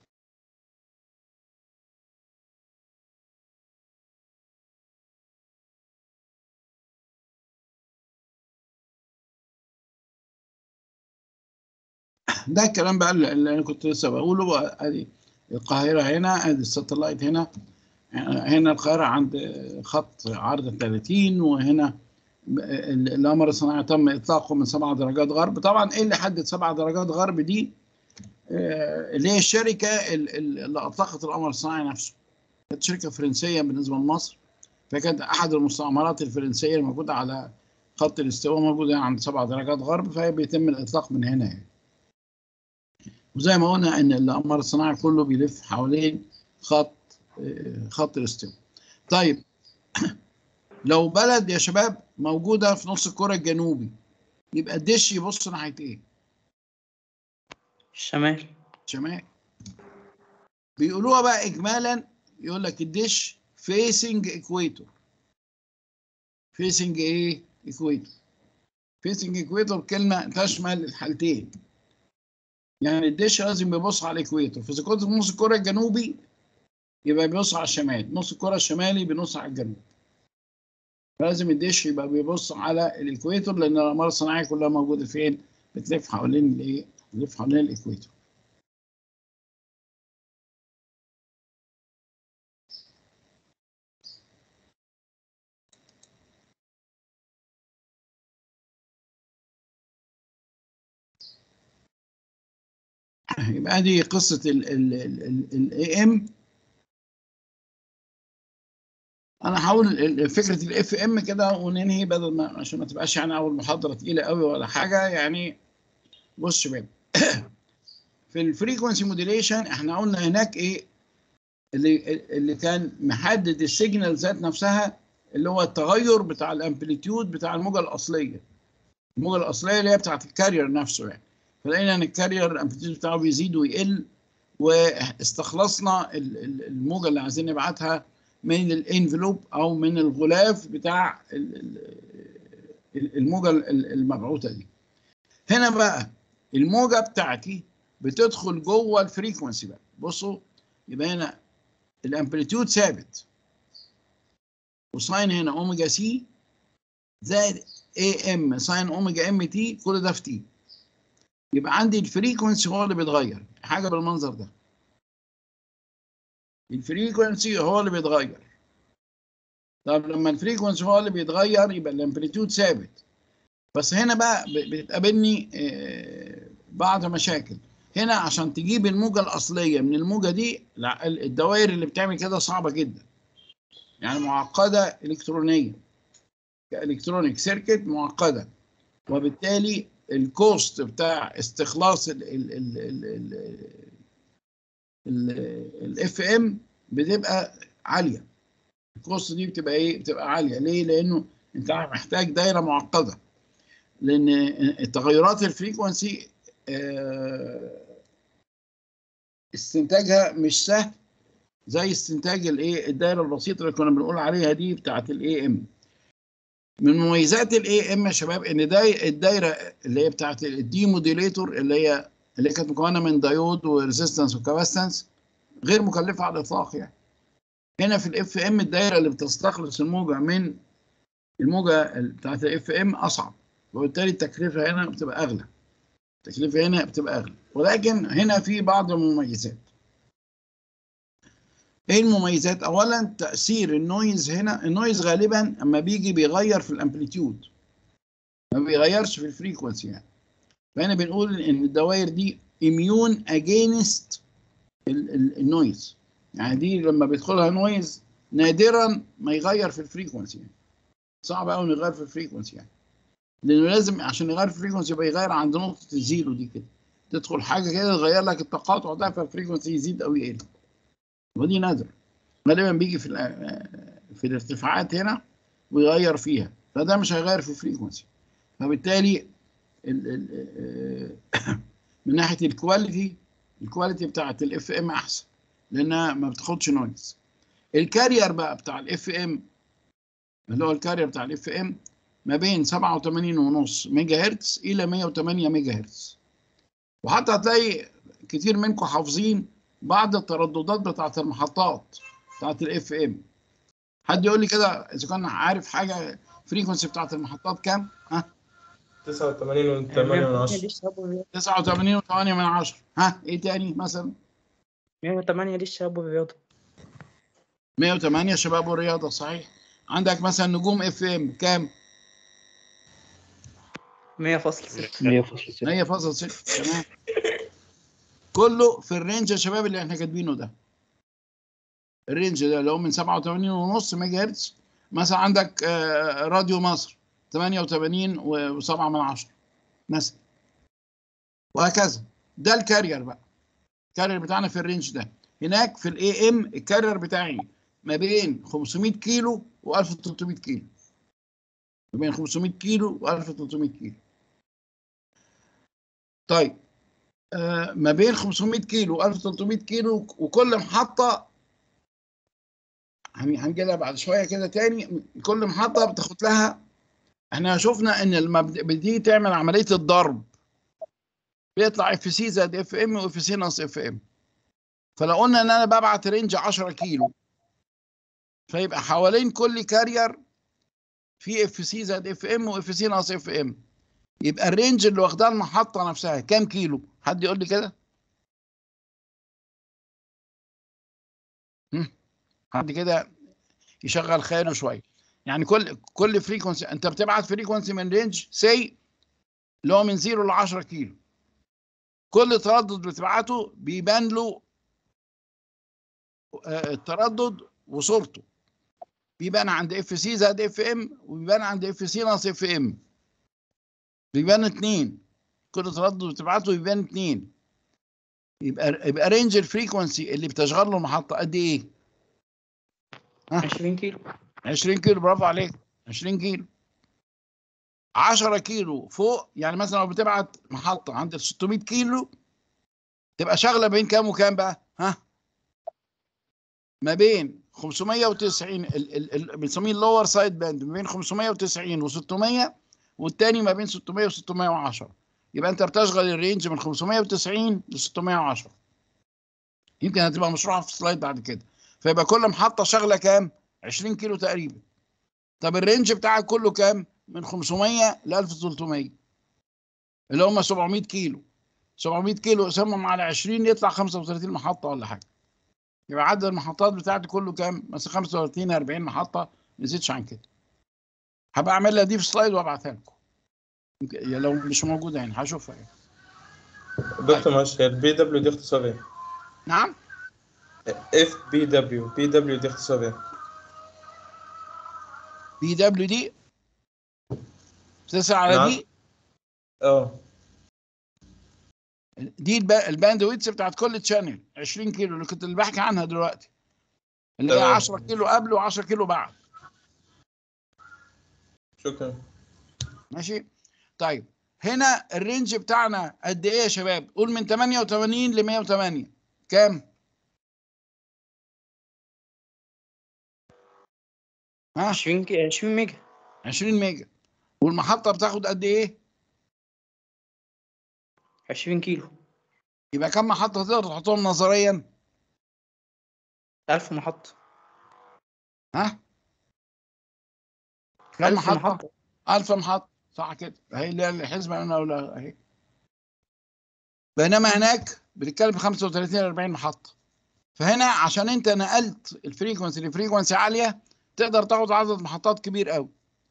ده الكلام بقى اللي اللي انا كنت لسه بقوله ادي القاهره هنا ادي الساتلايت هنا هنا القاهره عند خط عرض 30 وهنا ال- القمر الصناعي تم اطلاقه من 7 درجات غرب طبعا ايه اللي حدد 7 درجات غرب دي آه، اللي هي الشركه ال- ال- اللي اطلقت القمر الصناعي نفسه كانت شركه فرنسيه بالنسبه لمصر فكانت احد المستعمرات الفرنسيه الموجوده على خط الاستواء موجوده عند 7 درجات غرب فهي بيتم الاطلاق من هنا يعني. وزي ما قلنا ان القمر الصناعي كله بيلف حوالين خط آه، خط الاستواء. طيب لو بلد يا شباب موجوده في نص الكره الجنوبي يبقى الدش يبص ناحيه ايه؟ الشمال شمال. بيقولوها بقى اجمالا يقول لك الدش فيسنج ايكويتور. فيسنج ايه؟ ايكويتور. فيسنج ايكويتور كلمه تشمل الحالتين. يعني الدش لازم يبص على الاكويتور فاذا كنت في نص الكره الجنوبي يبقى بيبص على الشمال نص الكره الشمالي بيبص على الجنوب فلازم الدش يبقى بيبص على الاكويتور لان الاقمار الصناعيه كلها موجوده فين بتلف حوالين الايه بتلف حوالين الاكويتور يبقى دي قصه الاي ام انا هقول ال- ال- فكره الاف ام كده وننهي بدل ما عشان ما تبقاش يعني اول محاضره تقيله قوي ولا حاجه يعني بص يا شباب في الفريكونسي موديليشن احنا قلنا هناك ايه اللي اللي كان محدد السيجنال ذات نفسها اللي هو التغير بتاع الامبليتيود بتاع الموجه الاصليه الموجه الاصليه اللي هي بتاعت الكارير نفسه يعني فلقينا ان الكارير الامبليتيود بتاعه بيزيد ويقل واستخلصنا ال- ال- الموجه اللي عايزين نبعتها من الانفلوب او من الغلاف بتاع ال- ال- الموجه ال- المبعوثه دي هنا بقى الموجه بتاعتي بتدخل جوه الفريكونسي بقى بصوا يبقى هنا الامبليتيود ثابت وساين هنا اوميجا سي زائد اي ام ساين اوميجا ام تي كل ده في تي يبقى عندي الفريكونسي هو اللي بيتغير حاجه بالمنظر ده الفريكونسي هو اللي بيتغير طب لما الفريكونسي هو اللي بيتغير يبقى الامبليتيود ثابت بس هنا بقى ب- بتقابلني آه، بعض مشاكل هنا عشان تجيب الموجة الأصلية من الموجة دي لا، ال- الدوائر اللي بتعمل كده صعبة جدا يعني معقدة إلكترونيا كإلكترونيك سيركت معقدة وبالتالي الكوست بتاع استخلاص ال ال ال ال ال الاف ام بتبقى عالية الكوست دي بتبقى ايه بتبقى عالية ليه لأنه انت محتاج دايرة معقدة لأن التغيرات الفريكونسي آه، استنتاجها مش سهل زي استنتاج الايه الدايره البسيطه اللي كنا بنقول عليها دي بتاعت الاي ام من مميزات الاي ام يا شباب ان داي الدايره اللي هي بتاعت الدي موديليتور اللي هي اللي كانت مكونه من دايود وريزيستنس وكاباستنس غير مكلفه على الاطلاق يعني هنا في الاف ام الدايره اللي بتستخلص الموجه من الموجه بتاعت الاف ام اصعب وبالتالي التكلفه هنا بتبقى اغلى التكلفة هنا بتبقى أغلى ولكن هنا في بعض المميزات ايه المميزات اولا تاثير النويز هنا النويز غالبا اما بيجي بيغير في الامبليتيود ما بيغيرش في الفريكونسي يعني فهنا بنقول ان الدوائر دي اميون اجينست النويز يعني دي لما بيدخلها نويز نادرا ما يغير في الفريكونسي يعني صعب قوي انه يغير في الفريكونسي يعني لانه لازم عشان يغير في الفريكونسي يبقى يغير عند نقطه الزيرو دي كده تدخل حاجه كده تغير لك التقاطع ده فالفريكونسي يزيد او يقل ودي نادر غالبا بيجي في الع- في الارتفاعات هنا ويغير فيها فده مش هيغير في الفريكونسي فبالتالي ال ال من ناحيه الكواليتي الكواليتي بتاعت الاف ام احسن لانها ما بتاخدش نويز الكارير بقى بتاع الاف ام اللي هو الكارير بتاع الاف ام ما بين 87.5 ميجا هرتز الى 108 ميجا هرتز وحتى هتلاقي كتير منكم حافظين بعض الترددات بتاعت المحطات بتاعت الاف ام حد يقول لي كده اذا كان عارف حاجه فريكونسي بتاعت المحطات كام ها 89 و 8 من 10 89 و8 من 10 ها ايه تاني مثلا 108 دي الشباب والرياضة 108 شباب والرياضه صحيح عندك مثلا نجوم اف ام كام 100.6 100.6 100.6 تمام كله في الرينج يا شباب اللي احنا كاتبينه ده الرينج ده اللي هو من 87 ونص ميجا هرتز مثلا عندك آه، راديو مصر 88 و7 من 10 مثلا وهكذا ده الكارير بقى الكارير بتاعنا في الرينج ده هناك في الاي ام الكارير بتاعي ما بين 500 كيلو و1300 كيلو ما بين 500 كيلو و1300 كيلو طيب آه، ما بين 500 كيلو و 1300 كيلو وكل محطة هن- هنجي لها بعد شوية كده تاني كل محطة بتاخد لها احنا شفنا ان لما بت- بتيجي تعمل عملية الضرب بيطلع اف سي زائد اف ام واف سي ناقص اف ام فلو قلنا ان انا ببعت رينج 10 كيلو فيبقى حوالين كل كارير في اف سي زائد اف ام واف سي ناقص اف ام يبقى الرينج اللي واخداه المحطة نفسها كام كيلو؟ حد يقول لي كده؟ هم؟ حد كده يشغل خياله شوية يعني كل كل فريكونسي انت بتبعت فريكونسي من رينج سي اللي هو من 0 ل 10 كيلو كل تردد بتبعته بيبان له آه، التردد وصورته بيبان عند اف سي زائد اف ام وبيبان عند اف سي ناقص اف ام بيبان اتنين كل تردد بتبعته يبان اتنين يبقى يبقى رينج الفريكونسي اللي بتشغل له المحطه قد ايه؟ 20 كيلو 20 كيلو برافو عليك 20 كيلو 10 كيلو فوق يعني مثلا لو بتبعت محطه عند ال 600 كيلو تبقى شغله بين كام وكام بقى؟ ها؟ ما بين 590 ال- ال- ال- بنسميه اللور سايد باند ما بين 590 و600 والتاني ما بين 600 و610 يبقى انت بتشغل الرينج من 590 ل 610 يمكن هتبقى مشروحه في سلايد بعد كده فيبقى كل محطه شغله كام؟ 20 كيلو تقريبا طب الرينج بتاعك كله كام؟ من 500 ل 1300 اللي هم 700 كيلو 700 كيلو قسمهم على 20 يطلع 35 محطه ولا حاجه يبقى عدد المحطات بتاعتي كله كام؟ مثلا 35 40 محطه ما يزيدش عن كده هبقى اعملها دي في سلايد وابعتها لكم يمكن- يا لو مش موجوده يعني هشوفها يعني. دكتور معلش هي البي دبليو دي اختصار ايه؟ نعم اف بي دبليو بي دبليو دي اختصار ايه؟ بي دبليو دي بتسأل على نعم. دي اه دي الب- الباند ويتس بتاعت كل تشانل 20 كيلو اللي كنت اللي بحكي عنها دلوقتي اللي هي تمام. 10 كيلو قبل و10 كيلو بعد شكرا ماشي طيب هنا الرينج بتاعنا قد ايه يا شباب قول من 88 ل 108 كام ها 20 كي- 20 ميجا 20 ميجا والمحطه بتاخد قد ايه 20 كيلو يبقى كم محطه تقدر تحطهم نظريا 1000 محطة ها كم 1000 محطه محطة 1000 محطه صح كده هي اللي هي الحسبه انا ولا اهي بينما هناك بنتكلم في 35 40 محطه فهنا عشان انت نقلت الفريكونسي لفريكونسي عاليه تقدر تاخد عدد محطات كبير قوي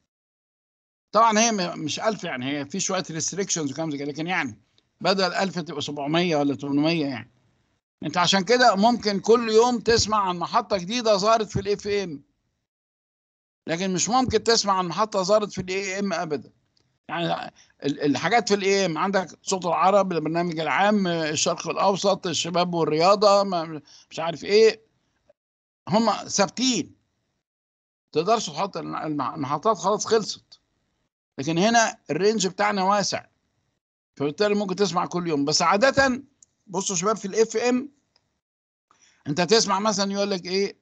طبعا هي م- مش 1000 يعني هي في شويه ريستريكشنز وكلام زي كده لكن يعني بدل 1000 تبقى 700 ولا 800 يعني انت عشان كده ممكن كل يوم تسمع عن محطه جديده ظهرت في الاف ام لكن مش ممكن تسمع عن محطه ظهرت في الاي ام ابدا يعني ال- الحاجات في الاي ام عندك صوت العرب البرنامج العام الشرق الاوسط الشباب والرياضه ما- مش عارف ايه هم ثابتين تقدرش تحط الم- الم- المحطات خلاص خلصت لكن هنا الرينج بتاعنا واسع فبالتالي ممكن تسمع كل يوم بس عاده بصوا يا شباب في الاف ام انت تسمع مثلا يقول لك ايه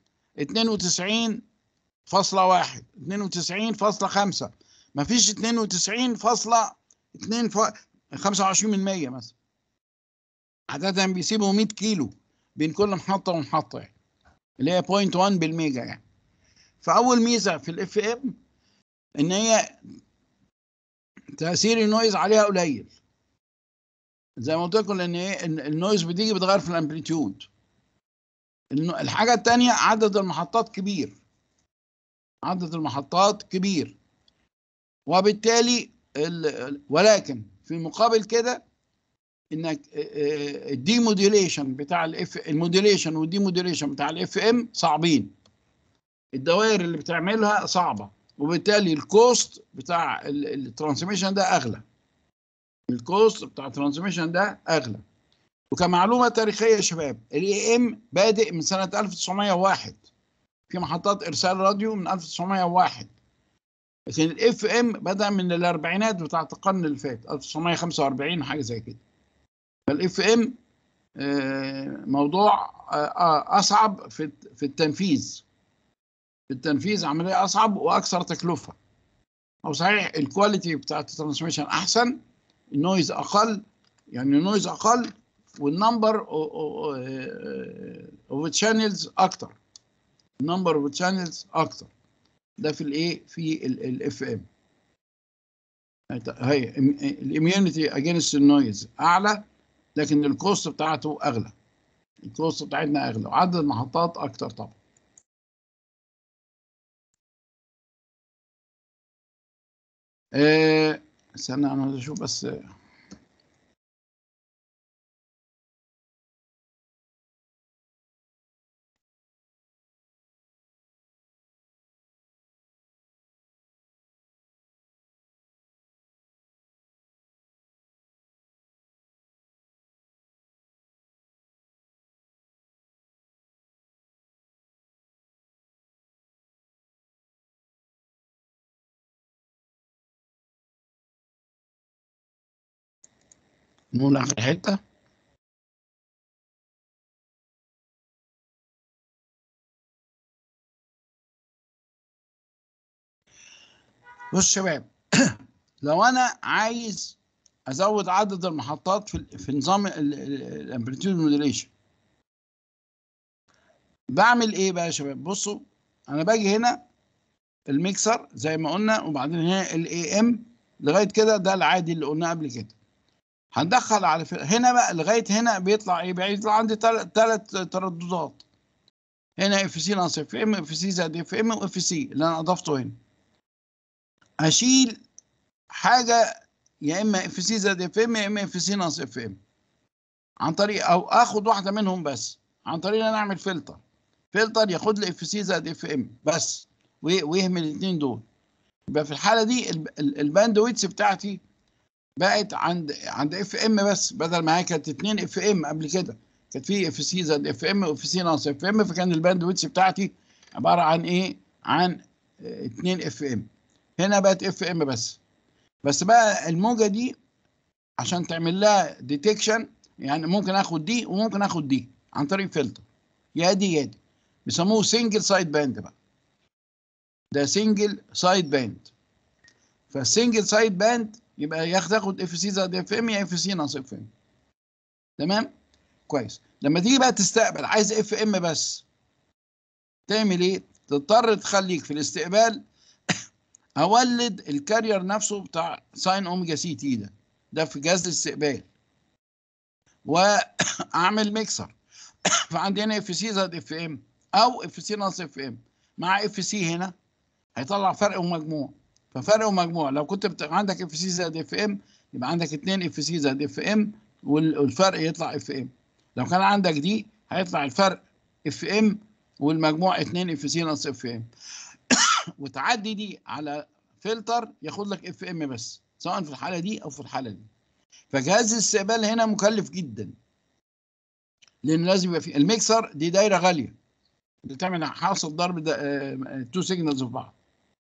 92 فاصلة واحد 92 فاصلة خمسة مفيش 92 فاصلة 2 ف... 25 من 100 مثلا عادة بيسيبوا 100 كيلو بين كل محطة ومحطة يعني اللي هي 0.1 بالميجا يعني فأول ميزة في الاف ام إن هي تأثير النويز عليها قليل زي ما قلت لكم لأن ايه إن النويز بتيجي بتغير في الامبليتيود الن- الحاجة التانية عدد المحطات كبير عدد المحطات كبير وبالتالي ال- ال- ولكن في مقابل كده انك الديموديوليشن بتاع الاف الموديوليشن والديموديوليشن بتاع الاف ام صعبين الدوائر اللي بتعملها صعبه وبالتالي الكوست بتاع الترانسميشن ده اغلى الكوست بتاع الترانسميشن ده اغلى وكمعلومه تاريخيه يا شباب الاي ام بادئ من سنه 1901 في محطات ارسال راديو من 1901 لكن الاف ام بدا من الاربعينات بتاعت القرن اللي فات 1945 حاجه زي كده فالاف ام موضوع آه، آه، اصعب في في التنفيذ في التنفيذ عمليه اصعب واكثر تكلفه او صحيح الكواليتي بتاعت الترانسميشن احسن النويز اقل يعني النويز اقل والنمبر اوف تشانلز اكتر النمبر اوف تشانلز اكتر ده في الايه في الاف ام هي الاميونيتي اجينست النويز اعلى لكن الكوست بتاعته اغلى الكوست بتاعتنا اغلى وعدد المحطات اكتر طبعا آه، استنى انا اشوف بس نقول اخر حته بص يا شباب لو انا عايز ازود عدد المحطات في في نظام الامبليتيود موديليشن بعمل ايه بقى يا شباب بصوا انا باجي هنا الميكسر زي ما قلنا وبعدين هنا الاي ام لغايه كده ده العادي اللي قلناه قبل كده هندخل على ف... هنا بقى لغايه هنا بيطلع ايه بيطلع عندي ثلاث ترددات هنا اف سي ناقص اف ام اف سي زائد اف ام واف سي اللي انا اضفته هنا اشيل حاجه يا اما اف سي زائد اف ام يا اما اف سي ناقص اف ام عن طريق او اخد واحده منهم بس عن طريق ان انا اعمل فلتر فلتر ياخد لي اف سي زائد اف ام بس ويهمل الاثنين دول يبقى في الحاله دي الباند ويتس بتاعتي بقت عند عند اف ام بس بدل ما هي كانت 2 اف ام قبل كده كانت في اف سي زائد اف ام واف سي ناقص اف ام فكان الباند ويتس بتاعتي عباره عن ايه؟ عن 2 اف ام هنا بقت اف ام بس بس بقى الموجه دي عشان تعمل لها ديتكشن يعني ممكن اخد دي وممكن اخد دي عن طريق فلتر يا دي يا دي بيسموه سنجل سايد باند بقى ده سنجل سايد باند فالسنجل سايد باند يبقى ياخد تاخد اف سي زائد اف ام يا اف سي ناقص اف ام تمام كويس لما تيجي بقى تستقبل عايز اف ام بس تعمل ايه تضطر تخليك في الاستقبال اولد الكارير نفسه بتاع ساين اوميجا سي تي ده ده في جهاز الاستقبال واعمل ميكسر فعندي هنا اف سي زائد اف ام او اف سي ناقص اف ام مع اف سي هنا هيطلع فرق ومجموع ففرق ومجموع لو كنت بت... عندك اف سي زائد اف ام يبقى عندك 2 اف سي زائد اف ام والفرق يطلع اف ام لو كان عندك دي هيطلع الفرق اف ام والمجموع 2 اف سي ناقص اف ام وتعدي دي على فلتر ياخد لك اف ام بس سواء في الحاله دي او في الحاله دي فجهاز الاستقبال هنا مكلف جدا لان لازم يبقى في الميكسر دي دايره غاليه بتعمل حاصل ضرب تو سيجنالز في بعض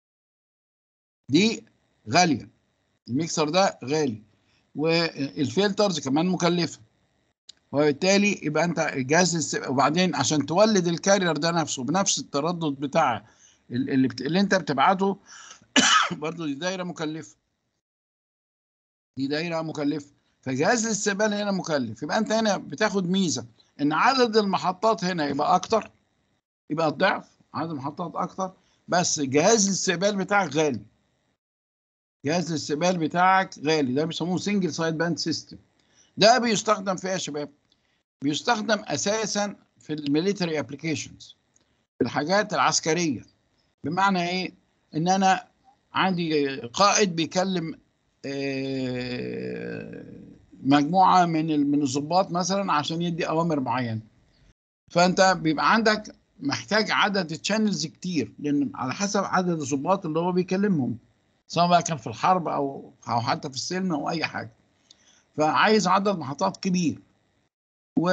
دي غاليه الميكسر ده غالي والفلترز كمان مكلفه وبالتالي يبقى انت جهاز الاستقبال وبعدين عشان تولد الكارير ده نفسه بنفس التردد بتاع اللي, بت... اللي انت بتبعته برضه دي دايره مكلفه دي دايره مكلفه فجهاز الاستقبال هنا مكلف يبقى انت هنا بتاخد ميزه ان عدد المحطات هنا يبقى اكتر يبقى الضعف عدد المحطات اكتر بس جهاز الاستقبال بتاعك غالي جهاز الاستقبال بتاعك غالي ده بيسموه سنجل سايد باند سيستم ده بيستخدم في ايه يا شباب بيستخدم اساسا في الميليتري ابلكيشنز في الحاجات العسكريه بمعنى ايه ان انا عندي قائد بيكلم مجموعه من من الضباط مثلا عشان يدي اوامر معينه فانت بيبقى عندك محتاج عدد تشانلز كتير لان على حسب عدد الضباط اللي هو بيكلمهم سواء بقى كان في الحرب او او حتى في السلم او اي حاجه فعايز عدد محطات كبير و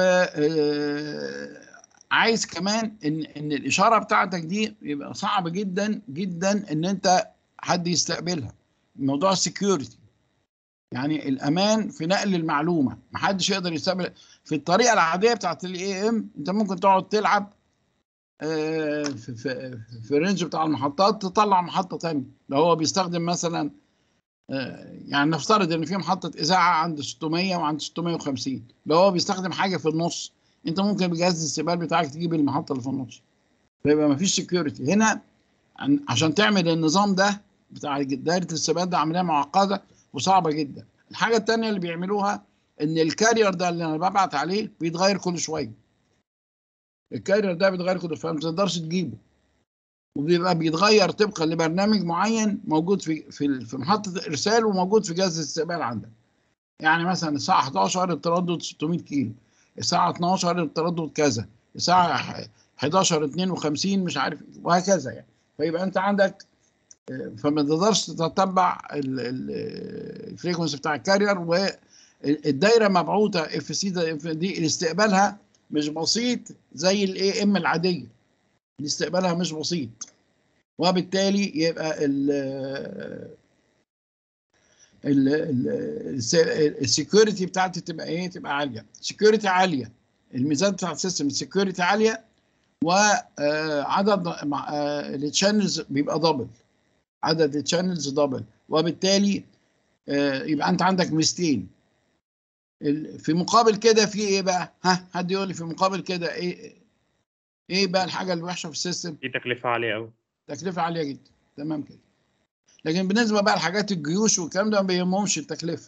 عايز كمان ان ان الاشاره بتاعتك دي يبقى صعب جدا جدا ان انت حد يستقبلها موضوع السكيورتي يعني الامان في نقل المعلومه محدش يقدر يستقبل في الطريقه العاديه بتاعت الاي ام انت ممكن تقعد تلعب في, في, في الرينج بتاع المحطات تطلع محطه ثانيه لو هو بيستخدم مثلا يعني نفترض ان في محطه اذاعه عند 600 وعند 650 لو هو بيستخدم حاجه في النص انت ممكن بجهاز الاستقبال بتاعك تجيب المحطه اللي في النص فيبقى ما فيش سكيورتي هنا عشان تعمل النظام ده بتاع دايره الاستقبال ده عمليه معقده وصعبه جدا الحاجه الثانيه اللي بيعملوها ان الكارير ده اللي انا ببعت عليه بيتغير كل شويه الكارير ده بيتغير كل شويه ما تقدرش تجيبه وبيبقى بيتغير طبقا لبرنامج معين موجود في في في محطه الارسال وموجود في جهاز الاستقبال عندك يعني مثلا الساعه 11 التردد 600 كيلو الساعه 12 التردد كذا الساعه 11 52 مش عارف وهكذا يعني فيبقى انت عندك فما تقدرش تتبع الفريكونسي بتاع الكارير والدايره مبعوثه اف سي دي استقبالها مش بسيط زي الاي ام العاديه استقبالها مش بسيط وبالتالي يبقى السكيورتي بتاعتي تبقى ايه تبقى عاليه سكيورتي عاليه الميزان بتاع السيستم السكيورتي عاليه وعدد التشانلز بيبقى دبل عدد التشانلز دبل وبالتالي آه، يبقى انت عندك ميزتين ال- في مقابل كده في ايه بقى ها حد يقول لي في مقابل كده ايه ايه بقى الحاجه الوحشه في السيستم دي تكلفة عالية أوي تكلفه عاليه جدا تمام كده لكن بالنسبه بقى لحاجات الجيوش والكلام ده ما بيهمهمش التكلفه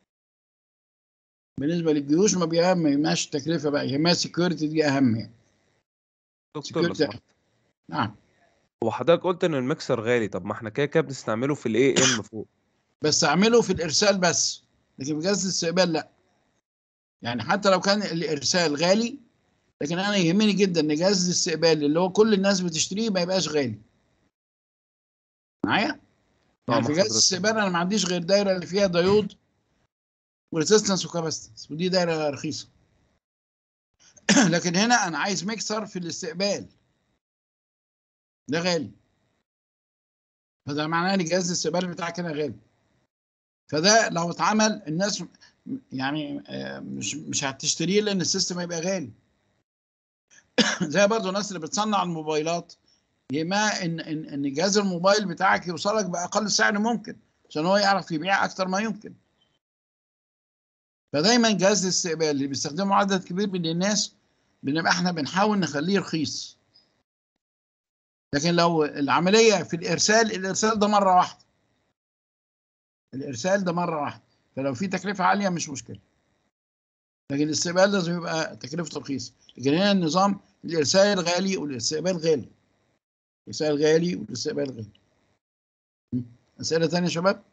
بالنسبه للجيوش ما بيهم ما يهمهاش التكلفه بقى يهمها السكيورتي دي اهم يعني دكتور لو security. سمحت نعم هو حضرتك قلت ان الميكسر غالي طب ما احنا كده كده بنستعمله في الاي ام فوق بس اعمله في الارسال بس لكن في جهاز الاستقبال لا يعني حتى لو كان الارسال غالي لكن انا يهمني جدا ان جهاز الاستقبال اللي هو كل الناس بتشتريه ما يبقاش غالي معايا اه يعني في مع جهاز حضرتك الاستقبال انا ما عنديش غير دايره اللي فيها دايود وريزيستنس وكاباسيتنس ودي دايره رخيصه لكن هنا انا عايز ميكسر في الاستقبال ده غالي فده معناه ان جهاز الاستقبال بتاعك هنا غالي فده لو اتعمل الناس يعني آه، مش مش هتشتريه لان السيستم هيبقى غالي زي برضو الناس اللي بتصنع الموبايلات يهمها ان ان ان جهاز الموبايل بتاعك يوصلك باقل سعر ممكن عشان هو يعرف يبيع اكتر ما يمكن فدايما جهاز الاستقبال اللي بيستخدمه عدد كبير من الناس بنبقى احنا بنحاول نخليه رخيص لكن لو العمليه في الارسال الارسال ده مره واحده الارسال ده مره واحده فلو في تكلفه عاليه مش مشكله لكن الاستقبال لازم يبقى تكلفته رخيصه لكن هنا النظام الارسال غالي والاستقبال غالي الارسال غالي والاستقبال غالي م. اسئله ثانيه يا شباب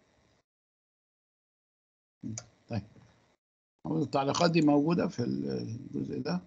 م. طيب هو التعليقات دي موجوده في الجزء ده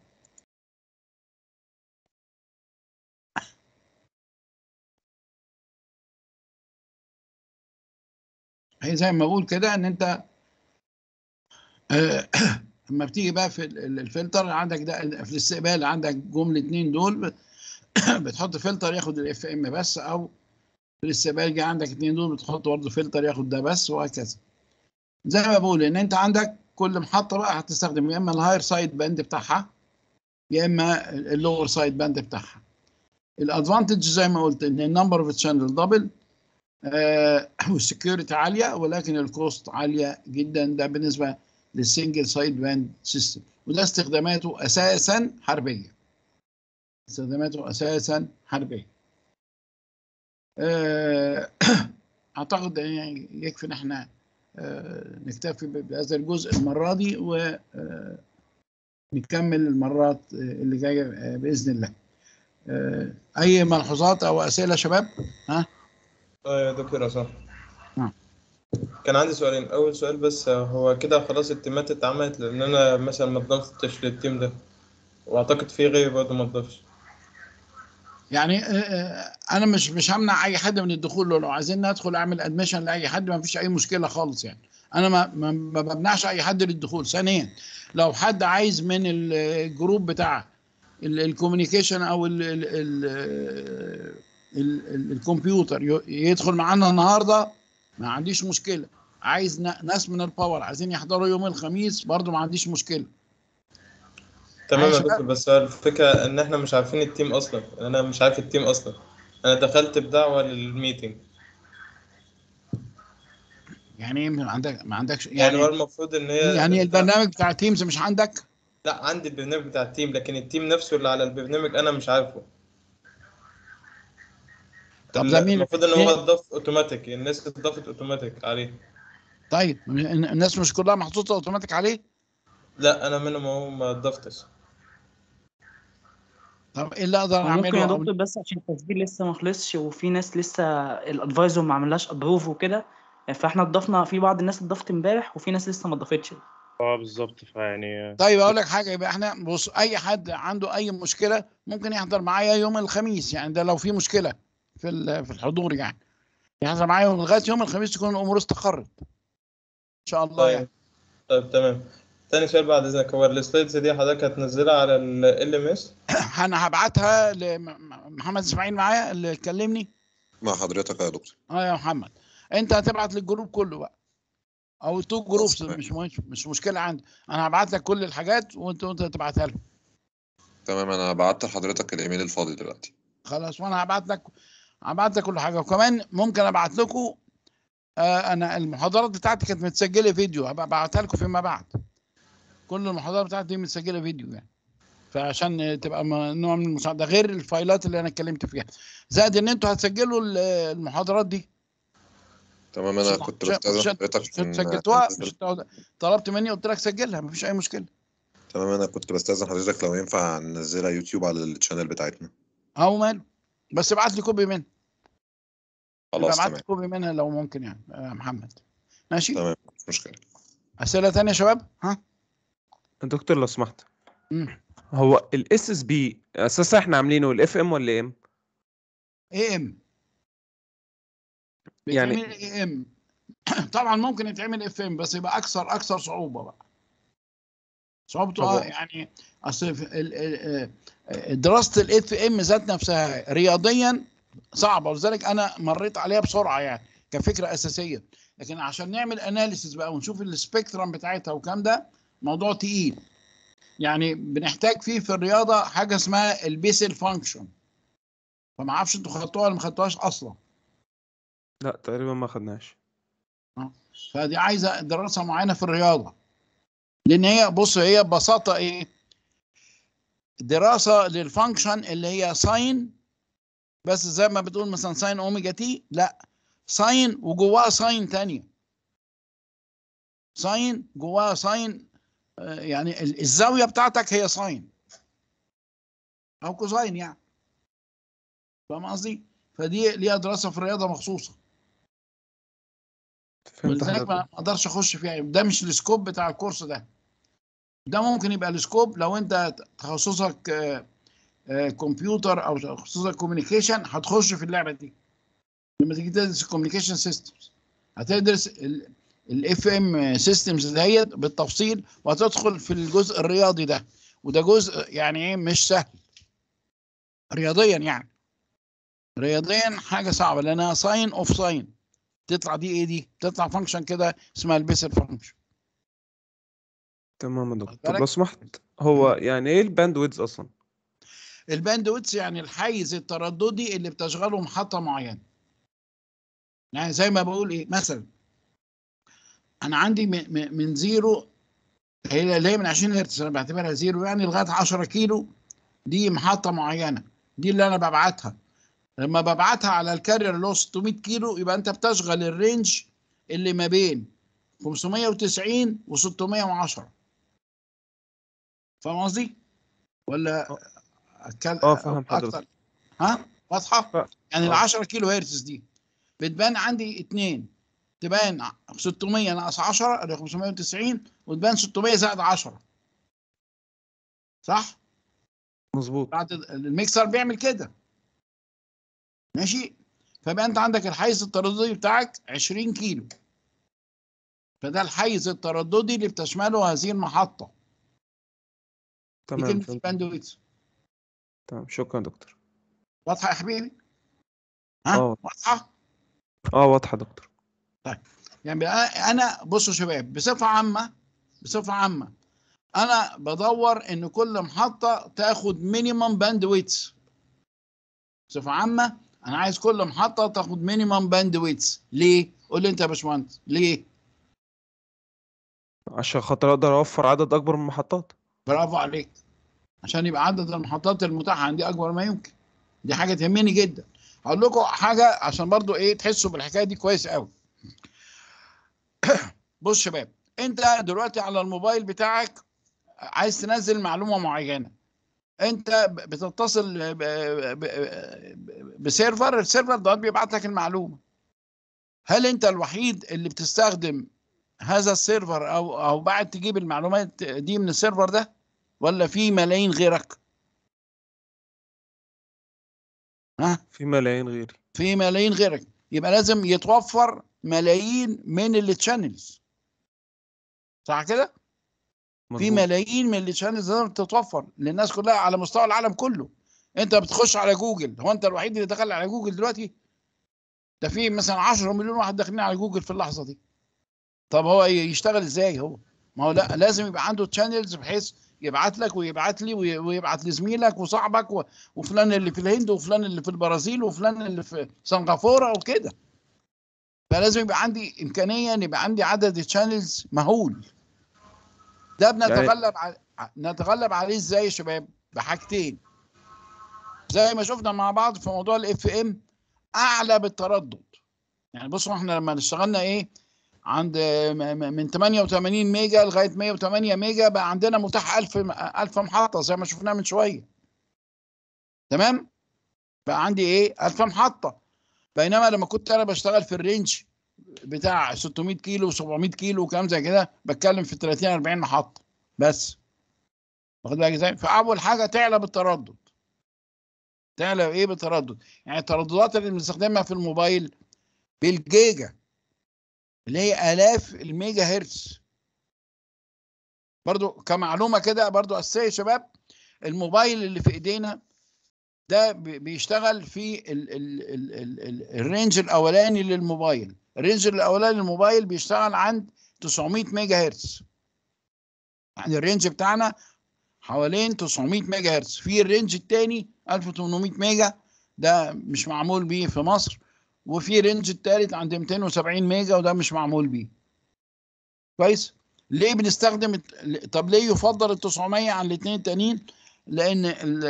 هي زي ما بقول كده ان انت آه، لما بتيجي بقى في ال- ال- الفلتر عندك ده في الاستقبال عندك جمله اتنين دول بتحط فلتر ياخد الاف ام بس او في الاستقبال جه عندك اتنين دول بتحط برضه فلتر ياخد ده بس وهكذا زي ما بقول ان انت عندك كل محطه بقى هتستخدم يا اما الهاير سايد باند بتاعها يا اما اللور سايد باند بتاعها الادفانتج زي ما قلت ان النمبر اوف تشانل دبل والسكيورتي عاليه ولكن الكوست عاليه جدا ده بالنسبه للسنجل سايد باند سيستم وده استخداماته اساسا حربيه استخداماته اساسا حربيه آه، اعتقد يعني يكفي ان احنا آه، نكتفي بهذا الجزء المره دي ونكمل المرات آه، اللي جايه آه، باذن الله آه، اي ملحوظات او اسئله يا شباب ها اه يا دكتور عصام نعم. كان عندي سؤالين اول سؤال بس هو كده خلاص التيمات اتعملت لان انا مثلا ما اتضفتش للتيم ده واعتقد في غيري برضه ما اتضافش يعني آه، آه، انا مش مش همنع اي حد من الدخول لو عايزين ندخل اعمل ادميشن لاي حد ما فيش اي مشكله خالص يعني انا ما ما ما بمنعش اي حد للدخول ثانيا لو حد عايز من ال- الجروب بتاع الكوميونيكيشن او ال ال ال ال ال الكمبيوتر ي- يدخل معانا النهارده ما عنديش مشكله عايز ن- ناس من الباور عايزين يحضروا يوم الخميس برضو ما عنديش مشكله تمام يا عايش بقى. دكتور بس هو الفكره ان احنا مش عارفين التيم اصلا انا مش عارف التيم اصلا انا دخلت بدعوه للميتنج يعني إيه ما عندك ما عندكش يعني هو يعني المفروض ان هي يعني البرنامج بتاع تيمز مش عندك لا عندي البرنامج بتاع التيم لكن التيم نفسه اللي على البرنامج انا مش عارفه طب ده مين المفروض ان مين- هو اتضاف اوتوماتيك الناس اتضافت اوتوماتيك عليه طيب الناس مش كلها محطوطه اوتوماتيك عليه لا انا منهم اهو ما اتضفتش طب ايه اللي اقدر ممكن يا اعمله دكتور بس عشان التسجيل لسه ما خلصش وفي ناس لسه الادفايزر ما عملهاش ابروف وكده فاحنا اتضفنا في بعض الناس اتضافت امبارح وفي ناس لسه ما اتضافتش اه بالظبط فيعني طيب اقول لك حاجه يبقى احنا بص اي حد عنده اي مشكله ممكن يحضر معايا يوم الخميس يعني ده لو في مشكله في ال- في الحضور يعني يحضر معايا لغايه يوم الخميس تكون الامور استقرت ان شاء الله يعني طيب طيب تمام تاني سؤال بعد اذنك هو السلايدز دي حضرتك هتنزلها على ال ام اس انا هبعتها لمحمد اسماعيل معايا اللي كلمني مع حضرتك يا دكتور اه يا محمد انت هتبعت للجروب كله بقى او تو جروبس مش مش مش مشكله عندي انا هبعت لك كل الحاجات وانت وانت تبعتها لهم تمام انا بعت لحضرتك الايميل الفاضي دلوقتي خلاص وانا هبعت لك هبعت لك كل حاجه وكمان ممكن ابعت لكم آه انا المحاضرات بتاعتي كانت متسجله فيديو هبقى ابعتها لكم فيما بعد كل المحاضرات بتاعتي دي متسجله فيديو يعني فعشان تبقى م- نوع من المساعده غير الفايلات اللي انا اتكلمت فيها زائد ان انتوا هتسجلوا ال- المحاضرات دي تمام انا مش- كنت مش- بستأذن مش- حضرتك مش عشان سجلتوها أنزل- مش تقعد- طلبت مني قلت لك سجلها مفيش اي مشكله تمام انا كنت بستأذن حضرتك لو ينفع ننزلها يوتيوب على الشانل بتاعتنا اهو ماله بس ابعت لي كوبي منها يبقى خلاص ابعت تمام لي كوبي منها لو ممكن يعني يا محمد ماشي تمام مش مشكلة اسئله ثانيه يا شباب ها دكتور لو سمحت مم. هو الاس اس بي اساسا احنا عاملينه الاف ام ولا ام اي ام يعني- بيتعمل اي ام طبعا ممكن يتعمل اف ام بس يبقى اكثر اكثر صعوبه بقى صعوبته اه طبعا. يعني اصل في ال- ال- آه، دراسه الاف ام ذات نفسها رياضيا صعبه ولذلك انا مريت عليها بسرعه يعني كفكره اساسيه لكن عشان نعمل اناليسيس بقى ونشوف السبيكترم بتاعتها وكام ده موضوع تقيل يعني بنحتاج فيه في الرياضه حاجه اسمها البيسل فانكشن فما اعرفش انتوا خدتوها ولا ما خدتوهاش اصلا لا تقريبا ما خدناش فدي عايزه دراسه معينه في الرياضه لان هي بص هي ببساطه ايه دراسه للفانكشن اللي هي ساين بس زي ما بتقول مثلا ساين اوميجا تي لا ساين وجواها ساين تانية ساين جواها ساين آه، يعني ال- الزاويه بتاعتك هي ساين او كوساين يعني فاهم قصدي؟ فدي ليها دراسه في الرياضه مخصوصه فهمت ولذلك ما حضرتك اقدرش اخش فيها ده مش السكوب بتاع الكورس ده ده ممكن يبقى السكوب لو انت تخصصك آه، آه، كمبيوتر او تخصصك كوميونيكيشن هتخش في اللعبه دي لما تيجي تدرس الكوميونيكيشن سيستمز هتدرس الاف ام سيستمز ديت بالتفصيل وهتدخل في الجزء الرياضي ده وده جزء يعني ايه مش سهل رياضيا يعني رياضيا حاجه صعبه لانها ساين اوف ساين تطلع دي ايه دي تطلع فانكشن كده اسمها البيسل فانكشن تمام يا دكتور بالك؟ طب لو سمحت هو يعني ايه الباند ويدز اصلا الباند ويتس يعني الحيز الترددي اللي بتشغله محطه معينه يعني زي ما بقول ايه مثلا انا عندي م- م- من زيرو هي اللي هي من 20 هرتز انا بعتبرها زيرو يعني لغايه 10 كيلو دي محطه معينه دي اللي انا ببعتها لما ببعتها على الكارير اللي هو 600 كيلو يبقى انت بتشغل الرينج اللي ما بين 590 و 610 فاهم قصدي؟ ولا أتكلم اه فاهم أكتر حضرتك ها واضحه ف- يعني ال آه. 10 كيلو هرتز دي بتبان عندي اتنين تبان 600 ناقص 10 اللي 590 وتبان 600 زائد 10 صح مظبوط بعد ال- الميكسر بيعمل كده ماشي فبقى انت عندك الحيز الترددي بتاعك 20 كيلو فده الحيز الترددي اللي بتشمله هذه المحطه دي تمام كلمه فهمت الباندويث تمام شكرا يا دكتور واضحه يا حبيبي ها اه واضحه اه واضحه يا دكتور يعني بقى انا بصوا يا شباب بصفه عامه بصفه عامه انا بدور ان كل محطه تاخد مينيمم باند ويتس بصفه عامه انا عايز كل محطه تاخد مينيمم باند ويتس ليه قول لي انت يا باشمهندس ليه عشان خاطر اقدر اوفر عدد اكبر من المحطات برافو عليك عشان يبقى عدد المحطات المتاحه عندي اكبر ما يمكن دي حاجه تهمني جدا هقول لكم حاجه عشان برضو ايه تحسوا بالحكايه دي كويس قوي بص يا شباب انت دلوقتي على الموبايل بتاعك عايز تنزل معلومه معينه انت ب- بتتصل ب- ب- ب- بسيرفر السيرفر ده بيبعت لك المعلومه هل انت الوحيد اللي بتستخدم هذا السيرفر او او بعد تجيب المعلومات دي من السيرفر ده ولا في ملايين غيرك ها في ملايين غيري في ملايين غيرك يبقى لازم يتوفر ملايين من التشانلز صح كده في مظبوط ملايين من التشانلز لازم تتوفر للناس كلها على مستوى العالم كله انت بتخش على جوجل هو انت الوحيد اللي دخل على جوجل دلوقتي ده في مثلا 10 مليون واحد داخلين على جوجل في اللحظه دي طب هو ي- يشتغل ازاي هو ما هو لا لازم يبقى عنده تشانلز بحيث يبعت لك ويبعت لي وي- ويبعت لزميلك وصاحبك و- وفلان اللي في الهند وفلان اللي في البرازيل وفلان اللي في سنغافوره وكده فلازم يبقى عندي امكانيه ان يبقى عندي عدد تشانلز مهول ده بنتغلب على نتغلب عليه ازاي يا شباب بحاجتين زي ما شفنا مع بعض في موضوع الاف ام اعلى بالتردد يعني بصوا احنا لما اشتغلنا ايه عند م- م- من 88 ميجا لغايه 108 ميجا بقى عندنا متاح 1000 م- 1000 محطه زي ما شفناها من شويه تمام بقى عندي ايه 1000 محطه بينما لما كنت انا بشتغل في الرينج بتاع 600 كيلو 700 كيلو وكلام زي كده بتكلم في 30 40 محطه بس واخد بالك ازاي فاول حاجه تعلى بالتردد تعلى ايه بالتردد يعني الترددات اللي بنستخدمها في الموبايل بالجيجا اللي هي الاف الميجا هرتز برضو كمعلومه كده برضو اساسيه يا شباب الموبايل اللي في ايدينا ده بي- بيشتغل في ال ال ال ال ال الرينج الاولاني للموبايل الرينج الاولاني للموبايل بيشتغل عند 900 ميجا هرتز يعني الرينج بتاعنا حوالين 900 ميجا هرتز في الرينج الثاني 1800 ميجا ده مش معمول بيه في مصر وفي رينج الثالث عند 270 ميجا وده مش معمول بيه كويس ليه بنستخدم الت- طب ليه يفضل ال 900 عن الاثنين التانيين لان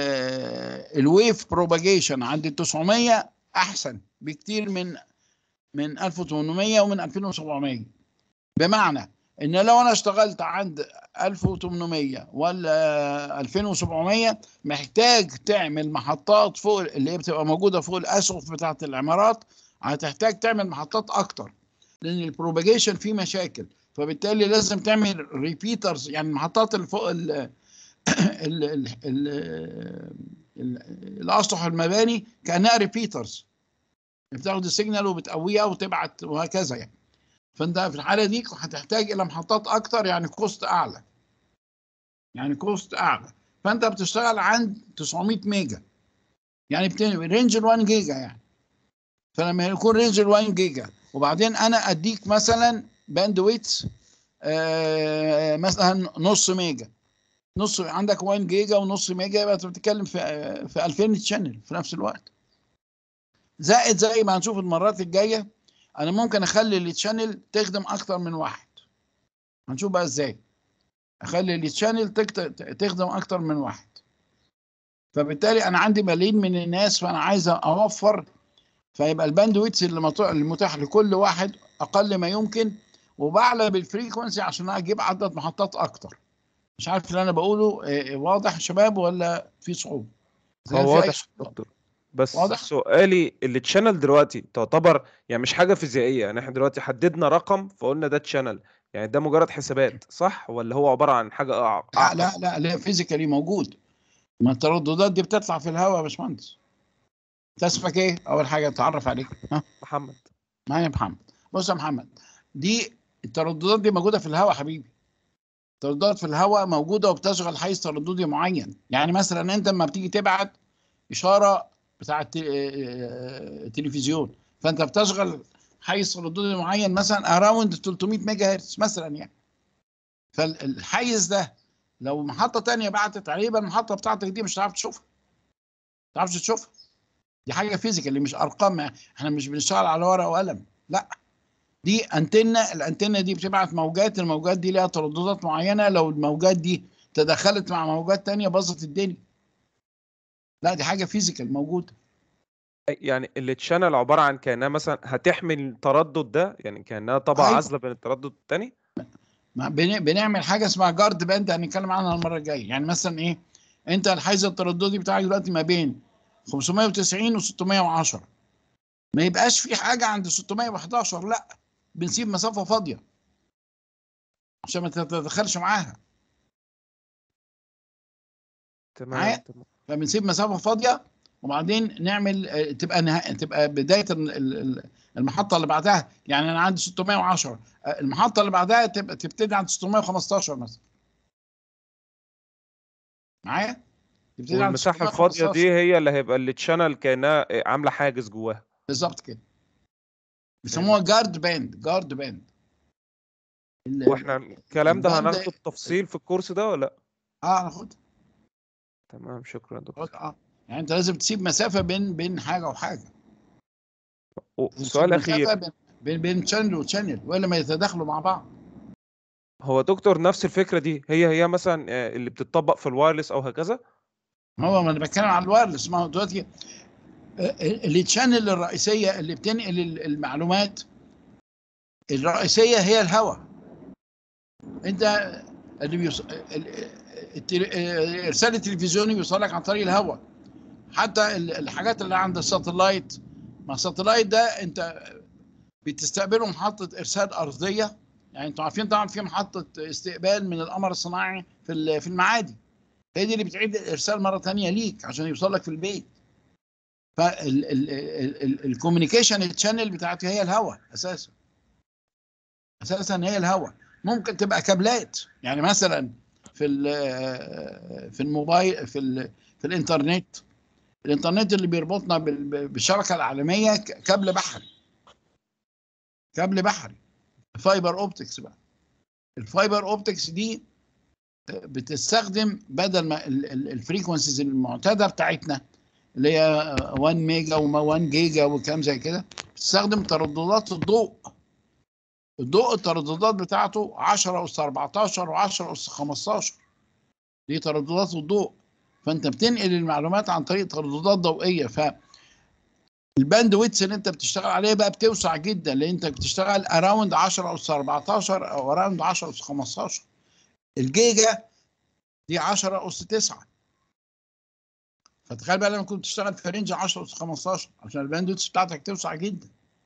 الويف بروباجيشن عند ال 900 احسن بكتير من من 1800 ومن 2700 بمعنى ان لو انا اشتغلت عند 1800 ولا 2700 محتاج تعمل محطات فوق اللي هي بتبقى موجوده فوق الاسقف بتاعه العمارات هتحتاج تعمل محطات اكتر لان البروباجيشن فيه مشاكل فبالتالي لازم تعمل ريبيترز يعني المحطات اللي فوق ال ال ال ال ال الاسطح المباني كانها ريبيترز بتاخد السيجنال وبتقويها وتبعت وهكذا يعني فانت في الحاله دي هتحتاج الى محطات اكتر يعني كوست اعلى يعني كوست اعلى فانت بتشتغل عند 900 ميجا يعني بتن... رينج ال 1 جيجا يعني فلما يكون رينج ال 1 جيجا وبعدين انا اديك مثلا باند ويتس آه مثلا نص ميجا نص عندك 1 جيجا ونص ميجا يبقى انت بتتكلم في في 2000 تشانل في نفس الوقت زائد زي ما هنشوف المرات الجايه انا ممكن اخلي التشانل تخدم اكتر من واحد هنشوف بقى ازاي اخلي التشانل تكت- تخدم اكتر من واحد فبالتالي انا عندي ملايين من الناس فانا عايز اوفر فيبقى الباندويتس اللي مط- المتاح لكل واحد اقل ما يمكن وبعلى بالفريكونسي عشان اجيب عدد محطات اكتر مش عارف اللي انا بقوله آه، واضح يا شباب ولا في صعوبه إذا كان هو في أي واضح صعوبة. دكتور بس واضح؟ سؤالي التشانل دلوقتي تعتبر يعني مش حاجه فيزيائيه يعني احنا دلوقتي حددنا رقم فقلنا ده تشانل يعني ده مجرد حسابات صح ولا هو عباره عن حاجه أع- لا اعقد لا لا لا فيزيكالي موجود ما الترددات دي بتطلع في الهواء يا باشمهندس انت اسمك ايه؟ اول حاجه اتعرف عليك ها محمد معايا محمد بص يا محمد دي الترددات دي موجوده في الهواء حبيبي الترددات في الهواء موجوده وبتشغل حيز ترددي معين يعني مثلا انت لما بتيجي تبعت اشاره بتاعه تلفزيون فانت بتشغل حيز ترددي معين مثلا اراوند 300 ميجا هرتز مثلا يعني فالحيز ده لو محطه تانية بعتت عليه يبقى المحطه بتاعتك دي مش هتعرف تشوفها ما تعرفش تشوفها دي حاجه فيزيكال مش ارقام احنا مش بنشتغل على ورقه وقلم لا دي انتنه الانتنه دي بتبعت موجات الموجات دي ليها ترددات معينه لو الموجات دي تدخلت مع موجات تانية باظت الدنيا لا دي حاجه فيزيكال موجوده يعني التشانل عباره عن كانها مثلا هتحمل التردد ده يعني كانها طبقه أيوة. عازله بين التردد الثاني ما بن- بنعمل حاجه اسمها جارد باند هنتكلم عنها المره الجايه يعني مثلا ايه انت الحيز الترددي بتاعك دلوقتي ما بين 590 و 610 ما يبقاش في حاجه عند 611 لا بنسيب مسافه فاضيه عشان ما تتدخلش معاها معايا؟ تمام تمام فبنسيب مسافه فاضيه وبعدين نعمل آه، تبقى نها... تبقى بدايه ال- ال- ال- المحطه اللي بعدها يعني انا عندي 610 آه، المحطه اللي بعدها تبقى تبتدي عند 615 مثلا معايا؟ تبتدي عند والمساحه الفاضيه 615. دي هي اللي هيبقى التشانل كانها عامله حاجز جواها بالظبط كده بيسموها جارد باند جارد باند ال- واحنا الكلام ده الباند- هناخده بتفصيل في الكورس ده ولا لا اه ناخد تمام شكرا يا دكتور خد اه يعني انت لازم تسيب مسافه بين بين حاجه وحاجه و- تسيب سؤال مسافة اخير بين بين بين شانل وشانل والا ما يتداخلوا مع بعض هو دكتور نفس الفكره دي هي هي مثلا آه، اللي بتطبق في الوايرلس او هكذا هو ما انا بتكلم على الوايرلس ما هو دلوقتي الشانل الرئيسيه اللي بتنقل ال- المعلومات الرئيسيه هي الهواء انت اللي بيوص... ال- التل- الارسال التلفزيوني بيوصلك عن طريق الهواء حتى ال- الحاجات اللي عند الساتلايت ما الساتلايت ده انت بتستقبله محطه ارسال ارضيه يعني انتوا عارفين طبعا في محطه استقبال من القمر الصناعي في ال- في المعادي هي دي اللي بتعيد الارسال مره ثانيه ليك عشان يوصل لك في البيت فالكوميونيكيشن تشانل بتاعتي هي الهواء اساسا اساسا هي الهواء ممكن تبقى كابلات يعني مثلا في ال- في الموبايل في ال في الانترنت الانترنت اللي بيربطنا بال- بالشبكه العالميه ك- كابل بحري كابل بحري فايبر اوبتكس بقى الفايبر اوبتكس دي بتستخدم بدل ما الفريكونسيز المعتاده بتاعتنا اللي هي 1 ميجا و1 جيجا وكام زي كده بتستخدم ترددات الضوء الضوء الترددات بتاعته 10 اس 14 و10 اس 15 دي ترددات الضوء فانت بتنقل المعلومات عن طريق ترددات ضوئيه ف الباند ويتس اللي انت بتشتغل عليه بقى بتوسع جدا لان انت بتشتغل اراوند 10 اس 14 او اراوند 10 اس 15 الجيجا دي 10 اس 9 فتخيل بقى لما كنت تشتغل في رينج 10 اس 15 عشان الباند ويتس بتاعتك توسع جدا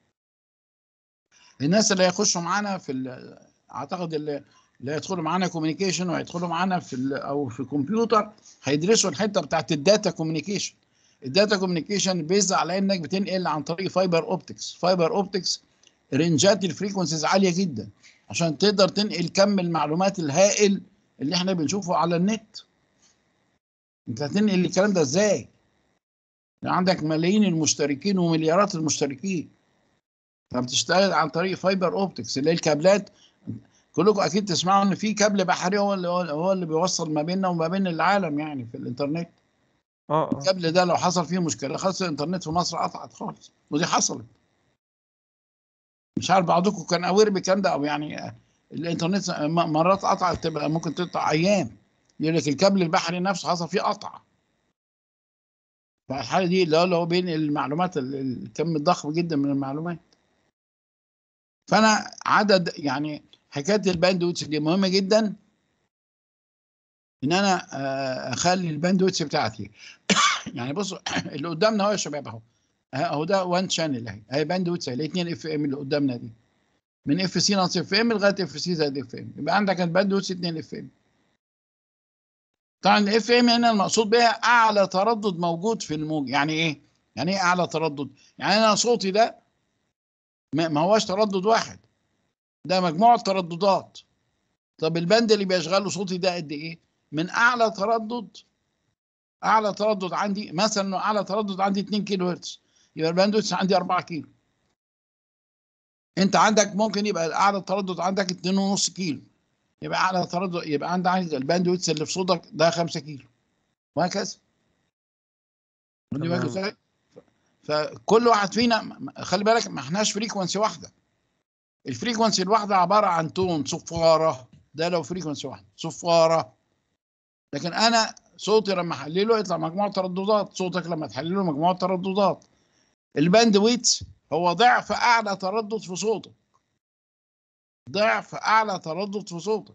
الناس اللي هيخشوا معانا في ال- اعتقد اللي اللي هيدخلوا معانا كوميونيكيشن وهيدخلوا معانا في ال- او في كمبيوتر هيدرسوا الحته بتاعت الداتا كوميونيكيشن الداتا كوميونيكيشن بيز على انك بتنقل عن طريق فايبر اوبتكس فايبر اوبتكس رينجات الفريكونسيز عاليه جدا عشان تقدر تنقل كم المعلومات الهائل اللي احنا بنشوفه على النت انت هتنقل الكلام ده ازاي يعني عندك ملايين المشتركين ومليارات المشتركين فبتشتغل عن طريق فايبر اوبتكس اللي هي الكابلات كلكم اكيد تسمعوا ان في كابل بحري هو اللي هو اللي بيوصل ما بيننا وما بين العالم يعني في الانترنت اه اه الكابل ده لو حصل فيه مشكله خلاص الانترنت في مصر قطعت خالص ودي حصلت مش عارف بعضكم كان اوير بالكلام ده او يعني الانترنت م- مرات قطعت تبقى ممكن تقطع ايام يقول لك الكابل البحري نفسه حصل فيه قطع فالحاله دي اللي هو اللي هو بين المعلومات ال- الكم الضخم جدا من المعلومات فانا عدد يعني حكايه الباندويتس دي مهمه جدا ان انا آه، اخلي الباندويتس بتاعتي يعني بصوا اللي قدامنا اهو يا شباب اهو اهو ده وان شانل اهي اهي باندويتس اهي الاثنين اف ام اللي قدامنا دي من اف سي ناقص اف ام لغايه اف سي زائد اف ام يبقى عندك الباندويتس 2 اف ام طبعا الاف ام هنا المقصود بها اعلى تردد موجود في الموج يعني ايه؟ يعني ايه اعلى تردد؟ يعني انا صوتي ده ما ما هوش تردد واحد ده مجموعه ترددات طب البند اللي بيشغله صوتي ده قد ايه؟ من اعلى تردد اعلى تردد عندي مثلا إنه اعلى تردد عندي 2 كيلو هرتز يبقى الباندويث عندي 4 كيلو انت عندك ممكن يبقى اعلى تردد عندك 2.5 كيلو يبقى اعلى تردد يبقى عندك عندك الباندويث اللي في صوتك ده 5 كيلو وهكذا خدي بالك تمام. ازاي؟ فكل واحد فينا م- خلي بالك ما احناش فريكونسي واحده الفريكونسي الواحده عباره عن تون صفاره ده لو فريكونسي واحده صفاره لكن انا صوتي لما احلله يطلع مجموعه ترددات صوتك لما تحلله مجموعه ترددات الباند ويتس هو ضعف اعلى تردد في صوتك ضعف اعلى تردد في صوتك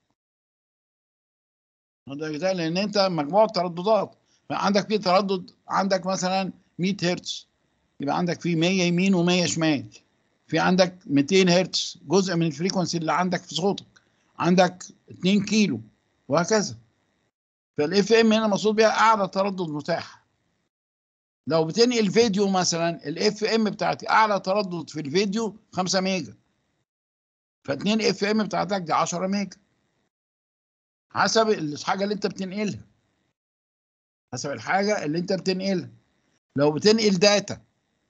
ده ده لان انت مجموعه ترددات عندك في تردد عندك مثلا 100 هرتز يبقى عندك في 100 يمين و100 شمال في عندك 200 هرتز جزء من الفريكونسي اللي عندك في صوتك عندك 2 كيلو وهكذا فالاف ام هنا مقصود بيها اعلى تردد متاح لو بتنقل فيديو مثلا الاف ام بتاعتي اعلى تردد في الفيديو 5 ميجا ف2 اف ام بتاعتك دي 10 ميجا حسب الحاجه اللي انت بتنقلها حسب الحاجه اللي انت بتنقلها لو بتنقل داتا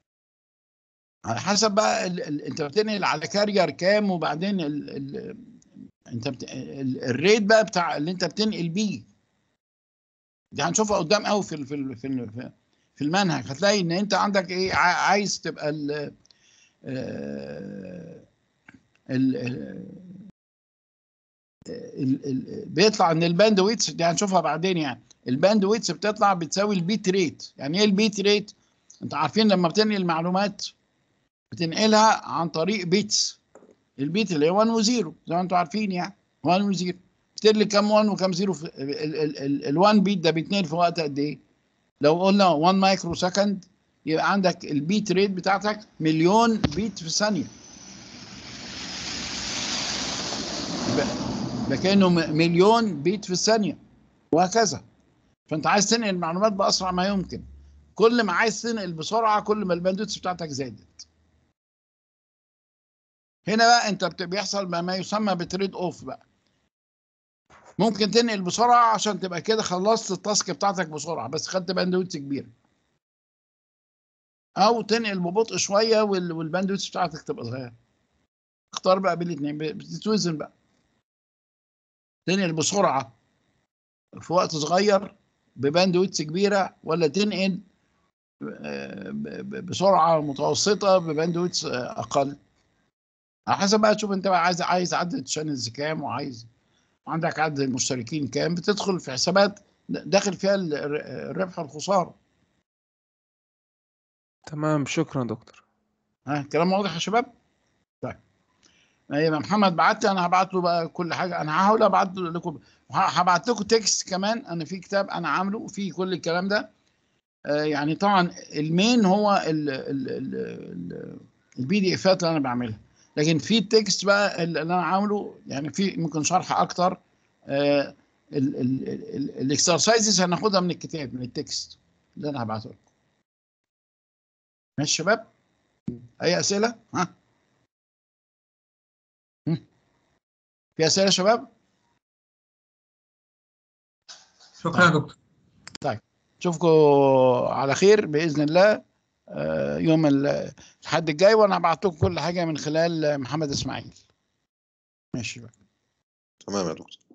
على حسب بقى ال ال انت بتنقل على كارير كام وبعدين ال ال انت بت... ال- الريت بقى بتاع اللي انت بتنقل بيه دي هنشوفها قدام قوي في ال- في ال- في ال- في المنهج هتلاقي ان انت عندك ايه ع- عايز تبقى ال آه، ال ال- ال- بيطلع ان الباند ويتس دي هنشوفها بعدين يعني الباند ويتس بتطلع بتساوي البيت ريت يعني ايه البيت ريت انتوا عارفين لما بتنقل معلومات بتنقلها عن طريق بيتس البيت اللي هي 1 و0 زي ما انتوا عارفين يعني 1 و0 بتنقل كام 1 وكام 0 في ال 1 بيت ده بيتنقل في وقت قد ايه لو قلنا 1 مايكرو سكند يبقى عندك البيت ريت بتاعتك مليون بيت في الثانيه يبقى- يبقى كانه م- مليون بيت في الثانيه وهكذا فانت عايز تنقل المعلومات باسرع ما يمكن كل ما عايز تنقل بسرعه كل ما الباندويتس بتاعتك زادت هنا بقى انت بت- بيحصل ما, ما يسمى بتريد اوف بقى ممكن تنقل بسرعه عشان تبقى كده خلصت التاسك بتاعتك بسرعه بس خدت باندويتس كبيره او تنقل ببطء شويه وال- والباندويتس بتاعتك تبقى صغيره اختار بقى بين الاثنين بتتوزن بقى تنقل بسرعه في وقت صغير بباندويتس كبيره ولا تنقل آه، ب- ب- بسرعه متوسطه بباندويتس آه، اقل على حسب بقى تشوف انت بقى عايز عايز عدد الشانلز كام وعايز عندك عدد المشتركين كام بتدخل في حسابات داخل فيها ال- الربح والخساره تمام شكرا دكتور ها كلام واضح يا شباب؟ طيب يبقى محمد بعت لي انا هبعت له بقى كل حاجه انا هحاول ابعت له لكم وه- هبعت لكم تكست كمان انا في كتاب انا عامله فيه كل الكلام ده آه يعني طبعا المين هو ال ال ال ال البي دي افات اللي انا بعملها لكن في التكست بقى اللي انا عامله يعني في ممكن شرح اكتر آه الاكسرسايزز هناخدها من الكتاب من التكست اللي انا هبعته لكم ماشي يا شباب اي اسئله ها هم؟ في اسئله يا شباب شكرا يا دكتور طيب اشوفكم على خير باذن الله آه، يوم ال- الحد الجاي وانا هبعت لكم كل حاجه من خلال محمد اسماعيل ماشي بقى تمام يا دكتور